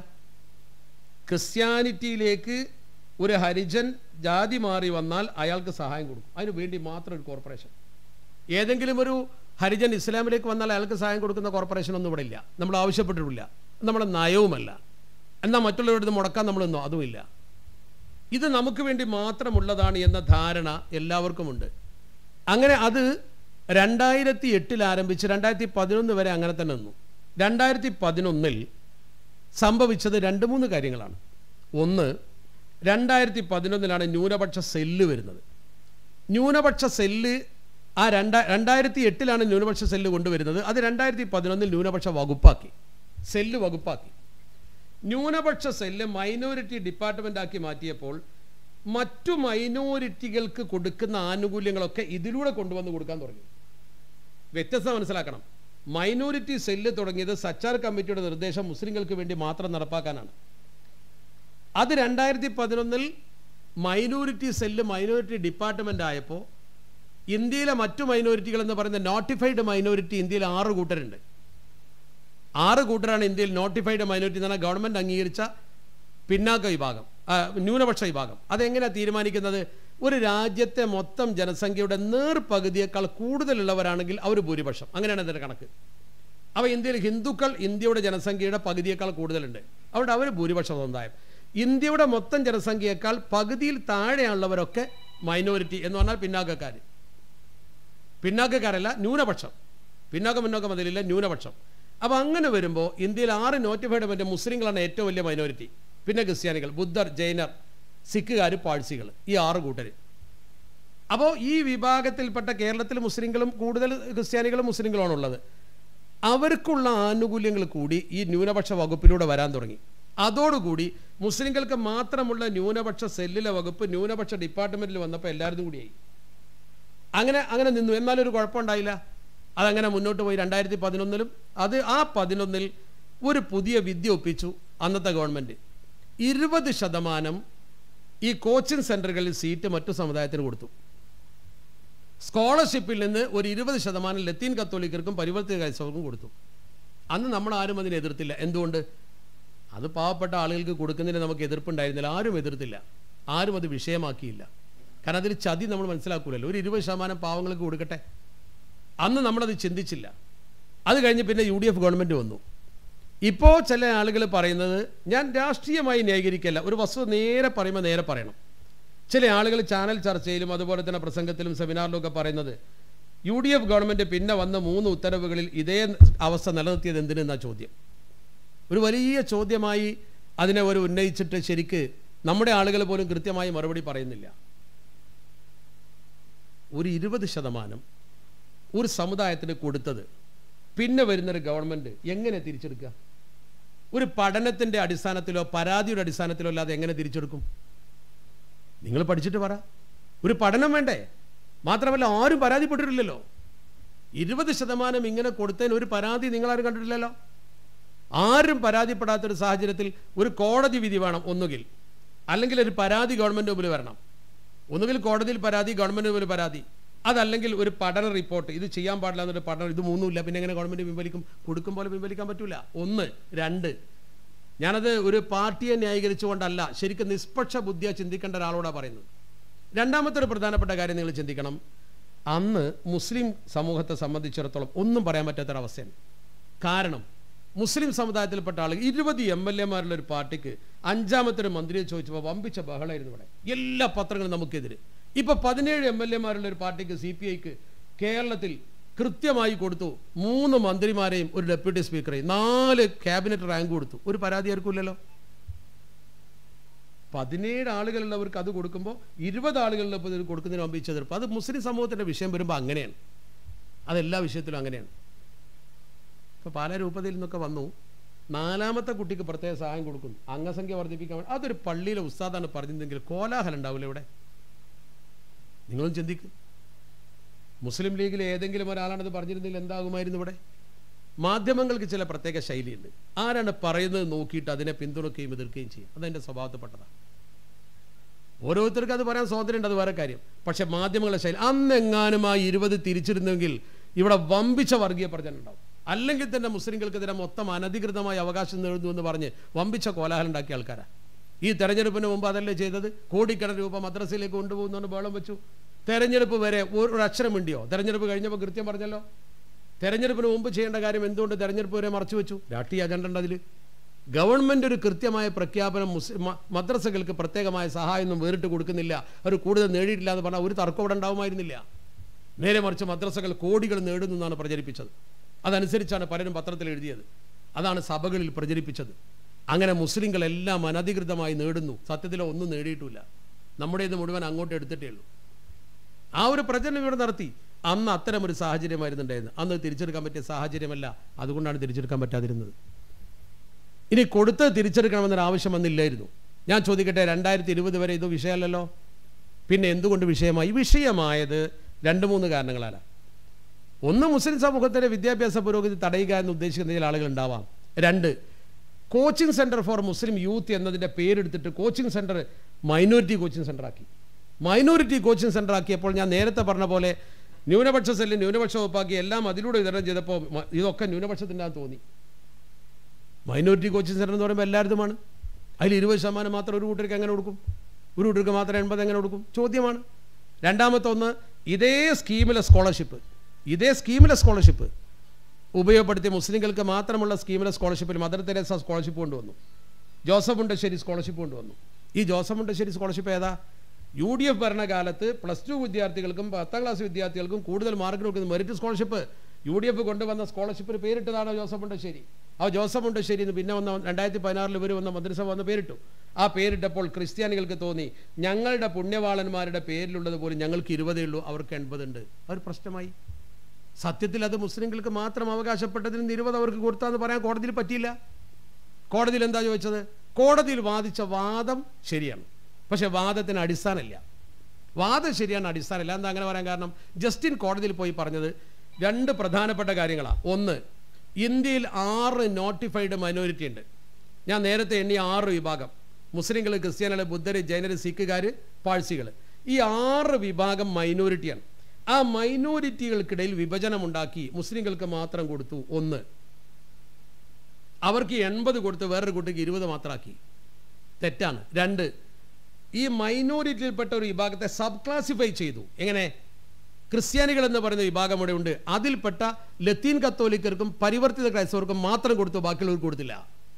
ക്രിസ്ത്യാനിറ്റിയിലേക്ക് ഒരു ഹരിജൻ ജാതി മാറി വന്നാൽ അയാൾക്ക് സഹായം കൊടുക്കും അതിന് വേണ്ടി മാത്രം ഒരു കോർപ്പറേഷൻ ഏതെങ്കിലും ഒരു ഹരിജൻ ഇസ്ലാമിലേക്ക് വന്നാൽ അയാൾക്ക് സഹായം കൊടുക്കുന്ന കോർപ്പറേഷൻ ഒന്നും ഇവിടെ ഇല്ല നമ്മൾ ആവശ്യപ്പെട്ടിട്ടില്ല നമ്മുടെ നയവുമല്ല എന്നാൽ മറ്റുള്ളവരുടെ മുടക്കാൻ നമ്മളൊന്നോ അതുമില്ല ഇത് നമുക്ക് വേണ്ടി മാത്രമുള്ളതാണ് എന്ന ധാരണ എല്ലാവർക്കുമുണ്ട് അങ്ങനെ അത് രണ്ടായിരത്തി എട്ടിൽ ആരംഭിച്ച് രണ്ടായിരത്തി പതിനൊന്ന് വരെ അങ്ങനെ തന്നെ നിന്നു രണ്ടായിരത്തി പതിനൊന്നിൽ സംഭവിച്ചത് രണ്ട് മൂന്ന് കാര്യങ്ങളാണ് ഒന്ന് രണ്ടായിരത്തി പതിനൊന്നിലാണ് ന്യൂനപക്ഷ സെല്ല് വരുന്നത് ന്യൂനപക്ഷ സെല്ല് ആ രണ്ടാ രണ്ടായിരത്തി എട്ടിലാണ് ന്യൂനപക്ഷ സെല്ല് കൊണ്ടുവരുന്നത് അത് രണ്ടായിരത്തി പതിനൊന്നിൽ ന്യൂനപക്ഷ വകുപ്പാക്കി സെല്ല് വകുപ്പാക്കി ന്യൂനപക്ഷ സെല്ല് മൈനോറിറ്റി ഡിപ്പാർട്ട്മെന്റ് ആക്കി മാറ്റിയപ്പോൾ മറ്റു മൈനോറിറ്റികൾക്ക് കൊടുക്കുന്ന ആനുകൂല്യങ്ങളൊക്കെ ഇതിലൂടെ കൊണ്ടുവന്ന് കൊടുക്കാൻ തുടങ്ങി വ്യത്യസ്തത മനസ്സിലാക്കണം മൈനോറിറ്റി സെല്ല് തുടങ്ങിയത് സച്ചാർ കമ്മിറ്റിയുടെ നിർദ്ദേശം മുസ്ലിങ്ങൾക്ക് വേണ്ടി മാത്രം നടപ്പാക്കാനാണ് അത് രണ്ടായിരത്തി പതിനൊന്നിൽ മൈനോറിറ്റി സെല്ല് മൈനോറിറ്റി ഡിപ്പാർട്ട്മെന്റ് ആയപ്പോൾ ഇന്ത്യയിലെ മറ്റു മൈനോറിറ്റികൾ എന്ന് പറയുന്ന നോട്ടിഫൈഡ് മൈനോറിറ്റി ഇന്ത്യയിൽ ആറ് കൂട്ടരുണ്ട് ആറ് കൂട്ടരാണ് ഇന്ത്യയിൽ നോട്ടിഫൈഡ് മൈനോറിറ്റി എന്ന് പറഞ്ഞാൽ ഗവൺമെന്റ് അംഗീകരിച്ച പിന്നാക്ക വിഭാഗം ആ, ന്യൂനപക്ഷ വിഭാഗം അതെങ്ങനെയാണ് തീരുമാനിക്കുന്നത് ഒരു രാജ്യത്തെ മൊത്തം ജനസംഖ്യയുടെ നേർപകുതിയേക്കാൾ കൂടുതലുള്ളവരാണെങ്കിൽ അവർ ഭൂരിപക്ഷം അങ്ങനെയാണ് അതിൻ്റെ കണക്ക് അപ്പോൾ ഇന്ത്യയിൽ ഹിന്ദുക്കൾ ഇന്ത്യയുടെ ജനസംഖ്യയുടെ പകുതിയേക്കാൾ കൂടുതലുണ്ട് അവിടെ അവർ ഭൂരിപക്ഷ സമുദായം ഇന്ത്യയുടെ മൊത്തം ജനസംഖ്യയേക്കാൾ പകുതിയിൽ താഴെയുള്ളവരൊക്കെ മൈനോറിറ്റി എന്ന് പറഞ്ഞാൽ പിന്നാക്കക്കാർ പിന്നാക്കക്കാരല്ല ന്യൂനപക്ഷം പിന്നാക്ക മുന്നോക്ക മതിലില്ല ന്യൂനപക്ഷം അപ്പോൾ അങ്ങനെ വരുമ്പോൾ ഇന്ത്യയിൽ ആറ് നോട്ടിഫൈഡ് മറ്റേ മുസ്ലിങ്ങളാണ് ഏറ്റവും വലിയ മൈനോറിറ്റി പിന്നെ ക്രിസ്ത്യാനികൾ ബുദ്ധർ ജൈനർ സിഖുകാർ പാഴ്സികൾ ഈ ആറ് കൂട്ടർ അപ്പോൾ ഈ വിഭാഗത്തിൽപ്പെട്ട കേരളത്തിൽ മുസ്ലിങ്ങളും കൂടുതൽ ക്രിസ്ത്യാനികളും മുസ്ലിങ്ങളുമാണ് ഉള്ളത് അവർക്കുള്ള ആനുകൂല്യങ്ങൾ കൂടി ഈ ന്യൂനപക്ഷ വകുപ്പിലൂടെ വരാൻ തുടങ്ങി അതോടുകൂടി മുസ്ലിങ്ങൾക്ക് മാത്രമുള്ള ന്യൂനപക്ഷ സെല്ലിലെ വകുപ്പ് ന്യൂനപക്ഷ ഡിപ്പാർട്ട്മെന്റിൽ വന്നപ്പോൾ എല്ലാവരും കൂടിയായി അങ്ങനെ അങ്ങനെ നിന്നു എന്നാലൊരു കുഴപ്പമുണ്ടായില്ല അതങ്ങനെ മുന്നോട്ട് പോയി രണ്ടായിരത്തി പതിനൊന്നിലും അത് ആ പതിനൊന്നിൽ ഒരു പുതിയ വിദ്യ ഒപ്പിച്ചു അന്നത്തെ ഗവൺമെൻറ് ഇരുപത് ശതമാനം ഈ കോച്ചിങ് സെൻ്ററുകളിൽ സീറ്റ് മറ്റു സമുദായത്തിന് കൊടുത്തു സ്കോളർഷിപ്പിൽ നിന്ന് ഒരു ഇരുപത് ശതമാനം ലത്തീൻ കത്തോലിക്കർക്കും പരിവർത്തിത ക്രൈസ്തവർക്കും കൊടുത്തു അന്ന് നമ്മൾ ആരും അതിനെ എതിർത്തില്ല എന്തുകൊണ്ട് അത് പാവപ്പെട്ട ആളുകൾക്ക് കൊടുക്കുന്നതിന് നമുക്ക് എതിർപ്പുണ്ടായിരുന്നില്ല ആരും എതിർത്തില്ല ആരും അത് വിഷയമാക്കിയില്ല കാരണം അതിൽ ചതി നമ്മൾ മനസ്സിലാക്കൂലല്ലോ ഒരു ഇരുപത് ശതമാനം പാവങ്ങൾക്ക് കൊടുക്കട്ടെ അന്ന് നമ്മളത് ചിന്തിച്ചില്ല അത് കഴിഞ്ഞ് പിന്നെ യു ഡി എഫ് ഗവൺമെൻറ് വന്നു ഇപ്പോൾ ചില ആളുകൾ പറയുന്നത് ഞാൻ രാഷ്ട്രീയമായി ന്യായീകരിക്കല്ല ഒരു വസ്തുത നേരെ പറയുമ്പോൾ നേരെ പറയണം ചില ആളുകൾ ചാനൽ ചർച്ചയിലും അതുപോലെ തന്നെ പ്രസംഗത്തിലും സെമിനാറിലും ഒക്കെ പറയുന്നത് യു ഡി എഫ് ഗവൺമെൻറ് പിന്നെ വന്ന മൂന്ന് ഉത്തരവുകളിൽ ഇതേ അവസ്ഥ നിലനിർത്തിയത് എന്തിനെന്നാ ചോദ്യം ഒരു വലിയ ചോദ്യമായി അതിനെ ഒരു ഉന്നയിച്ചിട്ട് ശരിക്ക് നമ്മുടെ ആളുകൾ പോലും കൃത്യമായി മറുപടി പറയുന്നില്ല ഒരു ഇരുപത് ശതമാനം ഒരു സമുദായത്തിന് കൊടുത്തത് പിന്നെ വരുന്നൊരു ഗവൺമെൻറ് എങ്ങനെ തിരിച്ചെടുക്കുക ഒരു പഠനത്തിൻ്റെ അടിസ്ഥാനത്തിലോ പരാതിയുടെ അടിസ്ഥാനത്തിലോ അല്ലാതെ എങ്ങനെ തിരിച്ചെടുക്കും നിങ്ങൾ പഠിച്ചിട്ട് പറ ഒരു പഠനം വേണ്ടേ മാത്രമല്ല ആരും പരാതിപ്പെട്ടിട്ടില്ലല്ലോ ഇരുപത് ശതമാനം ഇങ്ങനെ കൊടുത്തതിന് ഒരു പരാതി നിങ്ങളാരും കണ്ടിട്ടില്ലല്ലോ ആരും പരാതിപ്പെടാത്തൊരു സാഹചര്യത്തിൽ ഒരു കോടതി വിധി വേണം ഒന്നുകിൽ അല്ലെങ്കിൽ ഒരു പരാതി ഗവൺമെൻറ് മുമ്പിൽ വരണം ഒന്നുകിൽ കോടതിയിൽ പരാതി ഗവൺമെൻറ് മുമ്പിൽ പരാതി അതല്ലെങ്കിൽ ഒരു പഠന റിപ്പോർട്ട് ഇത് ചെയ്യാൻ പാടില്ല എന്നൊരു പഠനം ഇത് മൂന്നുമില്ല പിന്നെ എങ്ങനെ ഗവൺമെൻറ് പിൻവലിക്കും കൊടുക്കും പോലെ പിൻവലിക്കാൻ പറ്റില്ല ഒന്ന് രണ്ട് ഞാനത് ഒരു പാർട്ടിയെ ന്യായീകരിച്ചുകൊണ്ടല്ല ശരിക്കും നിഷ്പക്ഷ ബുദ്ധിയ ചിന്തിക്കേണ്ട ഒരാളോടാണ് പറയുന്നത് രണ്ടാമത്തെ ഒരു പ്രധാനപ്പെട്ട കാര്യം നിങ്ങൾ ചിന്തിക്കണം അന്ന് മുസ്ലിം സമൂഹത്തെ സംബന്ധിച്ചിടത്തോളം ഒന്നും പറയാൻ പറ്റാത്തൊരവസ്ഥയാണ് കാരണം മുസ്ലിം സമുദായത്തിൽപ്പെട്ട ആളുകൾ ഇരുപത് എം എൽ എമാരുള്ള ഒരു പാർട്ടിക്ക് അഞ്ചാമത്തെ ഒരു മന്ത്രിയെ ചോദിച്ചപ്പോൾ വമ്പിച്ച ബഹളമായിരുന്നു ഇവിടെ എല്ലാ പത്രങ്ങളും നമുക്കെതിരെ ഇപ്പൊ പതിനേഴ് എം എൽ എമാരുള്ള ഒരു പാർട്ടിക്ക് സി പി ഐക്ക് കേരളത്തിൽ കൃത്യമായി കൊടുത്തു മൂന്ന് മന്ത്രിമാരെയും ഒരു ഡെപ്യൂട്ടി സ്പീക്കറെയും നാല് ക്യാബിനറ്റ് റാങ്ക് കൊടുത്തു ഒരു പരാതി ആർക്കുമില്ലല്ലോ പതിനേഴ് ആളുകളുള്ളവർക്ക് അത് കൊടുക്കുമ്പോൾ ഇരുപത് ആളുകളുള്ളപ്പോൾ ഇത് കൊടുക്കുന്നതിന് മുമ്പ് ഈ ചെതിർപ്പ് അത് മുസ്ലിം സമൂഹത്തിൻ്റെ വിഷയം വരുമ്പോൾ അങ്ങനെയാണ് അതെല്ലാ വിഷയത്തിലും അങ്ങനെയാണ് ഇപ്പോൾ പല രൂപതയിൽ നിന്നൊക്കെ വന്നു നാലാമത്തെ കുട്ടിക്ക് പ്രത്യേക സഹായം കൊടുക്കുന്നു അംഗസംഖ്യ വർദ്ധിപ്പിക്കാൻ വേണ്ടി അതൊരു പള്ളിയിലെ ഉസ്താദാണ് പറഞ്ഞിരുന്നെങ്കിൽ കോലാഹലം ഉണ്ടാവില്ല ഇവിടെ നിങ്ങളും ചിന്തിക്കും മുസ്ലിം ലീഗിലെ ഏതെങ്കിലും ഒരാളാണത് പറഞ്ഞിരുന്നെങ്കിൽ എന്താകുമായിരുന്നു ഇവിടെ മാധ്യമങ്ങൾക്ക് ചില പ്രത്യേക ശൈലിയുണ്ട് ആരാണ് പറയുന്നത് നോക്കിയിട്ട് അതിനെ പിന്തുണക്കുകയും എതിർക്കുകയും ചെയ്യും അതെൻ്റെ സ്വഭാവത്തിൽപ്പെട്ടതാണ് ഓരോരുത്തർക്കും അത് പറയാൻ സ്വാതന്ത്ര്യമുണ്ട് അത് വേറെ കാര്യം പക്ഷെ മാധ്യമങ്ങളുടെ ശൈലി അന്നെങ്ങാനും ആ ഇരുപത് തിരിച്ചിരുന്നെങ്കിൽ ഇവിടെ വമ്പിച്ച വർഗീയ പ്രചരണം ഉണ്ടാവും അല്ലെങ്കിൽ തന്നെ മുസ്ലിങ്ങൾക്കെതിരെ മൊത്തം അനധികൃതമായ അവകാശം നേടുന്നു എന്ന് പറഞ്ഞ് വമ്പിച്ച കോലാഹലം ഉണ്ടാക്കിയ ആൾക്കാരാണ് ഈ തെരഞ്ഞെടുപ്പിന് മുമ്പ് അതല്ലേ ചെയ്തത് കോടിക്കണക്കിന് രൂപ മദ്രസയിലേക്ക് കൊണ്ടുപോകുന്നതുകൊണ്ട് ബഹളം വെച്ചു തെരഞ്ഞെടുപ്പ് വരെ ഒരു അക്ഷരം മിണ്ടിയോ തെരഞ്ഞെടുപ്പ് കഴിഞ്ഞപ്പോൾ കൃത്യം പറഞ്ഞല്ലോ തെരഞ്ഞെടുപ്പിന് മുമ്പ് ചെയ്യേണ്ട കാര്യം എന്തുകൊണ്ട് തെരഞ്ഞെടുപ്പ് വരെ മറച്ചു വെച്ചു രാഷ്ട്രീയ അജണ്ട ഉണ്ട് അതിൽ ഗവൺമെന്റ് ഒരു കൃത്യമായ പ്രഖ്യാപനം മുസ്ലിം മ- മദ്രസകൾക്ക് പ്രത്യേകമായ സഹായമൊന്നും വേറിട്ട് കൊടുക്കുന്നില്ല അവർ കൂടുതൽ നേടിയിട്ടില്ല എന്ന് പറഞ്ഞാൽ ഒരു തർക്കം ഇവിടെ ഉണ്ടാവുമായിരുന്നില്ല നേരെ മറിച്ച് മദ്രസകൾ കോടികൾ നേടുന്നു എന്നാണ് പ്രചരിപ്പിച്ചത് അതനുസരിച്ചാണ് പലരും പത്രത്തിൽ എഴുതിയത് അതാണ് സഭകളിൽ പ്രചരിപ്പിച്ചത് അങ്ങനെ മുസ്ലിങ്ങളെല്ലാം അനധികൃതമായി നേടുന്നു സത്യത്തിൽ ഒന്നും നേടിയിട്ടില്ല നമ്മുടെ ഇത് മുഴുവൻ അങ്ങോട്ട് എടുത്തിട്ടേ ഉള്ളൂ ആ ഒരു പ്രചരണം ഇവിടെ നടത്തി അന്ന് അത്തരം ഒരു സാഹചര്യമായിരുന്നു ഉണ്ടായിരുന്നത് അന്ന് തിരിച്ചെടുക്കാൻ പറ്റിയ സാഹചര്യമല്ല അതുകൊണ്ടാണ് തിരിച്ചെടുക്കാൻ പറ്റാതിരുന്നത് ഇനി കൊടുത്ത് തിരിച്ചെടുക്കണമെന്നൊരു ആവശ്യം വന്നില്ലായിരുന്നു ഞാൻ ചോദിക്കട്ടെ രണ്ടായിരത്തി ഇരുപത് വരെ ഇത് വിഷയമല്ലല്ലോ പിന്നെ എന്തുകൊണ്ട് വിഷയമായി വിഷയമായത് രണ്ട് മൂന്ന് കാരണങ്ങളാണ് ഒന്ന് മുസ്ലിം സമൂഹത്തിൻ്റെ വിദ്യാഭ്യാസ പുരോഗതി തടയുക എന്ന് ഉദ്ദേശിക്കുന്ന ചില ആളുകൾ ഉണ്ടാവാം രണ്ട് coaching centre for Muslim youth എന്നതിൻ്റെ പേരെടുത്തിട്ട് coaching centre minority coaching centre ആക്കി മൈനോറിറ്റി കോച്ചിങ് സെൻറ്റർ ആക്കിയപ്പോൾ ഞാൻ നേരത്തെ പറഞ്ഞ പോലെ ന്യൂനപക്ഷ സെല്ല് ന്യൂനപക്ഷ വകുപ്പാക്കി എല്ലാം അതിലൂടെ വിതരണം ചെയ്തപ്പോൾ മ- ഇതൊക്കെ ന്യൂനപക്ഷത്തിൻ്റെ തോന്നി മൈനോറിറ്റി കോച്ചിങ് സെൻറ്റർ എന്ന് പറയുമ്പോൾ എല്ലായിടത്തുമാണ് അതിൽ ഇരുപത് ശതമാനം മാത്രം ഒരു കൂട്ടർക്ക് എങ്ങനെ കൊടുക്കും ഒരു കൂട്ടർക്ക് മാത്രം എൺപത് എങ്ങനെ കൊടുക്കും ചോദ്യമാണ് രണ്ടാമത്തെ ഒന്ന് ഇതേ സ്കീമിലെ സ്കോളർഷിപ്പ് ഇതേ സ്കീമിലെ സ്കോളർഷിപ്പ് ഉപയോഗപ്പെടുത്തി മുസ്ലിങ്ങൾക്ക് മാത്രമുള്ള സ്കീമിലെ സ്കോളർഷിപ്പിൽ മദർ തെരേസ സ്കോളർഷിപ്പ് കൊണ്ടുവന്നു ജോസഫ് മുണ്ടശ്ശേരി സ്കോളർഷിപ്പ് കൊണ്ടുവന്നു ഈ ജോസഫ് മുണ്ടശ്ശേരി സ്കോളർഷിപ്പ് ഏതാ യു ഡി എഫ് ഭരണകാലത്ത് പ്ലസ് ടു വിദ്യാർത്ഥികൾക്കും പത്താം ക്ലാസ് വിദ്യാർത്ഥികൾക്കും കൂടുതൽ മാർക്ക് കൊടുക്കുന്ന merit scholarship U D F കൊണ്ടുവന്ന സ്കോളർഷിപ്പിന് പേരിട്ടതാണ് ജോസഫ് മുണ്ടശ്ശേരി ആ ജോസഫ് മുണ്ടശ്ശേരി എന്ന് പിന്നെ വന്ന രണ്ടായിരത്തി പതിനാറിൽ ഇവർ വന്ന മന്ത്രിസഭ വന്ന് പേരിട്ടു ആ പേരിട്ടപ്പോൾ ക്രിസ്ത്യാനികൾക്ക് തോന്നി ഞങ്ങളുടെ പുണ്യവാളന്മാരുടെ പേരിലുള്ളത് പോലും ഞങ്ങൾക്ക് ഇരുപതേ ഉള്ളൂ അവർക്ക് എൺപതുണ്ട് അവർ പ്രശ്നമായി സത്യത്തിൽ അത് മുസ്ലിങ്ങൾക്ക് മാത്രം അവകാശപ്പെട്ടതിന് ഇരുപത് അവർക്ക് കൊടുത്താന്ന് പറയാൻ കോടതിയിൽ പറ്റിയില്ല കോടതിയിൽ എന്താ ചോദിച്ചത് കോടതിയിൽ വാദിച്ച വാദം ശരിയാണ് പക്ഷെ വാദത്തിന് അടിസ്ഥാനമില്ല വാദം ശരിയാണ് അടിസ്ഥാനമില്ല എന്താ അങ്ങനെ പറയാൻ കാരണം ജസ്റ്റിൻ കോടതിയിൽ പോയി പറഞ്ഞത് രണ്ട് പ്രധാനപ്പെട്ട കാര്യങ്ങളാണ് ഒന്ന് ഇന്ത്യയിൽ ആറ് നോട്ടിഫൈഡ് മൈനോറിറ്റി ഉണ്ട് ഞാൻ നേരത്തെ എണ്ണിയ ആറ് വിഭാഗം മുസ്ലിങ്ങൾ ക്രിസ്ത്യാനികൾ ബുദ്ധർ ജൈനർ സിഖുകാർ പാഴ്സികൾ ഈ ആറ് വിഭാഗം മൈനോറിറ്റിയാണ് ആ മൈനോറിറ്റികൾക്കിടയിൽ വിഭജനമുണ്ടാക്കി മുസ്ലിങ്ങൾക്ക് മാത്രം കൊടുത്തു ഒന്ന് അവർക്ക് എൺപത് കൊടുത്ത് വേറൊരു കുട്ടിക്ക് ഇരുപത് മാത്രമാക്കി തെറ്റാണ് രണ്ട് ഈ മൈനോറിറ്റിയിൽപ്പെട്ട ഒരു വിഭാഗത്തെ സബ് ക്ലാസിഫൈ ചെയ്തു എങ്ങനെ ക്രിസ്ത്യാനികൾ എന്ന് പറയുന്ന വിഭാഗം ഇവിടെ ഉണ്ട് അതിൽപ്പെട്ട ലത്തീൻ കത്തോലിക്കർക്കും പരിവർത്തിത ക്രൈസ്തവർക്കും മാത്രം കൊടുത്തു ബാക്കിയുള്ളവർക്ക് കൊടുത്തില്ല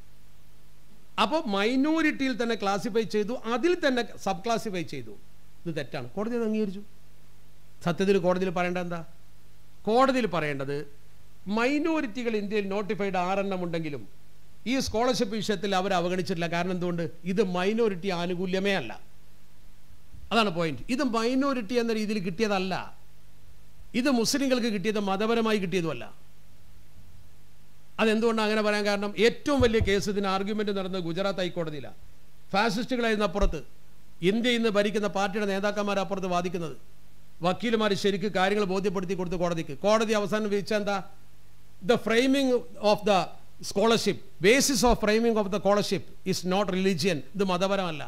അപ്പോൾ മൈനോറിറ്റിയിൽ തന്നെ ക്ലാസിഫൈ ചെയ്തു അതിൽ തന്നെ സബ് ക്ലാസിഫൈ ചെയ്തു ഇത് തെറ്റാണ് കോടതി അത് അംഗീകരിച്ചു സത്യത്തിൽ കോടതിയിൽ പറയേണ്ട എന്താ കോടതിയിൽ പറയേണ്ടത് മൈനോറിറ്റികൾ ഇന്ത്യയിൽ നോട്ടിഫൈഡ് ആറെണ്ണം ഉണ്ടെങ്കിലും ഈ സ്കോളർഷിപ്പ് വിഷയത്തിൽ അവർ അവഗണിച്ചിട്ടില്ല കാരണം എന്തുകൊണ്ട് ഇത് മൈനോറിറ്റി ആനുകൂല്യമേ അല്ല അതാണ് പോയിന്റ് ഇത് മൈനോറിറ്റി എന്ന രീതിയിൽ കിട്ടിയതല്ല ഇത് മുസ്ലിങ്ങൾക്ക് കിട്ടിയത് മതപരമായി കിട്ടിയതുമല്ല അതെന്തുകൊണ്ടാണ് അങ്ങനെ പറയാൻ കാരണം ഏറ്റവും വലിയ കേസ് ഇതിന് ആർഗ്യുമെന്റ് നടന്നത് ഗുജറാത്ത് ഹൈക്കോടതിയിലാണ് ഫാസിസ്റ്റുകളായിരുന്ന അപ്പുറത്ത് ഇന്ത്യ ഇന്ന് ഭരിക്കുന്ന പാർട്ടിയുടെ നേതാക്കന്മാർ അപ്പുറത്ത് വാദിക്കുന്നത് വക്കീലുമാർ ശരിക്ക് കാര്യങ്ങൾ ബോധ്യപ്പെടുത്തി കൊടുത്തു കോടതിക്ക് കോടതി അവസാനം വിധിച്ച എന്താ the framing of the scholarship basis of framing of the scholarship is not religion ഇത് മതപരമല്ല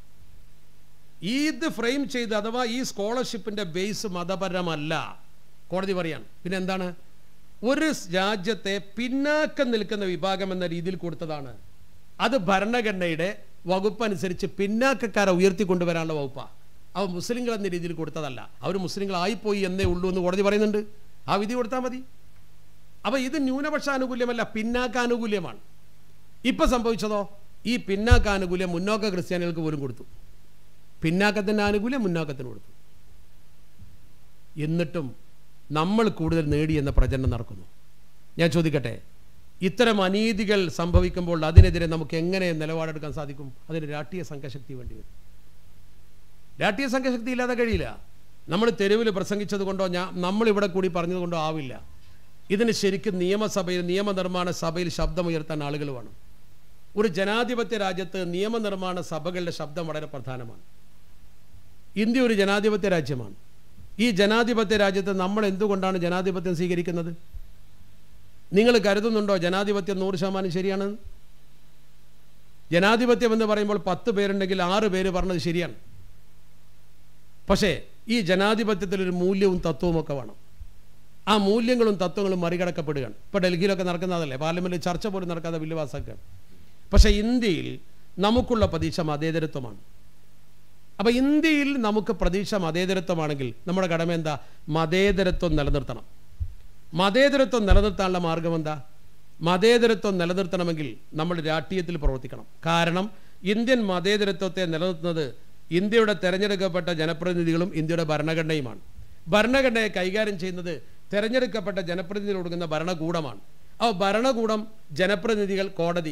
ഇത് ഫ്രെയിം ചെയ്ത് അഥവാ ഈ സ്കോളർഷിപ്പിന്റെ ബേസ് മതപരമല്ല കോടതി പറയാണ് പിന്നെ എന്താണ് ഒരു രാജ്യത്തെ പിന്നാക്കം നിൽക്കുന്ന വിഭാഗം എന്ന രീതിയിൽ കൊടുത്തതാണ് അത് ഭരണഘടനയുടെ വകുപ്പ് അനുസരിച്ച് പിന്നാക്കക്കാരെ ഉയർത്തിക്കൊണ്ടുവരാനുള്ള വകുപ്പാണ് അവ മുസ്ലിങ്ങൾ എന്ന രീതിയിൽ കൊടുത്തതല്ല അവർ മുസ്ലിങ്ങളായിപ്പോയി എന്നേ ഉള്ളൂ എന്ന് കോടതി പറയുന്നുണ്ട് ആ വിധി കൊടുത്താൽ മതി അപ്പോൾ ഇത് ന്യൂനപക്ഷ ആനുകൂല്യമല്ല പിന്നാക്കാനുകൂല്യമാണ് ഇപ്പം സംഭവിച്ചതോ ഈ പിന്നാക്കാനുകൂല്യം മുന്നോക്ക ക്രിസ്ത്യാനികൾക്ക് പോലും കൊടുത്തു പിന്നാക്കത്തിൻ്റെ ആനുകൂല്യം മുന്നാക്കത്തിന് കൊടുത്തു എന്നിട്ടും നമ്മൾ കൂടുതൽ നേടി എന്ന പ്രചരണം നടക്കുന്നു ഞാൻ ചോദിക്കട്ടെ ഇത്തരം അനീതികൾ സംഭവിക്കുമ്പോൾ അതിനെതിരെ നമുക്ക് എങ്ങനെ നിലപാടെടുക്കാൻ സാധിക്കും അതിന് രാഷ്ട്രീയ സംഘശക്തി വേണ്ടി വരും രാഷ്ട്രീയ സംഘശക്തി ഇല്ലാതെ കഴിയില്ല നമ്മൾ തെരുവിൽ പ്രസംഗിച്ചത് കൊണ്ടോ ഞാൻ നമ്മളിവിടെ കൂടി പറഞ്ഞത് കൊണ്ടോ ആവില്ല ഇതിന് ശരിക്കും നിയമസഭയിൽ നിയമനിർമ്മാണ സഭയിൽ ശബ്ദമുയർത്താൻ ആളുകൾ വേണം ഒരു ജനാധിപത്യ രാജ്യത്ത് നിയമനിർമ്മാണ സഭകളുടെ ശബ്ദം വളരെ പ്രധാനമാണ് ഇന്ത്യ ഒരു ജനാധിപത്യ രാജ്യമാണ് ഈ ജനാധിപത്യ രാജ്യത്ത് നമ്മൾ എന്തുകൊണ്ടാണ് ജനാധിപത്യം സ്വീകരിക്കുന്നത് നിങ്ങൾ കരുതുന്നുണ്ടോ ജനാധിപത്യം നൂറ് ശതമാനം ശരിയാണെന്ന് ജനാധിപത്യം എന്ന് പറയുമ്പോൾ പത്ത് പേരുണ്ടെങ്കിൽ ആറ് പേര് പറഞ്ഞത് ശരിയാണ് പക്ഷേ ഈ ജനാധിപത്യത്തിൽ ഒരു മൂല്യവും തത്വവും ഒക്കെ വേണം ആ മൂല്യങ്ങളും തത്വങ്ങളും മറികടക്കപ്പെടുകയാണ് ഇപ്പോൾ ഡൽഹിയിലൊക്കെ നടക്കുന്നതല്ലേ പാർലമെൻറ്റിൽ ചർച്ച പോലും നടക്കാതെ ബില്ല് പാസ്സാക്കുകയാണ് പക്ഷേ ഇന്ത്യയിൽ നമുക്കുള്ള പ്രതീക്ഷ മതേതരത്വമാണ് അപ്പോൾ ഇന്ത്യയിൽ നമുക്ക് പ്രതീക്ഷ മതേതരത്വമാണെങ്കിൽ നമ്മുടെ കടമ എന്താ മതേതരത്വം നിലനിർത്തണം മതേതരത്വം നിലനിർത്താനുള്ള മാർഗം എന്താ മതേതരത്വം നിലനിർത്തണമെങ്കിൽ നമ്മൾ രാഷ്ട്രീയത്തിൽ പ്രവർത്തിക്കണം കാരണം ഇന്ത്യൻ മതേതരത്വത്തെ നിലനിർത്തുന്നത് ഇന്ത്യയുടെ തെരഞ്ഞെടുക്കപ്പെട്ട ജനപ്രതിനിധികളും ഇന്ത്യയുടെ ഭരണഘടനയുമാണ് ഭരണഘടനയെ കൈകാര്യം ചെയ്യുന്നത് തെരഞ്ഞെടുക്കപ്പെട്ട ജനപ്രതിനിധികൾ കൊടുക്കുന്ന ഭരണകൂടമാണ് അപ്പോൾ ഭരണകൂടം ജനപ്രതിനിധികൾ കോടതി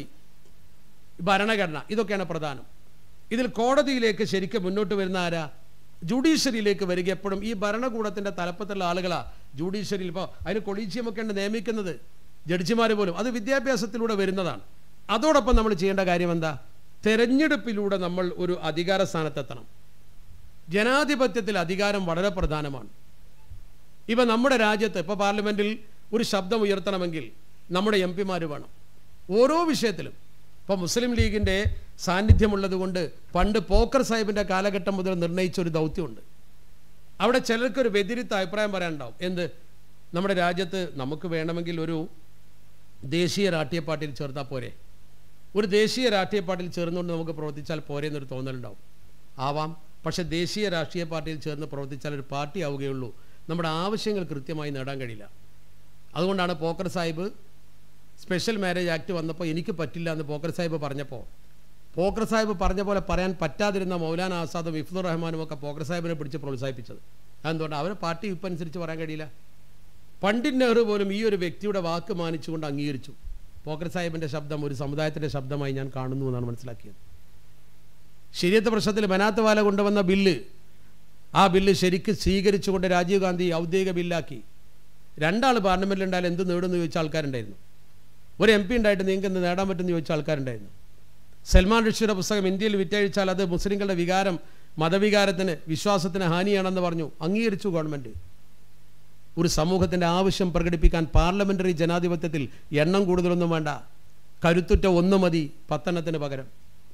ഭരണഘടന ഇതൊക്കെയാണ് പ്രധാനം ഇതിൽ കോടതിയിലേക്ക് ശരിക്കും മുന്നോട്ട് വരുന്ന ആരാ ജുഡീഷ്യറിയിലേക്ക് വരിക എപ്പോഴും ഈ ഭരണകൂടത്തിൻ്റെ തലപ്പത്തുള്ള ആളുകളാ ജുഡീഷ്യറിയിൽ ഇപ്പോൾ അതിന് കൊളീജിയമൊക്കെ ഉണ്ട് നിയമിക്കുന്നത് ജഡ്ജിമാർ പോലും അത് വിദ്യാഭ്യാസത്തിലൂടെ വരുന്നതാണ് അതോടൊപ്പം നമ്മൾ ചെയ്യേണ്ട കാര്യം എന്താ തെരഞ്ഞെടുപ്പിലൂടെ നമ്മൾ ഒരു അധികാര സ്ഥാനത്തെത്തണം ജനാധിപത്യത്തിൽ അധികാരം വളരെ പ്രധാനമാണ് ഇപ്പം നമ്മുടെ രാജ്യത്ത് ഇപ്പോൾ പാർലമെൻറ്റിൽ ഒരു ശബ്ദം ഉയർത്തണമെങ്കിൽ നമ്മുടെ എം പിമാർ വേണം ഓരോ വിഷയത്തിലും ഇപ്പോൾ മുസ്ലിം ലീഗിൻ്റെ സാന്നിധ്യമുള്ളത് കൊണ്ട് പണ്ട് പോക്കർ സാഹിബിൻ്റെ കാലഘട്ടം മുതൽ നിർണയിച്ച ഒരു ദൗത്യമുണ്ട് അവിടെ ചിലർക്കൊരു വ്യതിരിക്ത അഭിപ്രായം പറയാനുണ്ടാവും എന്ത് നമ്മുടെ രാജ്യത്ത് നമുക്ക് വേണമെങ്കിൽ ഒരു ദേശീയ രാഷ്ട്രീയ പാർട്ടിയിൽ ചേർത്താൽ പോരെ ഒരു ദേശീയ രാഷ്ട്രീയ പാർട്ടിയിൽ ചേർന്നുകൊണ്ട് നമുക്ക് പ്രവർത്തിച്ചാൽ പോരെ എന്നൊരു തോന്നലുണ്ടാവും ആവാം പക്ഷേ ദേശീയ രാഷ്ട്രീയ പാർട്ടിയിൽ ചേർന്ന് പ്രവർത്തിച്ചാൽ ഒരു പാർട്ടി ആവുകയുള്ളൂ നമ്മുടെ ആവശ്യങ്ങൾ കൃത്യമായി നേടാൻ കഴിയില്ല അതുകൊണ്ടാണ് Pocker Sahib special marriage act വന്നപ്പോൾ എനിക്ക് പറ്റില്ല എന്ന് പോക്കർ സാഹിബ് പറഞ്ഞപ്പോൾ പോക്കർ സാഹിബ് പറഞ്ഞ പോലെ പറയാൻ പറ്റാതിരുന്ന മൗലാന ആസാദും ഇഫ്തുർ റഹ്മാനും ഒക്കെ പോക്കർ സാഹിബിനെ പിടിച്ച് പ്രോത്സാഹിപ്പിച്ചത് അതെന്തുകൊണ്ട് അവരെ പാർട്ടി ഇപ്പം അനുസരിച്ച് പറയാൻ കഴിയില്ല പണ്ഡിറ്റ് നെഹ്റു പോലും ഈ ഒരു വ്യക്തിയുടെ വാക്ക് മാനിച്ചുകൊണ്ട് അംഗീകരിച്ചു പോക്കർ സാഹിബിൻ്റെ ശബ്ദം ഒരു സമുദായത്തിൻ്റെ ശബ്ദമായി ഞാൻ കാണുന്നു എന്നാണ് മനസ്സിലാക്കിയത് ശരിയത്തെ പ്രശ്നത്തിൽ ബനാത്ത് വാല കൊണ്ടുവന്ന ബില്ല് ആ ബില്ല് ശരിക്ക് സ്വീകരിച്ചുകൊണ്ട് രാജീവ് ഗാന്ധി ഔദ്യോഗിക ബില്ലാക്കി രണ്ടാൾ പാർലമെൻറ്റിൽ ഉണ്ടായാലും എന്ത് നേടുമെന്ന് ചോദിച്ച ആൾക്കാരുണ്ടായിരുന്നു ഒരു എം പി ഉണ്ടായിട്ട് നിങ്ങൾക്ക് എന്ത് നേടാൻ പറ്റുമെന്ന് ചോദിച്ച ആൾക്കാരുണ്ടായിരുന്നു സൽമാൻ ഋഷിയുടെ പുസ്തകം ഇന്ത്യയിൽ വിറ്റഴിച്ചാൽ അത് മുസ്ലിങ്ങളുടെ വികാരം മതവികാരത്തിന് വിശ്വാസത്തിന് ഹാനിയാണെന്ന് പറഞ്ഞു അംഗീകരിച്ചു ഗവൺമെൻറ് ഒരു സമൂഹത്തിൻ്റെ ആവശ്യം പ്രകടിപ്പിക്കാൻ പാർലമെൻ്ററി ജനാധിപത്യത്തിൽ എണ്ണം കൂടുതലൊന്നും വേണ്ട കരുത്തുറ്റ ഒന്ന് മതി പത്തെണ്ണത്തിന് പകരം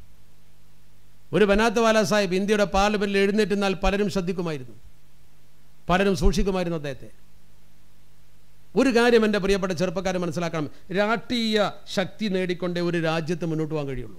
ഒരു ബനാത്ത് വാല സാഹിബ് ഇന്ത്യയുടെ പാർലമെൻറ്റിൽ എഴുന്നേറ്റുന്നാൽ പലരും ശ്രദ്ധിക്കുമായിരുന്നു പലരും സൂക്ഷിക്കുമായിരുന്നു അദ്ദേഹത്തെ ഒരു കാര്യം എൻ്റെ പ്രിയപ്പെട്ട ചെറുപ്പക്കാരെ മനസ്സിലാക്കണം രാഷ്ട്രീയ ശക്തി നേടിക്കൊണ്ടേ ഒരു രാജ്യത്ത് മുന്നോട്ട് പോകാൻ കഴിയുള്ളൂ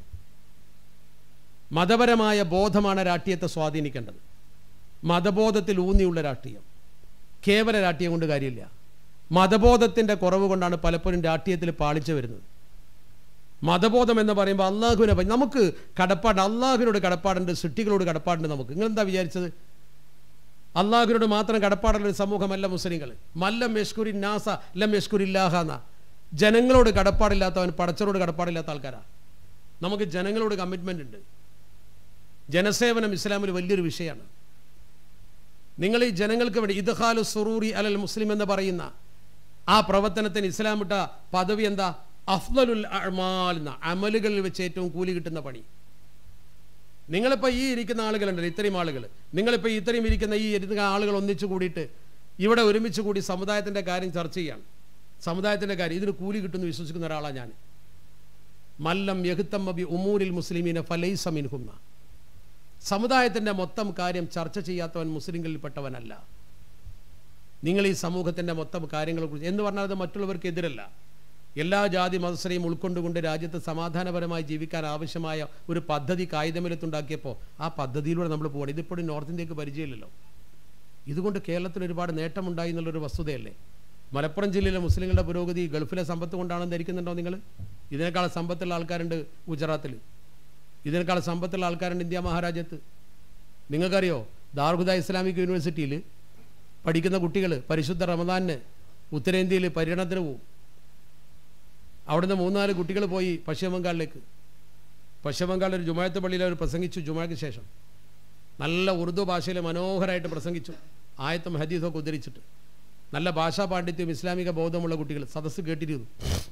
മതപരമായ ബോധമാണ് രാഷ്ട്രീയത്തെ സ്വാധീനിക്കേണ്ടത് മതബോധത്തിൽ ഊന്നിയുള്ള രാഷ്ട്രീയം കേവല രാഷ്ട്രീയം കൊണ്ട് കാര്യമില്ല മതബോധത്തിൻ്റെ കുറവ് കൊണ്ടാണ് പലപ്പോഴും രാഷ്ട്രീയത്തിൽ പാളിച്ച വരുന്നത് മതബോധം എന്ന് പറയുമ്പോൾ അള്ളാഹുവിനെ പറ്റി നമുക്ക് കടപ്പാട് അള്ളാഹുവിനോട് കടപ്പാടുണ്ട് സൃഷ്ടികളോട് കടപ്പാടുണ്ട് നമുക്ക് നിങ്ങൾ എന്താ വിചാരിച്ചത് അള്ളാഹുവിനോട് മാത്രം കടപ്പാടുള്ള ഒരു സമൂഹമല്ല മുസ്ലിങ്ങൾ മല്ലം യഷ്കുരി നാസ ലം യഷ്കുരില്ലാഹ എന്ന ജനങ്ങളോട് കടപ്പാടില്ലാത്തവൻ പടച്ചനോട് കടപ്പാടില്ലാത്ത ആൾക്കാരാ നമുക്ക് ജനങ്ങളോട് കമ്മിറ്റ്മെൻ്റ് ഉണ്ട് ജനസേവനം ഇസ്ലാമിൽ വലിയൊരു വിഷയമാണ് നിങ്ങൾ ഈ ജനങ്ങൾക്ക് വേണ്ടി ഇദ്ഹാലു സുറൂറി അലൽ മുസ്ലിം എന്ന് പറയുന്ന ആ പ്രവർത്തനത്തിന് ഇസ്ലാം ഇട്ട പദവി എന്താ അഫ്ദലുൽ അമാൽ എന്ന അമലുകളിൽ വെച്ച് ഏറ്റവും കൂലി കിട്ടുന്ന പണി നിങ്ങളിപ്പോൾ ഈ ഇരിക്കുന്ന ആളുകളുണ്ടല്ലോ ഇത്രയും ആളുകൾ നിങ്ങളിപ്പോൾ ഇത്രയും ഇരിക്കുന്ന ഈ ഇരിക്കുന്ന ആളുകൾ ഒന്നിച്ചു കൂടിയിട്ട് ഇവിടെ ഒരുമിച്ച് കൂടി സമുദായത്തിൻ്റെ കാര്യം ചർച്ച ചെയ്യാണ് സമുദായത്തിൻ്റെ കാര്യം ഇതിന് കൂലി കിട്ടുമെന്ന് വിശ്വസിക്കുന്ന ഒരാളാണ് ഞാൻ മല്ലം യഹുത്തമ്മബി ഉമൂരിൽ മുസ്ലിമീന ഫലൈസ മിൻഹുന്ന സമുദായത്തിൻ്റെ മൊത്തം കാര്യം ചർച്ച ചെയ്യാത്തവൻ മുസ്ലിങ്ങളിൽപ്പെട്ടവനല്ല നിങ്ങൾ ഈ സമൂഹത്തിൻ്റെ മൊത്തം കാര്യങ്ങളെക്കുറിച്ച് എന്ന് പറഞ്ഞാൽ അത് മറ്റുള്ളവർക്ക് എതിരല്ല എല്ലാ ജാതി മതസ്ഥരെയും ഉൾക്കൊണ്ടുകൊണ്ട് രാജ്യത്ത് സമാധാനപരമായി ജീവിക്കാൻ ആവശ്യമായ ഒരു പദ്ധതി കായികമിലത്തുണ്ടാക്കിയപ്പോൾ ആ പദ്ധതിയിലൂടെ നമ്മൾ പോകണം ഇതിപ്പോഴും നോർത്ത് ഇന്ത്യക്ക് പരിചയമില്ലല്ലോ ഇതുകൊണ്ട് കേരളത്തിൽ ഒരുപാട് നേട്ടമുണ്ടായി എന്നുള്ളൊരു വസ്തുതയല്ലേ മലപ്പുറം ജില്ലയിലെ മുസ്ലിങ്ങളുടെ പുരോഗതി ഗൾഫിലെ സമ്പത്ത് കൊണ്ടാണെന്ന് ധരിക്കുന്നുണ്ടോ നിങ്ങൾ ഇതിനേക്കാൾ സമ്പത്തുള്ള ആൾക്കാരുണ്ട് ഗുജറാത്തിൽ ഇതിനേക്കാൾ സമ്പത്തുള്ള ആൾക്കാരുണ്ട് ഇന്ത്യ മഹാരാജ്യത്ത് നിങ്ങൾക്കറിയോ ദാർഹുദ ഇസ്ലാമിക് യൂണിവേഴ്സിറ്റിയിൽ പഠിക്കുന്ന കുട്ടികൾ പരിശുദ്ധ റമദാനിന് ഉത്തരേന്ത്യയിൽ പര്യടനത്തിന് പോവും അവിടുന്ന് മൂന്നാല് കുട്ടികൾ പോയി പശ്ചിമ ബംഗാളിലേക്ക് പശ്ചിമ ബംഗാളിൽ ഒരു ജുമായത്ത് പള്ളിയിൽ അവർ പ്രസംഗിച്ചു ജുമായ്ക്ക് ശേഷം നല്ല ഉറുദു ഭാഷയിൽ മനോഹരമായിട്ട് പ്രസംഗിച്ചു ആയത്തും ഹദീസൊക്കെ ഉദ്ധരിച്ചിട്ട് നല്ല ഭാഷാ പാണ്ഡിത്യവും ഇസ്ലാമിക ബോധമുള്ള കുട്ടികൾ സദസ്സ് കേട്ടിരുന്നു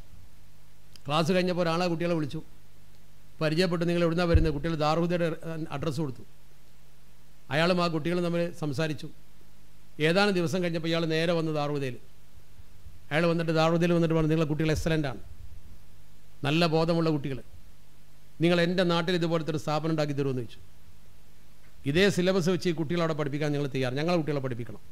ക്ലാസ് കഴിഞ്ഞപ്പോൾ ഒരാളെ കുട്ടികളെ വിളിച്ചു പരിചയപ്പെട്ട് നിങ്ങൾ എവിടുന്നാണ് വരുന്നത് കുട്ടികൾ ദാർഹുദയുടെ അഡ്രസ്സ് കൊടുത്തു അയാളും ആ കുട്ടികളും തമ്മിൽ സംസാരിച്ചു ഏതാനും ദിവസം കഴിഞ്ഞപ്പോൾ ഇയാൾ നേരെ വന്ന് ദാർഹുദയിൽ അയാൾ വന്നിട്ട് ദാർഹുദയിൽ വന്നിട്ട് പറഞ്ഞു നിങ്ങളെ കുട്ടികൾ എക്സലൻ്റ് ആണ് നല്ല ബോധമുള്ള കുട്ടികൾ നിങ്ങൾ എൻ്റെ നാട്ടിൽ ഇതുപോലത്തെ ഒരു സ്ഥാപനം ഉണ്ടാക്കി തരുമെന്ന് ചോദിച്ചു ഇതേ സിലബസ് വെച്ച് ഈ കുട്ടികളെ അവിടെ പഠിപ്പിക്കാൻ ഞങ്ങൾ തയ്യാറ് ഞങ്ങളെ കുട്ടികളെ പഠിപ്പിക്കണം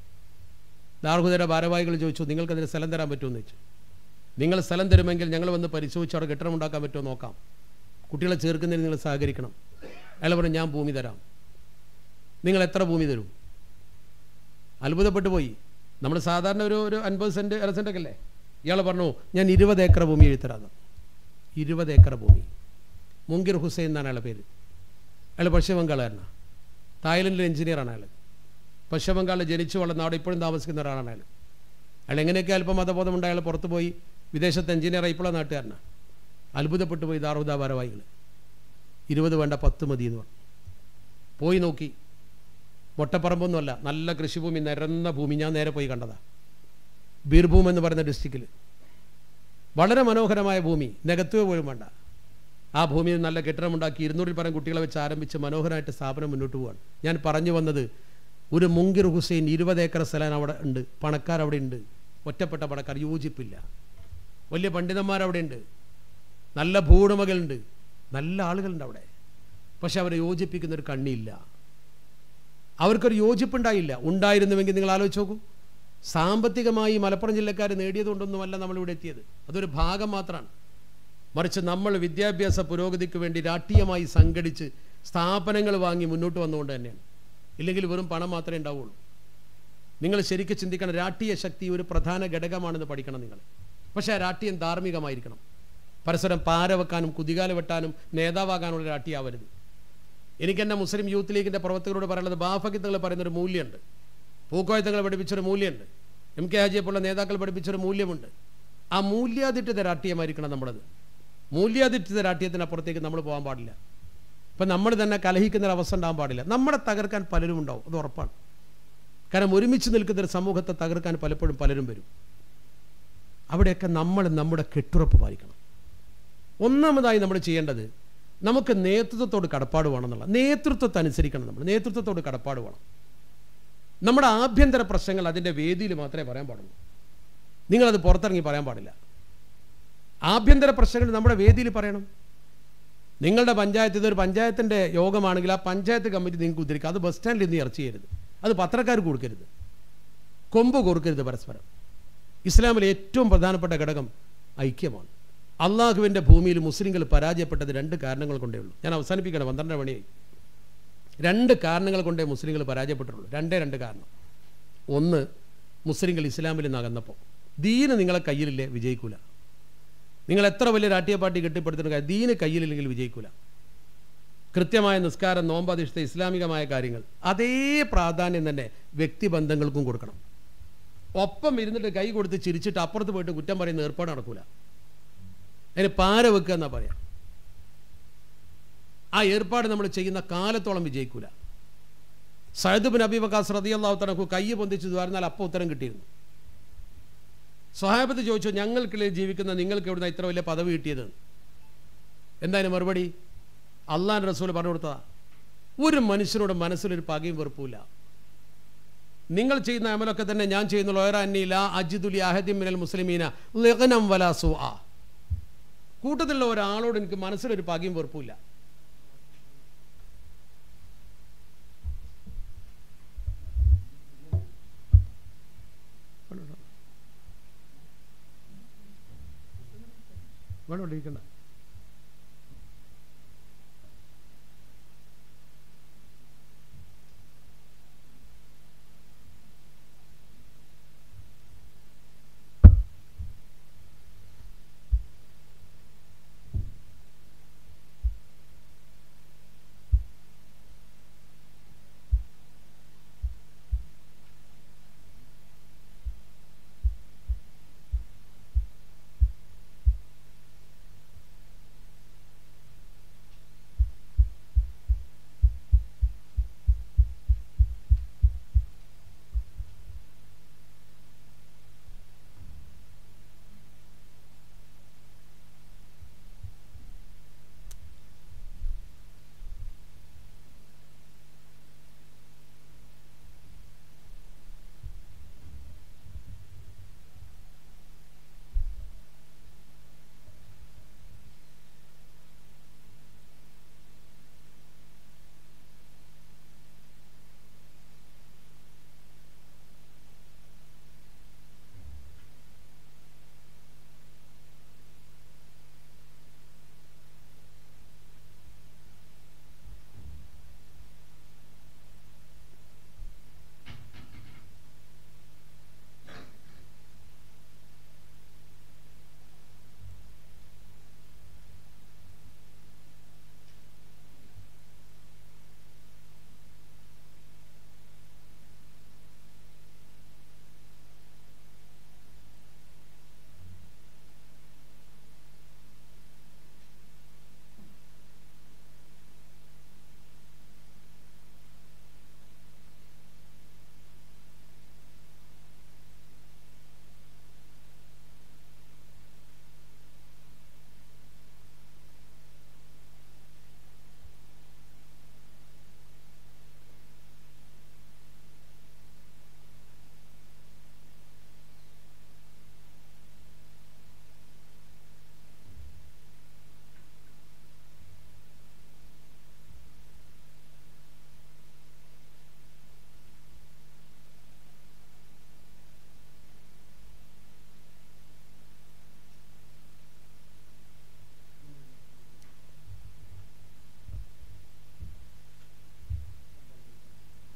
ദാർഹുദയുടെ ഭാരവാഹികൾ ചോദിച്ചു നിങ്ങൾക്കതിന് സ്ഥലം തരാൻ പറ്റുമെന്ന് ചോദിച്ചു നിങ്ങൾ സ്ഥലം തരുമെങ്കിൽ ഞങ്ങൾ വന്ന് പരിശോധിച്ച് അവിടെ കെട്ടിടം ഉണ്ടാക്കാൻ പറ്റുമോ നോക്കാം കുട്ടികളെ ചേർക്കുന്നതിന് നിങ്ങൾ സഹകരിക്കണം അയാൾ പറഞ്ഞു ഞാൻ ഭൂമി തരാം നിങ്ങൾ എത്ര ഭൂമി തരും അത്ഭുതപ്പെട്ടു പോയി നമ്മൾ സാധാരണ ഒരു ഒരു അൻപത് സെൻറ്റ് അര സെൻറ്റൊക്കെ അല്ലേ ഇയാൾ പറഞ്ഞു ഞാൻ ഇരുപത് ഏക്കർ ഭൂമി എഴുത്തരാന്ന് ഇരുപത് ഏക്കർ ഭൂമി മുങ്കിർ ഹുസൈൻ എന്നാണ് അയാളുടെ പേര് അയാൾ പശ്ചിമ ബംഗാളുകാരനാണ് തായ്ലൻഡിലെ എഞ്ചിനീയറാണ് അയാൾ പശ്ചിമ ബംഗാളിൽ ജനിച്ചു വളർന്ന അവിടെ ഇപ്പോഴും താമസിക്കുന്ന ഒരാളാണ് അയാൾ അയാൾ എങ്ങനെയൊക്കെ അല്പം മതബോധമുണ്ട് അയാൾ പുറത്ത് പോയി വിദേശത്ത് എഞ്ചിനീയർ ഇപ്പോഴുള്ള നാട്ടുകാരനാണ് അത്ഭുതപ്പെട്ടു പോയി ദാറുദ ഭാരവാഹികൾ ഇരുപത് വേണ്ട പത്ത് മതി എന്ന് പറഞ്ഞു പോയി നോക്കി മൊട്ടപ്പറമ്പൊന്നുമല്ല നല്ല കൃഷിഭൂമി നിരന്ന ഭൂമി ഞാൻ നേരെ പോയി കണ്ടതാ ബീർഭൂം എന്ന് പറയുന്ന ഡിസ്ട്രിക്റ്റിൽ വളരെ മനോഹരമായ ഭൂമി നികത്തുക പോലും വേണ്ട ആ ഭൂമിയിൽ നല്ല കെട്ടിടമുണ്ടാക്കി ഇരുന്നൂറിൽ പരം കുട്ടികളെ വെച്ച് ആരംഭിച്ച് മനോഹരമായിട്ട് സ്ഥാപനം മുന്നോട്ട് പോവാണ് ഞാൻ പറഞ്ഞു വന്നത് ഒരു മുങ്കിർ ഹുസൈൻ ഇരുപത് ഏക്കർ സ്ഥലം അവിടെ ഉണ്ട് പണക്കാർ അവിടെ ഉണ്ട് ഒറ്റപ്പെട്ട പണക്കാർ യോജിപ്പില്ല വലിയ പണ്ഡിതന്മാരവിടെ ഉണ്ട് നല്ല ഭൂവുടമകളുണ്ട് നല്ല ആളുകളുണ്ട് അവിടെ പക്ഷെ അവരെ യോജിപ്പിക്കുന്ന ഒരു കണ്ണിയില്ല അവർക്കൊരു യോജിപ്പുണ്ടായില്ല ഉണ്ടായിരുന്നുവെങ്കിൽ നിങ്ങൾ ആലോചിച്ച് നോക്കൂ സാമ്പത്തികമായി മലപ്പുറം ജില്ലക്കാർ നേടിയതുകൊണ്ടൊന്നുമല്ല നമ്മളിവിടെ എത്തിയത് അതൊരു ഭാഗം മാത്രമാണ് മറിച്ച് നമ്മൾ വിദ്യാഭ്യാസ പുരോഗതിക്ക് വേണ്ടി രാഷ്ട്രീയമായി സംഘടിച്ച് സ്ഥാപനങ്ങൾ വാങ്ങി മുന്നോട്ട് വന്നുകൊണ്ട് തന്നെയാണ് ഇല്ലെങ്കിൽ വെറും പണം മാത്രമേ ഉണ്ടാവുള്ളൂ നിങ്ങൾ ശരിക്കും ചിന്തിക്കണം രാഷ്ട്രീയ ശക്തി ഒരു പ്രധാന ഘടകമാണെന്ന് പഠിക്കണം നിങ്ങൾ പക്ഷേ ആ രാഷ്ട്രീയം ധാർമ്മികമായിരിക്കണം പരസ്പരം പാര വെക്കാനും കുതികാല വെട്ടാനും നേതാവാകാനുള്ള രാഷ്ട്രീയമാവരുത് എനിക്കെന്നെ മുസ്ലിം യൂത്ത് ലീഗിൻ്റെ പ്രവർത്തകരോട് പറയുന്നത് ബാഫക്കിത്തങ്ങൾ പറയുന്നൊരു മൂല്യമുണ്ട് പൂക്കോയത്തങ്ങൾ പഠിപ്പിച്ചൊരു മൂല്യമുണ്ട് എം കെ ഹാജിയെ പോലുള്ള നേതാക്കൾ പഠിപ്പിച്ചൊരു മൂല്യമുണ്ട് ആ മൂല്യാധിഷ്ഠിത രാഷ്ട്രീയമായിരിക്കണം നമ്മളത് മൂല്യാധിഷ്ഠിത രാഷ്ട്രീയത്തിനപ്പുറത്തേക്ക് നമ്മൾ പോകാൻ പാടില്ല ഇപ്പം നമ്മൾ തന്നെ കലഹിക്കുന്ന ഒരു അവസ്ഥ ഉണ്ടാകാൻ പാടില്ല നമ്മളെ തകർക്കാൻ പലരും ഉണ്ടാവും അത് ഉറപ്പാണ് കാരണം ഒരുമിച്ച് നിൽക്കുന്ന ഒരു സമൂഹത്തെ തകർക്കാൻ പലപ്പോഴും പലരും വരും അവിടെയൊക്കെ നമ്മൾ നമ്മുടെ കെട്ടുറപ്പ് പാലിക്കണം ഒന്നാമതായി നമ്മൾ ചെയ്യേണ്ടത് നമുക്ക് നേതൃത്വത്തോട് കടപ്പാട് വേണമെന്നുള്ള നേതൃത്വത്തെ അനുസരിക്കണം നമ്മൾ നേതൃത്വത്തോട് കടപ്പാട് വേണം നമ്മുടെ ആഭ്യന്തര പ്രശ്നങ്ങൾ അതിൻ്റെ വേദിയിൽ മാത്രമേ പറയാൻ പാടുള്ളൂ നിങ്ങളത് പുറത്തിറങ്ങി പറയാൻ പാടില്ല ആഭ്യന്തര പ്രശ്നങ്ങൾ നമ്മുടെ വേദിയിൽ പറയണം നിങ്ങളുടെ പഞ്ചായത്ത് ഇതൊരു പഞ്ചായത്തിൻ്റെ യോഗമാണെങ്കിൽ ആ പഞ്ചായത്ത് കമ്മിറ്റി നിങ്ങൾക്ക് ഉദ്ധരിക്കുക അത് ബസ് സ്റ്റാൻഡിൽ നിന്ന് ഇറച്ചി ചെയ്യരുത് അത് പത്രക്കാർക്ക് കൊടുക്കരുത് കൊമ്പ് കൊടുക്കരുത് പരസ്പരം ഇസ്ലാമിലെ ഏറ്റവും പ്രധാനപ്പെട്ട ഘടകം ഐക്യമാണ് അള്ളാഹുവിൻ്റെ ഭൂമിയിൽ മുസ്ലിങ്ങൾ പരാജയപ്പെട്ടത് രണ്ട് കാരണങ്ങൾ കൊണ്ടേ ഉള്ളൂ ഞാൻ അവസാനിപ്പിക്കണം പന്ത്രണ്ട് മണിയായി രണ്ട് കാരണങ്ങൾ കൊണ്ടേ മുസ്ലിങ്ങൾ പരാജയപ്പെട്ടിട്ടുള്ളൂ രണ്ടേ രണ്ട് കാരണം ഒന്ന് മുസ്ലിങ്ങൾ ഇസ്ലാമിൽ നിന്ന് അകന്നപ്പോൾ ദീന് നിങ്ങളെ കയ്യിലില്ലേ വിജയിക്കൂല നിങ്ങൾ എത്ര വലിയ രാഷ്ട്രീയ പാർട്ടി കെട്ടിപ്പടുത്തുന്ന കാര്യം ദീന് കയ്യിലില്ലെങ്കിൽ വിജയിക്കൂല കൃത്യമായ നിസ്കാരം നോമ്പധിഷ്ഠ ഇസ്ലാമികമായ കാര്യങ്ങൾ അതേ പ്രാധാന്യം തന്നെ വ്യക്തിബന്ധങ്ങൾക്കും കൊടുക്കണം ഒപ്പം ഇരുന്നിട്ട് കൈ കൊടുത്ത് ചിരിച്ചിട്ട് അപ്പുറത്ത് പോയിട്ട് കുറ്റം പറയുന്ന ഏർപ്പാട് നടക്കൂല അതിന് പാര വെക്കുക എന്നാ പറയാം ആ ഏർപ്പാട് നമ്മൾ ചെയ്യുന്ന കാലത്തോളം വിജയിക്കൂല സയദ് ബിൻ അബി വക്കാസ് റതി അള്ളാഹു തനക്ക് കൈ പൊന്തിച്ച് ദ്വാരുന്നാൽ അപ്പം ഉത്തരം കിട്ടിയിരുന്നു സ്വഹാബത്ത് ചോദിച്ചു ഞങ്ങൾക്കിടയിൽ ജീവിക്കുന്ന നിങ്ങൾക്ക് എവിടുന്ന ഇത്ര വലിയ പദവി കിട്ടിയത് എന്തായാലും മറുപടി അള്ളാൻ റസൂൽ പറഞ്ഞു കൊടുത്തതാ ഒരു മനുഷ്യനോട് മനസ്സിലൊരു പകയും വെറുപ്പില്ല നിങ്ങൾ ചെയ്യുന്ന അമലൊക്കെ തന്നെ ഞാൻ ചെയ്യുന്ന ലോയറാന്നില അജിദുലി അഹദിൻ മിനൽ മുസ്ലിമീന ലഗനം വലാ സുആ കൂട്ടത്തിലുള്ള ഒരാളോട് എനിക്ക് മനസ്സിലൊരു പകയും വെറുപ്പില്ല വേണോണ്ടിരിക്കണ്ട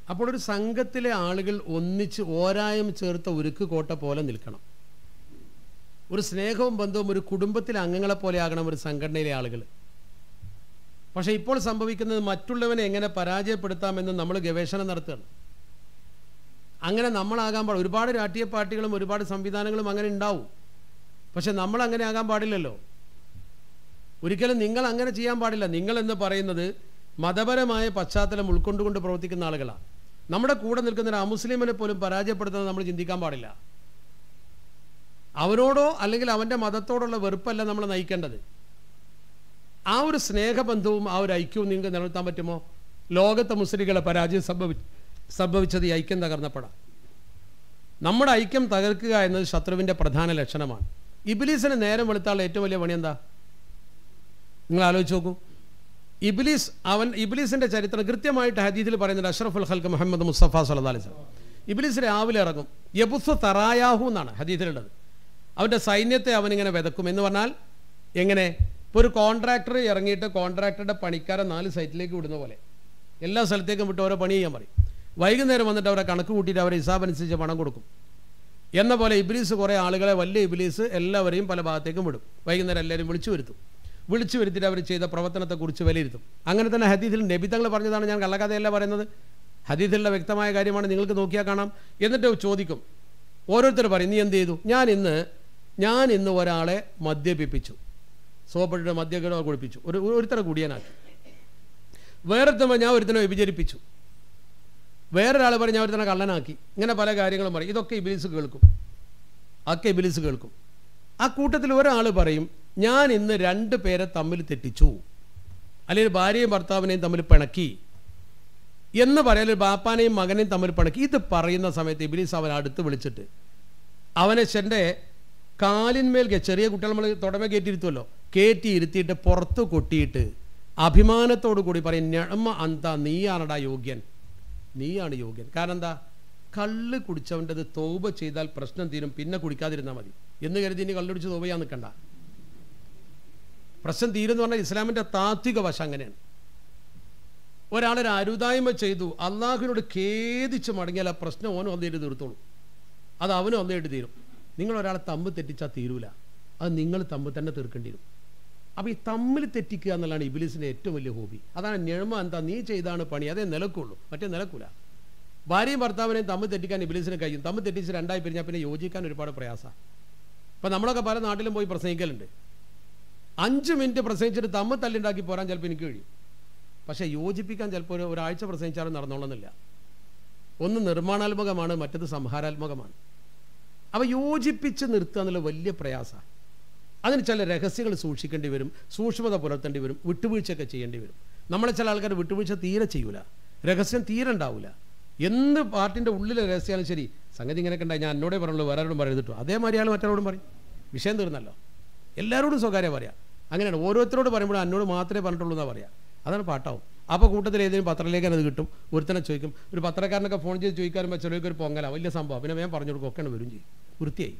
അപ്പോൾ ഒരു സംഘത്തിലെ ആളുകൾ ഒന്നിച്ച് ഓരായം ചേർത്ത ഉരുക്ക് കോട്ട പോലെ നിൽക്കണം ഒരു സ്നേഹവും ബന്ധവും ഒരു കുടുംബത്തിലെ അംഗങ്ങളെ പോലെ ആകണം ഒരു സംഘടനയിലെ ആളുകൾ പക്ഷേ ഇപ്പോൾ സംഭവിക്കുന്നത് മറ്റുള്ളവനെ എങ്ങനെ പരാജയപ്പെടുത്താമെന്ന് നമ്മൾ ഗവേഷണം നടത്തുകയാണ് അങ്ങനെ നമ്മളാകാൻ പാടില്ല ഒരുപാട് രാഷ്ട്രീയ പാർട്ടികളും ഒരുപാട് സംവിധാനങ്ങളും അങ്ങനെ ഉണ്ടാവും പക്ഷെ നമ്മൾ അങ്ങനെ ആകാൻ പാടില്ലല്ലോ ഒരിക്കലും നിങ്ങൾ അങ്ങനെ ചെയ്യാൻ പാടില്ല നിങ്ങൾ എന്ന് പറയുന്നത് മതപരമായ പശ്ചാത്തലം ഉൾക്കൊണ്ടുകൊണ്ട് പ്രവർത്തിക്കുന്ന ആളുകളാണ് നമ്മുടെ കൂടെ നിൽക്കുന്ന ഒരു അമുസ്ലിമിനെ പോലും പരാജയപ്പെടുത്തുന്നത് നമ്മൾ ചിന്തിക്കാൻ പാടില്ല അവനോടോ അല്ലെങ്കിൽ അവൻ്റെ മതത്തോടുള്ള വെറുപ്പല്ല നമ്മൾ നയിക്കേണ്ടത് ആ ഒരു സ്നേഹബന്ധവും ആ ഒരു ഐക്യവും നിങ്ങൾക്ക് നിലനിർത്താൻ പറ്റുമോ ലോകത്തെ മുസ്ലിങ്ങളെ പരാജയം സംഭവി സംഭവിച്ചത് ഈ ഐക്യം തകർന്നപ്പെടാം നമ്മുടെ ഐക്യം തകർക്കുക എന്നത് ശത്രുവിൻ്റെ പ്രധാന ലക്ഷണമാണ് ഇബിലീസിന് നേരം വെളുത്താനുള്ള ഏറ്റവും വലിയ പണി എന്താ നിങ്ങൾ ആലോചിച്ച് നോക്കൂ ഇബിലീസ് അവൻ ഇബിലീസിൻ്റെ ചരിത്രം കൃത്യമായിട്ട് ഹദീദിൽ പറയുന്നുണ്ട് അഷ്റഫുൽ ഹൽക്ക് മുഹമ്മദ് മുസ്തഫ സല്ലാ അലൈഹി സ്വലം ഇബിലീസ് രാവിലെ ഇറങ്ങും യബുസ് തറായാഹു എന്നാണ് ഹദീദിലുള്ളത് അവൻ്റെ സൈന്യത്തെ അവനിങ്ങനെ വിതക്കും എന്ന് പറഞ്ഞാൽ എങ്ങനെ ഇപ്പോൾ ഒരു കോൺട്രാക്ടർ ഇറങ്ങിയിട്ട് കോൺട്രാക്ടറുടെ പണിക്കാരെ നാല് സൈറ്റിലേക്ക് വിടുന്ന പോലെ എല്ലാ സ്ഥലത്തേക്കും വിട്ട് ഓരോ പണി ചെയ്യാൻ പറയും വൈകുന്നേരം വന്നിട്ട് അവരെ കണക്ക് കൂട്ടിയിട്ട് അവരെ ഹിസാബ് അനുസരിച്ച് പണം കൊടുക്കും എന്ന പോലെ ഇബിലീസ് കുറേ ആളുകളെ വലിയ ഇബിലീസ് എല്ലാവരെയും പല ഭാഗത്തേക്കും വിടും വൈകുന്നേരം എല്ലാവരും വിളിച്ചു വരുത്തും വിളിച്ചു വരുത്തിയിട്ട് അവർ ചെയ്ത പ്രവർത്തനത്തെക്കുറിച്ച് വിലയിരുത്തും അങ്ങനെ തന്നെ ഹദീദിൽ നബിതങ്ങൾ പറഞ്ഞതാണ് ഞാൻ കള്ളക്കഥയല്ല പറയുന്നത് ഹദീദിലുള്ള വ്യക്തമായ കാര്യമാണ് നിങ്ങൾക്ക് നോക്കിയാൽ കാണാം എന്നിട്ട് ചോദിക്കും ഓരോരുത്തർ പറയും നീ എന്ത് ചെയ്തു ഞാൻ ഇന്ന് ഞാൻ ഇന്ന് ഒരാളെ മദ്യപിപ്പിച്ചു സോപ്പിട്ട് മദ്യകട കുടിപ്പിച്ചു ഒരു ഒരുത്തരെ കുടിയനാക്കി വേറൊരുത്തമ്മ ഞാൻ ഒരുത്തനെ വ്യഭിചരിപ്പിച്ചു വേറൊരാൾ പറഞ്ഞ് ഞാൻ ഒരുത്തനെ കള്ളനാക്കി ഇങ്ങനെ പല കാര്യങ്ങളും പറയും ഇതൊക്കെ ഇബിലിസ് കേൾക്കും ഒക്കെ ഇബിലിസ് കേൾക്കും ആ കൂട്ടത്തിൽ ഒരാൾ പറയും ഞാൻ ഇന്ന് രണ്ട് പേരെ തമ്മിൽ തെറ്റിച്ചു അല്ലെങ്കിൽ ഭാര്യയും ഭർത്താവിനെയും തമ്മിൽ പിണക്കി എന്ന് പറയാൻ ബാപ്പാനെയും മകനെയും തമ്മിൽ പിണക്കി ഇത് പറയുന്ന സമയത്ത് ഇബിലിസ് അവൻ അടുത്ത് വിളിച്ചിട്ട് അവനെ ചെൻ്റെ കാലിന്മേൽ കെ- ചെറിയ കുട്ടികൾ നമ്മൾ തുടമ കയറ്റിയിരുത്തുമല്ലോ കയറ്റി ഇരുത്തിയിട്ട് പുറത്ത് കൊട്ടിയിട്ട് അഭിമാനത്തോടു കൂടി പറയും ഞമ്മ അന്ത നീയാണടാ യോഗ്യൻ നീയാണ് യോഗ്യൻ കാരണം എന്താ കള്ള് കുടിച്ചവൻ്റെത് തോപ ചെയ്താൽ പ്രശ്നം തീരും പിന്നെ കുടിക്കാതിരുന്നാൽ മതി എന്ന് കരുതി ഇനി കള്ളുടിച്ച് തോപ ചെയ്യാൻ നിൽക്കണ്ട പ്രശ്നം തീരുമെന്ന് പറഞ്ഞാൽ ഇസ്ലാമിൻ്റെ താത്വിക വശം അങ്ങനെയാണ് ഒരാളൊരു അരുതായ്മ ചെയ്തു അള്ളാഹുവിനോട് ഖേദിച്ച് മടങ്ങിയാൽ ആ പ്രശ്നം ഓനും ഒന്നേറ്റ് തീർത്തോളൂ അത് അവനും ഒന്നേറ്റ് തീരും നിങ്ങൾ ഒരാളെ തമ്പ് തെറ്റിച്ചാൽ തീരൂല അത് നിങ്ങൾ തമ്പ് തന്നെ തീർക്കേണ്ടി വരും അപ്പോൾ ഈ തമ്മിൽ തെറ്റിക്കുക എന്നുള്ളതാണ് ഇബിലിസിൻ്റെ ഏറ്റവും വലിയ ഹോബി അതാണ് ഞെഴ്മ എന്താ നീ ചെയ്താണ് പണി അതേ നിലക്കുള്ളൂ മറ്റേ നിലക്കൂല ഭാര്യയും ഭർത്താവിനെയും തമ്മിൽ തെറ്റിക്കാൻ ഇബിലിസിന് കഴിയും തമ്മിൽ തെറ്റിച്ച് രണ്ടായി പിരിഞ്ഞാൽ പിന്നെ യോജിക്കാൻ ഒരുപാട് പ്രയാസമാണ് ഇപ്പം നമ്മളൊക്കെ പല നാട്ടിലും പോയി പ്രസംഗിക്കലുണ്ട് അഞ്ച് മിനിറ്റ് പ്രസംഗിച്ചിട്ട് തമ്മിൽ തല്ലുണ്ടാക്കി പോരാൻ ചിലപ്പോൾ എനിക്ക് കഴിയും പക്ഷേ യോജിപ്പിക്കാൻ ചിലപ്പോൾ ഒരു ഒരാഴ്ച പ്രസംഗിച്ചാലും നടന്നോളുന്നില്ല ഒന്ന് നിർമ്മാണാത്മകമാണ് മറ്റത് സംഹാരാത്മകമാണ് അവ യോജിപ്പിച്ച് നിർത്തുക എന്നുള്ള വലിയ പ്രയാസമാണ് അതിന് ചില രഹസ്യങ്ങൾ സൂക്ഷിക്കേണ്ടി വരും സൂക്ഷ്മത പുലർത്തേണ്ടി വരും വിട്ടുവീഴ്ചയൊക്കെ ചെയ്യേണ്ടി വരും നമ്മളെ ചില ആൾക്കാർ വിട്ടുവീഴ്ച തീരെ ചെയ്യൂല രഹസ്യം തീരെ ഉണ്ടാവില്ല എന്ത് പാർട്ടിൻ്റെ ഉള്ളിലെ രഹസ്യമാലും ശരി സംഗതി ഇങ്ങനെയൊക്കെ ഉണ്ടായി ഞാൻ എന്നോടേ പറയുള്ളൂ വേറെ ആരോടും പറയരുതിട്ടോ അതേമാതിരി ആൾ മറ്റൊരാളോടും പറയും വിഷയം തീർന്നല്ലോ എല്ലാവരോടും സ്വകാര്യം പറയാം അങ്ങനെയാണ് ഓരോരുത്തരോട് പറയുമ്പോൾ എന്നോട് മാത്രമേ പറഞ്ഞിട്ടുള്ളൂ എന്നാ പറയാം അതാണ് പാട്ടാവും അപ്പോൾ കൂട്ടത്തിൽ ഏതെങ്കിലും പത്രലേഖനം അത് കിട്ടും ഒരുത്തനെ ചോദിക്കും ഒരു പത്രക്കാരനൊക്കെ ഫോൺ ചെയ്ത് ചോദിക്കാറുമ്പോൾ ചിലർക്ക് ഒരു പൊങ്ങല വലിയ സംഭവം പിന്നെ വേഗം പറഞ്ഞു കൊടുക്കും ഒക്കെയാണ് വരും ചെയ്യും വൃത്തിയായി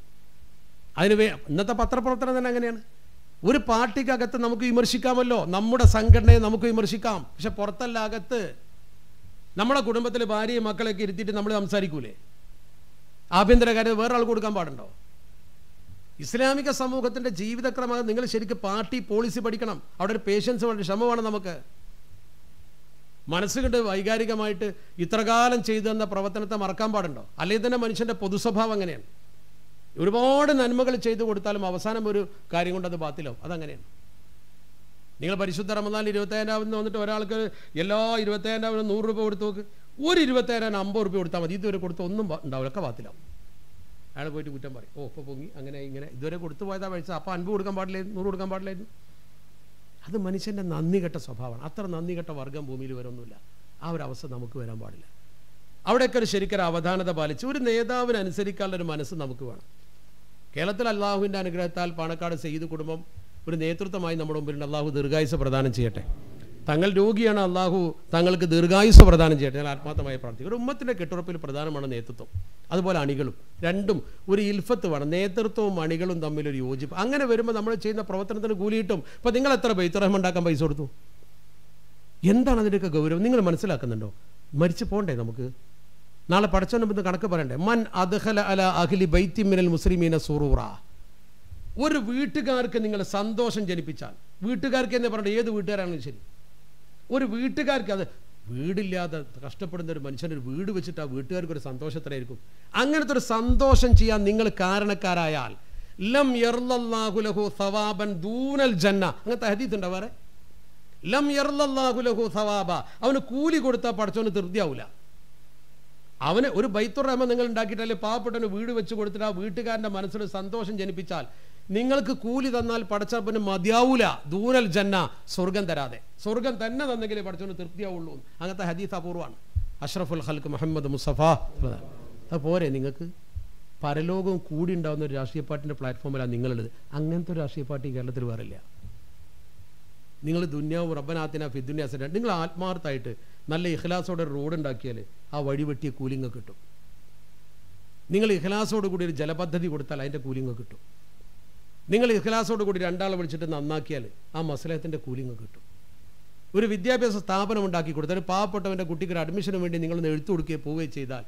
അതിന് വേ ഇന്നത്തെ പത്രപ്രവർത്തനം തന്നെ അങ്ങനെയാണ് ഒരു പാർട്ടിക്കകത്ത് നമുക്ക് വിമർശിക്കാമല്ലോ നമ്മുടെ സംഘടനയെ നമുക്ക് വിമർശിക്കാം പക്ഷെ പുറത്തല്ല അകത്ത് നമ്മുടെ കുടുംബത്തിലെ ഭാര്യയും മക്കളെയൊക്കെ ഇരുത്തിയിട്ട് നമ്മൾ സംസാരിക്കൂലേ ആഭ്യന്തര കാര്യം വേറെ ആൾ കൊടുക്കാൻ പാടുണ്ടോ ഇസ്ലാമിക സമൂഹത്തിന്റെ ജീവിതക്രമം നിങ്ങൾ ശരിക്കും പാർട്ടി പോളിസി പഠിക്കണം അവിടെ ഒരു പേഷ്യൻസ് വേണ്ട ക്ഷമമാണ് നമുക്ക് മനസ്സുകൊണ്ട് വൈകാരികമായിട്ട് ഇത്രകാലം ചെയ്തു തന്ന പ്രവർത്തനത്തെ മറക്കാൻ പാടുണ്ടോ അല്ലെങ്കിൽ തന്നെ മനുഷ്യന്റെ പൊതുസ്വഭാവം അങ്ങനെയാണ് ഒരുപാട് നന്മകൾ ചെയ്തു കൊടുത്താലും അവസാനം ഒരു കാര്യം കൊണ്ട് അത് ബാത്തിലാവും അതങ്ങനെയാണ് നിങ്ങൾ പരിശുദ്ധ റമദാൻ ഇരുപത്തയ്യായിരം വന്നിട്ട് ഒരാൾക്ക് എല്ലാ ഇരുപത്തയ്യായിരം നൂറ് രൂപ കൊടുത്തു നോക്ക് ഒരു ഇരുപത്തയ്യായിരം അമ്പത് രൂപ കൊടുത്താൽ മതി ഇതുവരെ കൊടുത്ത ഒന്നും ബാ- ഉണ്ടാവില്ല ഒക്കെ ബാത്തിലാവും അയാൾ പോയിട്ട് കുറ്റം പറയും ഓ ഇപ്പോൾ പൊങ്ങി അങ്ങനെ ഇങ്ങനെ ഇതുവരെ കൊടുത്തു പോയതാ പൈസ അപ്പോൾ അൻപത് കൊടുക്കാൻ പാടില്ലായിരുന്നു നൂറ് കൊടുക്കാൻ പാടില്ലായിരുന്നു അത് മനുഷ്യൻ്റെ നന്ദി കെട്ട സ്വഭാവമാണ് അത്ര നന്ദി കെട്ട വർഗം ഭൂമിയിൽ വരൊന്നുമില്ല ആ ഒരു അവസ്ഥ നമുക്ക് വരാൻ പാടില്ല അവിടെയൊക്കെ ഒരു ശരിക്കൊരു അവധാനത പാലിച്ച് ഒരു നേതാവിന് അനുസരിക്കാനുള്ള ഒരു മനസ്സ് നമുക്ക് വേണം കേരളത്തിൽ അള്ളാഹുവിൻ്റെ അനുഗ്രഹത്താൽ പാണക്കാട് സെയ്ത് കുടുംബം ഒരു നേതൃത്വമായി നമ്മുടെ മുമ്പിൽ അള്ളാഹു ദീർഘായുസ് പ്രദാനം ചെയ്യട്ടെ തങ്ങൾ രോഗിയാണ് അള്ളാഹു തങ്ങൾക്ക് ദീർഘായുസ് പ്രദാനം ചെയ്യട്ടെ ഞാൻ ആത്മാർത്ഥമായി പ്രാർത്ഥിക്കും ഒരു ഉമ്മത്തിൻ്റെ കെട്ടുറപ്പിൽ പ്രധാനമാണ് നേതൃത്വം അതുപോലെ അണികളും രണ്ടും ഒരു ഇൽഫത്ത് വേണം നേതൃത്വവും അണികളും തമ്മിൽ ഒരു യോജിപ്പ് അങ്ങനെ വരുമ്പോൾ നമ്മൾ ചെയ്യുന്ന പ്രവർത്തനത്തിന് കൂലിയിട്ടും ഇപ്പോൾ നിങ്ങൾ എത്ര ബൈത്തുറഹം ഉണ്ടാക്കാൻ പൈസ കൊടുത്തു എന്താണ് അതിൻ്റെയൊക്കെ ഗൗരവം നിങ്ങൾ മനസ്സിലാക്കുന്നുണ്ടോ മരിച്ചു പോണ്ടേ നമുക്ക് നാളെ പഠിച്ചവന് മുമ്പ് കണക്ക് പറയണ്ടേ മൻ അദ്ഹല അല അഖിലി ബൈത്തി മിനൽ മുസ്ലിമീന സുറൂറ ഒരു വീട്ടുകാർക്ക് നിങ്ങൾ സന്തോഷം ജനിപ്പിച്ചാൽ വീട്ടുകാർക്ക് എന്ന് പറഞ്ഞാൽ ഏത് വീട്ടുകാരാണെങ്കിലും ശരി ഒരു വീട്ടുകാർക്ക് അത് വീടില്ലാതെ കഷ്ടപ്പെടുന്ന ഒരു മനുഷ്യന് ഒരു വീട് വെച്ചിട്ട് ആ വീട്ടുകാർക്ക് ഒരു സന്തോഷത്തിലായിരിക്കും അങ്ങനത്തെ ഒരു സന്തോഷം ചെയ്യാൻ നിങ്ങൾ കാരണക്കാരായാൽ ലം യർലല്ലാഹുലഹു സവാബൻ ദൂനൽ ജന്ന അങ്ങനത്തെ ഹദീത്ത് ഉണ്ടോ വേറെ ലം യർലല്ലാഹുലഹു സവാബ അവന് കൂലി കൊടുത്താൽ പഠിച്ചവന് തൃപ്തിയാവില്ല അവന് ഒരു ബൈത്തുർ റഹ്മ നിങ്ങൾ ഉണ്ടാക്കിയിട്ടല്ലേ പാവപ്പെട്ടവന് വീട് വെച്ച് കൊടുത്തിട്ട് ആ വീട്ടുകാരൻ്റെ മനസ്സിൽ സന്തോഷം ജനിപ്പിച്ചാൽ നിങ്ങൾക്ക് കൂലി തന്നാൽ പടച്ചപ്പന് മതിയാവൂല ദൂരൽ ജന്ന സ്വർഗം തരാതെ സ്വർഗം തന്നെ തന്നെങ്കിലേ പടച്ചവന് തൃപ്തിയാവുള്ളൂ അങ്ങനത്തെ ഹദീസ് അപൂർവമാണ് അഷ്റഫുൽ ഹൽക്ക് മുഹമ്മദ് മുസഫ അത് പോരെ നിങ്ങൾക്ക് പരലോകവും കൂടി ഉണ്ടാവുന്ന ഒരു രാഷ്ട്രീയ പാർട്ടിൻ്റെ പ്ലാറ്റ്ഫോമിലാണ് നിങ്ങളുള്ളത് അങ്ങനത്തെ ഒരു രാഷ്ട്രീയ പാർട്ടി കേരളത്തിൽ വേറില്ല നിങ്ങൾ ദുന്യാവും റബ്ബനാത്തിന ഫിദുന്യാസിന നിങ്ങൾ ആത്മാർത്ഥമായിട്ട് നല്ല ഇഖ്ലാസോടെ ഒരു റോഡ് ഉണ്ടാക്കിയാൽ ആ വഴി വെട്ടിയ കൂലിങ്ങ കിട്ടും നിങ്ങൾ ഇഖ്ലാസോട് കൂടി ഒരു ജലപദ്ധതി കൊടുത്താൽ അതിൻ്റെ കൂലിങ്ങ കിട്ടും നിങ്ങൾ ഇഖ്ലാസോട് കൂടി രണ്ടാളെ വിളിച്ചിട്ട് നന്നാക്കിയാൽ ആ മസലഹത്തിൻ്റെ കൂലിങ്ങ കിട്ടും ഒരു വിദ്യാഭ്യാസ സ്ഥാപനം ഉണ്ടാക്കി കൊടുത്താൽ ഒരു പാവപ്പെട്ടവൻ്റെ കുട്ടിക്ക് ഒരു അഡ്മിഷന് വേണ്ടി നിങ്ങളൊന്ന് എഴുത്തു കൊടുക്കുകയോ പോവുകയോ ചെയ്താൽ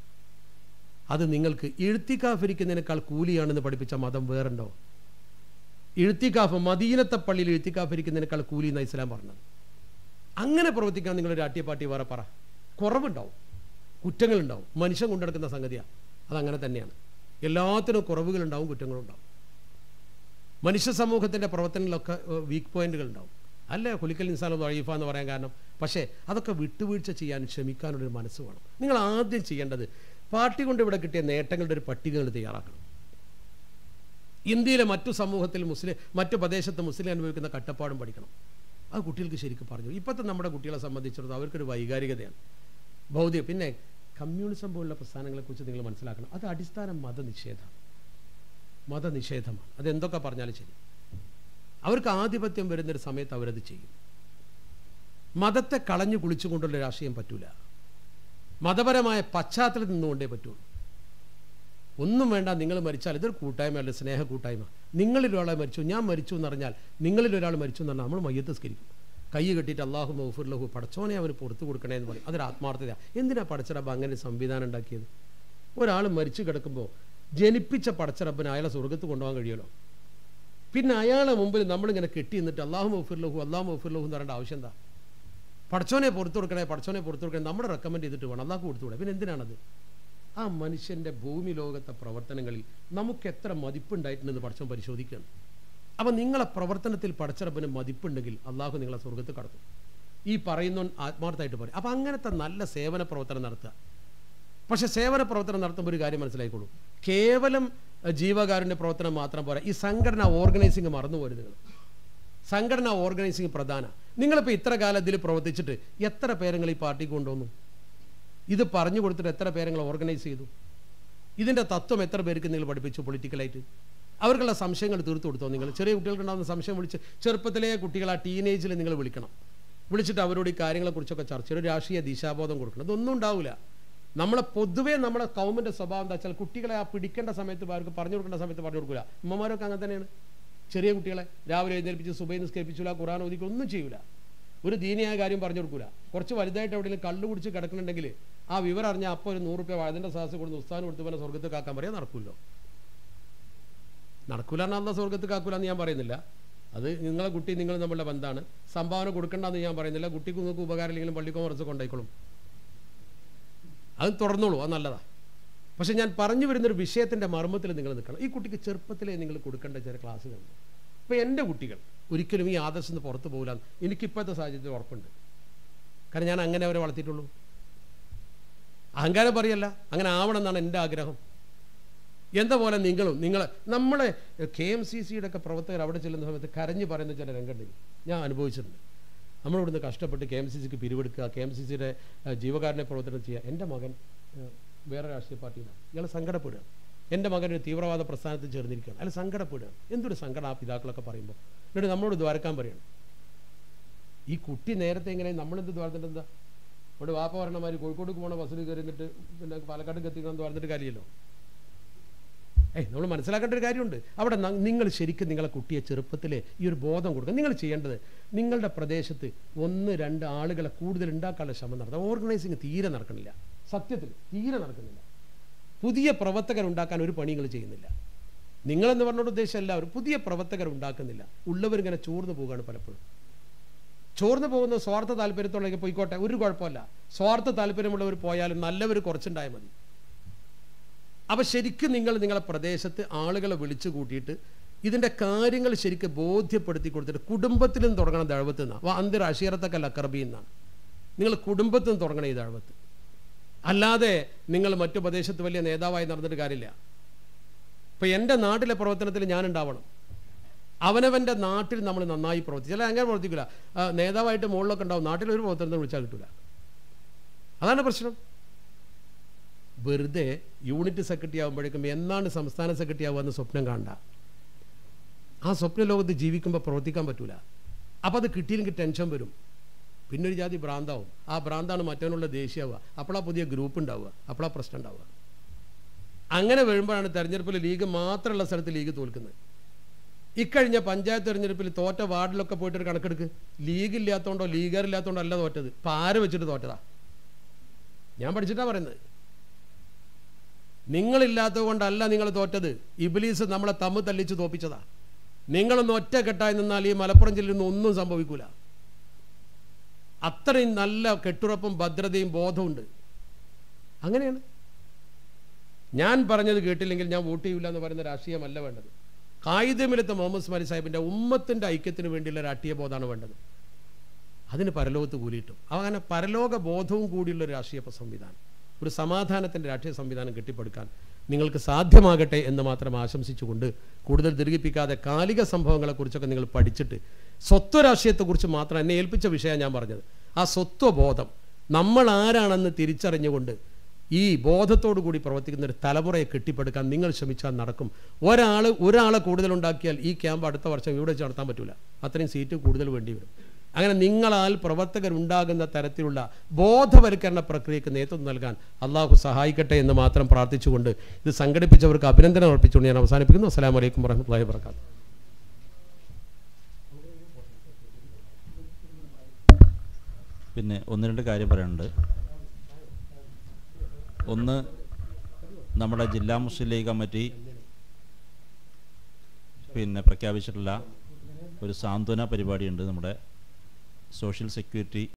അത് നിങ്ങൾക്ക് എഴുത്തിക്കാഫിരിക്കുന്നതിനേക്കാൾ കൂലിയാണെന്ന് പഠിപ്പിച്ച മതം വേറുണ്ടോ എഴുത്തിക്കാഫ് മദീനത്തെ പള്ളിയിൽ എഴുത്തിക്കാഫിരിക്കുന്നതിനേക്കാൾ കൂലി എന്ന ഇസ്ലാം പറഞ്ഞത് അങ്ങനെ പ്രവർത്തിക്കാൻ നിങ്ങളൊരു രാഷ്ട്രീയ പാർട്ടി വേറെ പറ കുറവുണ്ടാവും കുറ്റങ്ങളുണ്ടാവും മനുഷ്യൻ കൊണ്ടെടുക്കുന്ന സംഗതിയാണ് അതങ്ങനെ തന്നെയാണ് എല്ലാത്തിനും കുറവുകളുണ്ടാവും കുറ്റങ്ങളുണ്ടാവും മനുഷ്യ സമൂഹത്തിൻ്റെ പ്രവർത്തനങ്ങളിലൊക്കെ വീക്ക് പോയിന്റുകൾ ഉണ്ടാവും അല്ലേ കുലിക്കൽ ഇൻസാലോ വഴീഫ എന്ന് പറയാൻ കാരണം പക്ഷേ അതൊക്കെ വിട്ടുവീഴ്ച ചെയ്യാൻ ക്ഷമിക്കാനുള്ളൊരു മനസ്സ് വേണം നിങ്ങൾ ആദ്യം ചെയ്യേണ്ടത് പാർട്ടി കൊണ്ട് ഇവിടെ കിട്ടിയ നേട്ടങ്ങളുടെ ഒരു പട്ടികകൾ തയ്യാറാക്കണം ഇന്ത്യയിലെ മറ്റു സമൂഹത്തിൽ മുസ്ലിം മറ്റു പ്രദേശത്ത് മുസ്ലിം അനുഭവിക്കുന്ന കട്ടപ്പാടും പഠിക്കണം അത് കുട്ടികൾക്ക് ശരിക്കും പറഞ്ഞു ഇപ്പോഴത്തെ നമ്മുടെ കുട്ടികളെ സംബന്ധിച്ചിടത്തോളം അവർക്കൊരു വൈകാരികതയാണ് ഭൗതിക പിന്നെ കമ്മ്യൂണിസം പോലുള്ള പ്രസ്ഥാനങ്ങളെക്കുറിച്ച് നിങ്ങൾ മനസ്സിലാക്കണം അത് അടിസ്ഥാന മതനിഷേധമാണ് മതനിഷേധമാണ് അതെന്തൊക്കെ പറഞ്ഞാലും ശരി അവർക്ക് ആധിപത്യം വരുന്നൊരു സമയത്ത് അവരത് ചെയ്യും മതത്തെ കളഞ്ഞു കുളിച്ചുകൊണ്ടുള്ള രാഷ്ട്രീയം പറ്റൂല മതപരമായ പശ്ചാത്തലത്തിൽ നിന്നുകൊണ്ടേ പറ്റുള്ളൂ ഒന്നും വേണ്ട നിങ്ങൾ മരിച്ചാൽ ഇതൊരു കൂട്ടായ്മയല്ല സ്നേഹ കൂട്ടായ്മ നിങ്ങളിൽ ഒരാളെ മരിച്ചു ഞാൻ മരിച്ചു എന്ന് പറഞ്ഞാൽ നിങ്ങളിൽ ഒരാൾ മരിച്ചു എന്ന് പറഞ്ഞാൽ നമ്മൾ മയ്യത്ത് സ്കരിക്കും കൈ കെട്ടിയിട്ട് അള്ളാഹു മൗഫുർലഹു പടച്ചോനെ അവന് പുറത്തു കൊടുക്കണേ എന്ന് പറയും അതൊരു ആത്മാർത്ഥതയാണ് എന്തിനാ പടച്ചറബ് അങ്ങനെ ഒരു സംവിധാനം ഉണ്ടാക്കിയത് ഒരാൾ മരിച്ചു കിടക്കുമ്പോൾ ജനിപ്പിച്ച പടച്ചറബിന് അയാളെ സ്വർഗത്ത് കൊണ്ടുപോകാൻ കഴിയുമല്ലോ പിന്നെ അയാളെ മുമ്പിൽ നമ്മളിങ്ങനെ കെട്ടി നിന്നിട്ട് അള്ളാഹു മൗഫുർലഹു അള്ളാഹു മൗഫുർലഹു എന്ന് പറയേണ്ട ആവശ്യം എന്താ പടച്ചോനെ പുറത്തു കൊടുക്കണേ പടച്ചോനെ പുറത്തു കൊടുക്കണേ നമ്മുടെ റെക്കമെൻഡ് ചെയ്തിട്ട് വേണം അള്ളാഹ് കൊടുത്തുകൂടെ പിന്നെ എന്തിനാണത് ആ മനുഷ്യൻ്റെ ഭൂമി ലോകത്തെ പ്രവർത്തനങ്ങളിൽ നമുക്ക് എത്ര മതിപ്പുണ്ടായിട്ടുണ്ടെന്ന് പഠിച്ചവൻ പരിശോധിക്കുകയാണ് അപ്പം നിങ്ങളെ പ്രവർത്തനത്തിൽ പടച്ചറപ്പിന് മതിപ്പുണ്ടെങ്കിൽ അള്ളാഹു നിങ്ങളെ സ്വർഗത്ത് കടത്തും ഈ പറയുന്ന ആത്മാർത്ഥമായിട്ട് പറയും അപ്പം അങ്ങനത്തെ നല്ല സേവന പ്രവർത്തനം നടത്തുക പക്ഷേ സേവന പ്രവർത്തനം നടത്തുമ്പോൾ ഒരു കാര്യം മനസ്സിലായിക്കോളൂ കേവലം ജീവകാരുണ്യ പ്രവർത്തനം മാത്രം പോരാ ഈ സംഘടന ഓർഗനൈസിങ് മറന്നുപോരുത് നിങ്ങൾ സംഘടന ഓർഗനൈസിങ് പ്രധാന നിങ്ങളിപ്പോൾ ഇത്ര കാലം ഇതിൽ പ്രവർത്തിച്ചിട്ട് എത്ര പേരങ്ങൾ ഈ പാർട്ടിക്ക് കൊണ്ടുവന്നു ഇത് പറഞ്ഞു കൊടുത്തിട്ട് എത്ര പേരങ്ങൾ ഓർഗനൈസ് ചെയ്തു ഇതിൻ്റെ തത്വം എത്ര പേർക്ക് നിങ്ങൾ പഠിപ്പിച്ചു പൊളിറ്റിക്കലായിട്ട് അവർക്കുള്ള സംശയങ്ങൾ തീർത്തു കൊടുത്തോ നിങ്ങൾ ചെറിയ കുട്ടികൾക്കുണ്ടാകുന്ന സംശയം വിളിച്ച് ചെറുപ്പത്തിലെ കുട്ടികൾ ആ ടീനേജിൽ നിങ്ങൾ വിളിക്കണം വിളിച്ചിട്ട് അവരോട് ഈ കാര്യങ്ങളെക്കുറിച്ചൊക്കെ ചർച്ച ചെയ്ത് ഒരു രാഷ്ട്രീയ ദിശാബോധം കൊടുക്കണം ഇതൊന്നും ഉണ്ടാവില്ല നമ്മളെ പൊതുവേ നമ്മുടെ കൗമിൻ്റെ സ്വഭാവം എന്താ വെച്ചാൽ കുട്ടികളെ ആ പിടിക്കേണ്ട സമയത്ത് അവർക്ക് പറഞ്ഞു കൊടുക്കേണ്ട സമയത്ത് പറഞ്ഞു കൊടുക്കില്ല ഉമ്മമാരൊക്കെ അങ്ങനെ തന്നെയാണ് ചെറിയ കുട്ടികളെ രാവിലെ എഴുന്നേൽപ്പിച്ച് സുബൈ നിസ്കരിപ്പിച്ചില്ല ഖുറാൻ ഒതുക്കി ഒന്നും ചെയ്യൂല ഒരു ദീനിയായ കാര്യം പറഞ്ഞു കൊടുക്കൂല കുറച്ച് വലുതായിട്ട് എവിടെയെങ്കിലും കള്ളു കുടിച്ച് കിടക്കുന്നുണ്ടെങ്കിൽ ആ വിവരം അറിഞ്ഞാൽ അപ്പോൾ ഒരു നൂറ് റുപ്യ വഴുതിൻ്റെ സാഹസ് കൊടുത്ത് ഉസ്താൻ കൊടുത്ത് പോലെ സ്വർഗത്ത് കാക്കാൻ പറയാൻ നടക്കുമല്ലോ നടക്കൂല എന്നാൽ അന്ന സ്വർഗത്ത് കാക്കൂല എന്ന് ഞാൻ പറയുന്നില്ല അത് നിങ്ങളെ കുട്ടി നിങ്ങൾ നമ്മളുടെ ബന്ധമാണ് സംഭാവന കൊടുക്കണ്ടെന്ന് ഞാൻ പറയുന്നില്ല കുട്ടിക്ക് നിങ്ങൾക്ക് ഉപകാരമില്ലെങ്കിലും പള്ളിക്കോ മറച്ച് കൊണ്ടായിക്കോളും അത് തുറന്നോളൂ അത് നല്ലതാണ് പക്ഷെ ഞാൻ പറഞ്ഞു വരുന്നൊരു വിഷയത്തിൻ്റെ മർമ്മത്തിൽ നിങ്ങൾ നിൽക്കണം ഈ കുട്ടിക്ക് ചെറുപ്പത്തിലേ നിങ്ങൾ കൊടുക്കേണ്ട ചില ക്ലാസ്സുകളുണ്ട് ഇപ്പോൾ എൻ്റെ കുട്ടികൾ ഒരിക്കലും ഈ ആദർശം നിന്ന് പുറത്തു പോകില്ല എനിക്കിപ്പോഴത്തെ സാഹചര്യത്തിൽ ഉറപ്പുണ്ട് കാരണം ഞാൻ അങ്ങനെ അവരെ വളർത്തിയിട്ടുള്ളൂ അഹങ്കാരം പറയല്ല അങ്ങനെ ആവണം എന്നാണ് എൻ്റെ ആഗ്രഹം എന്താ പോലെ നിങ്ങളും നിങ്ങൾ നമ്മളെ കെ എം സി സിയുടെ ഒക്കെ പ്രവർത്തകർ അവിടെ ചെല്ലുന്ന സമയത്ത് കരഞ്ഞു പറയുന്ന ചില രംഗമുണ്ട് ഞാൻ അനുഭവിച്ചിട്ടുണ്ട് നമ്മളിവിടുന്ന് കഷ്ടപ്പെട്ട് കെ എം സി സിക്ക് പിരിവെടുക്കുക കെ എം സി സിയുടെ ജീവകാരുണ്യ പ്രവർത്തനം ചെയ്യുക എൻ്റെ മകൻ വേറെ രാഷ്ട്രീയ പാർട്ടിയിലാണ് ഇയാൾ സങ്കടപ്പെടുക എൻ്റെ മകൻ ഒരു തീവ്രവാദ പ്രസ്ഥാനത്തിൽ ചേർന്നിരിക്കുകയാണ് അയാൾ സങ്കടപ്പെടുക എന്തൊരു സങ്കടം ആ പിതാക്കളൊക്കെ പറയുമ്പോൾ എന്നിട്ട് നമ്മളോട് ദ്വാരക്കാൻ പറയണം ഈ കുട്ടി നേരത്തെ ഇങ്ങനെ നമ്മളെന്ത് ദ്വാരത്തിൻ്റെ എന്താ ഇവിടെ വാപ്പ പറഞ്ഞമാതിരി കോഴിക്കോട് പോണ ബസ്സിൽ കയറിന്നിട്ട് പിന്നെ പാലക്കാട് എത്തിക്കണം എന്ന് പറഞ്ഞിട്ട് കാര്യമല്ലോ ഏയ് നമ്മൾ മനസ്സിലാക്കേണ്ട ഒരു കാര്യമുണ്ട് അവിടെ ന- നിങ്ങൾ ശരിക്കും നിങ്ങളെ കുട്ടിയെ ചെറുപ്പത്തിലെ ഈ ഒരു ബോധം കൊടുക്കുക നിങ്ങൾ ചെയ്യേണ്ടത് നിങ്ങളുടെ പ്രദേശത്ത് ഒന്ന് രണ്ട് ആളുകളെ കൂടുതൽ ഉണ്ടാക്കാനുള്ള ശ്രമം നടത്തുക ഓർഗനൈസിങ് തീരെ നടക്കണില്ല സത്യത്തിൽ തീരെ നടക്കുന്നില്ല പുതിയ പ്രവർത്തകർ ഉണ്ടാക്കാൻ ഒരു പണി നിങ്ങൾ ചെയ്യുന്നില്ല നിങ്ങളെന്ന് പറഞ്ഞോണ്ട് ഉദ്ദേശം എല്ലാവരും പുതിയ പ്രവർത്തകർ ഉണ്ടാക്കുന്നില്ല ഉള്ളവരിങ്ങനെ ചോർന്നു പോവുകയാണ് പലപ്പോഴും ചോർന്നു പോകുന്ന സ്വാർത്ഥ താല്പര്യത്തോളേക്ക് പോയിക്കോട്ടെ ഒരു കുഴപ്പമില്ല സ്വാർത്ഥ താല്പര്യമുള്ളവർ പോയാലും നല്ലവർ കുറച്ചുണ്ടായാൽ മതി അപ്പോൾ ശരിക്കും നിങ്ങൾ നിങ്ങളെ പ്രദേശത്ത് ആളുകളെ വിളിച്ചു കൂട്ടിയിട്ട് ഇതിൻ്റെ കാര്യങ്ങൾ ശരിക്കും ബോധ്യപ്പെടുത്തി കൊടുത്തിട്ട് കുടുംബത്തിൽ നിന്ന് തുടങ്ങണം ദഴവത്ത് നിന്നാണ് അന്തിർ അഷീറത്തക്കല്ല അക്കർബി എന്നാണ് നിങ്ങൾ കുടുംബത്തിൽ നിന്ന് തുടങ്ങണം ഈ ദഴവത്ത് അല്ലാതെ നിങ്ങൾ മറ്റു പ്രദേശത്ത് വലിയ നേതാവായി നടന്നിട്ട് കാര്യമില്ല ഇപ്പം എൻ്റെ നാട്ടിലെ പ്രവർത്തനത്തിൽ ഞാൻ ഉണ്ടാവണം അവനവൻ്റെ നാട്ടിൽ നമ്മൾ നന്നായി പ്രവർത്തിച്ചു ചില അങ്ങനെ പ്രവർത്തിക്കില്ല ആ, നേതാവായിട്ട് മുകളിലൊക്കെ ഉണ്ടാവും നാട്ടിൽ ഒരു പ്രവർത്തനത്തിന് വിളിച്ചാൽ കിട്ടില്ല അതാണ് പ്രശ്നം വെറുതെ യൂണിറ്റ് സെക്രട്ടറി ആകുമ്പോഴേക്കും എന്നാണ് സംസ്ഥാന സെക്രട്ടറി ആവുക എന്ന് സ്വപ്നം കാണണ്ട ആ സ്വപ്ന ലോകത്ത് ജീവിക്കുമ്പോൾ പ്രവർത്തിക്കാൻ പറ്റൂല അപ്പോൾ അത് കിട്ടിയില്ലെങ്കിൽ ടെൻഷൻ വരും പിന്നെ ഒരു ജാതി ഭ്രാന്താവും ആ ഭ്രാന്താണ് മറ്റവനുള്ള ദേഷ്യമാവുക അപ്പോഴാ പുതിയ ഗ്രൂപ്പ് ഉണ്ടാവുക അപ്പോഴാ പ്രശ്നം ഉണ്ടാവുക അങ്ങനെ വരുമ്പോഴാണ് തെരഞ്ഞെടുപ്പിൽ ലീഗ് മാത്രമുള്ള സ്ഥലത്ത് ലീഗ് തോൽക്കുന്നത് ഇക്കഴിഞ്ഞ പഞ്ചായത്ത് തെരഞ്ഞെടുപ്പിൽ തോറ്റ വാർഡിലൊക്കെ പോയിട്ട് ഒരു കണക്കെടുക്ക് ലീഗ് ഇല്ലാത്തതുകൊണ്ടോ ലീഗറില്ലാത്തതുകൊണ്ടോ അല്ല തോറ്റത് ഇപ്പം ആര് വെച്ചിട്ട് തോറ്റതാ ഞാൻ പഠിച്ചിട്ടാ പറയുന്നത് നിങ്ങളില്ലാത്തത് കൊണ്ടല്ല നിങ്ങൾ തോറ്റത് ഇബിലീസ് നമ്മളെ തമ്മിൽ തല്ലിച്ച് തോപ്പിച്ചതാ നിങ്ങളൊന്ന് ഒറ്റക്കെട്ടായി നിന്നാൽ ഈ മലപ്പുറം ജില്ലയിൽ നിന്ന് ഒന്നും സംഭവിക്കൂല അത്രയും നല്ല കെട്ടുറപ്പും ഭദ്രതയും ബോധമുണ്ട് അങ്ങനെയാണ് ഞാൻ പറഞ്ഞത് കേട്ടില്ലെങ്കിൽ ഞാൻ വോട്ട് ചെയ്യില്ല എന്ന് പറയുന്ന രാഷ്ട്രീയമല്ല വേണ്ടത് കായികമിലത്തെ മുഹമ്മദ് സ്മാരി സാഹിബിൻ്റെ ഉമ്മത്തിൻ്റെ ഐക്യത്തിന് വേണ്ടിയുള്ള രാഷ്ട്രീയ ബോധമാണ് വേണ്ടത് അതിന് പരലോകത്ത് കൂലിയിട്ടും അങ്ങനെ പരലോക ബോധവും കൂടിയുള്ള ഒരു രാഷ്ട്രീയ സംവിധാനം ഒരു സമാധാനത്തിൻ്റെ രാഷ്ട്രീയ സംവിധാനം കെട്ടിപ്പടുക്കാൻ നിങ്ങൾക്ക് സാധ്യമാകട്ടെ എന്ന് മാത്രം ആശംസിച്ചുകൊണ്ട് കൂടുതൽ ദീർഘിപ്പിക്കാതെ കാലിക സംഭവങ്ങളെക്കുറിച്ചൊക്കെ നിങ്ങൾ പഠിച്ചിട്ട് സ്വത്വ രാഷ്ട്രീയത്തെക്കുറിച്ച് മാത്രം എന്നെ ഏൽപ്പിച്ച വിഷയം ഞാൻ പറഞ്ഞത് ആ സ്വത്വബോധം നമ്മൾ ആരാണെന്ന് തിരിച്ചറിഞ്ഞുകൊണ്ട് ഈ ബോധത്തോടു കൂടി പ്രവർത്തിക്കുന്ന ഒരു തലമുറയെ കെട്ടിപ്പടുക്കാൻ നിങ്ങൾ ശ്രമിച്ചാൽ നടക്കും ഒരാൾ ഒരാളെ കൂടുതൽ ഉണ്ടാക്കിയാൽ ഈ ക്യാമ്പ് അടുത്ത വർഷം ഇവിടെ വെച്ച് നടത്താൻ പറ്റില്ല അത്രയും സീറ്റ് കൂടുതൽ വേണ്ടി വരും അങ്ങനെ നിങ്ങളാൽ പ്രവർത്തകരുണ്ടാകുന്ന തരത്തിലുള്ള ബോധവൽക്കരണ പ്രക്രിയക്ക് നേതൃത്വം നൽകാൻ അള്ളാഹു സഹായിക്കട്ടെ എന്ന് മാത്രം പ്രാർത്ഥിച്ചുകൊണ്ട് ഇത് സംഘടിപ്പിച്ചവർക്ക് അഭിനന്ദനം അർപ്പിച്ചുകൊണ്ട് ഞാൻ അവസാനിപ്പിക്കുന്നു അസ്സാം വലൈക്കും വറഹമുല്ലാ വർക്കാത്തു
പിന്നെ ഒന്ന് രണ്ട് കാര്യം പറയാനുണ്ട് ഒന്ന് നമ്മുടെ ജില്ലാ മുസ്ലിം ലീഗ് കമ്മിറ്റി പിന്നെ പ്രഖ്യാപിച്ചിട്ടുള്ള ഒരു സാന്ത്വന പരിപാടിയുണ്ട് നമ്മുടെ സോഷ്യൽ സെക്യൂരിറ്റി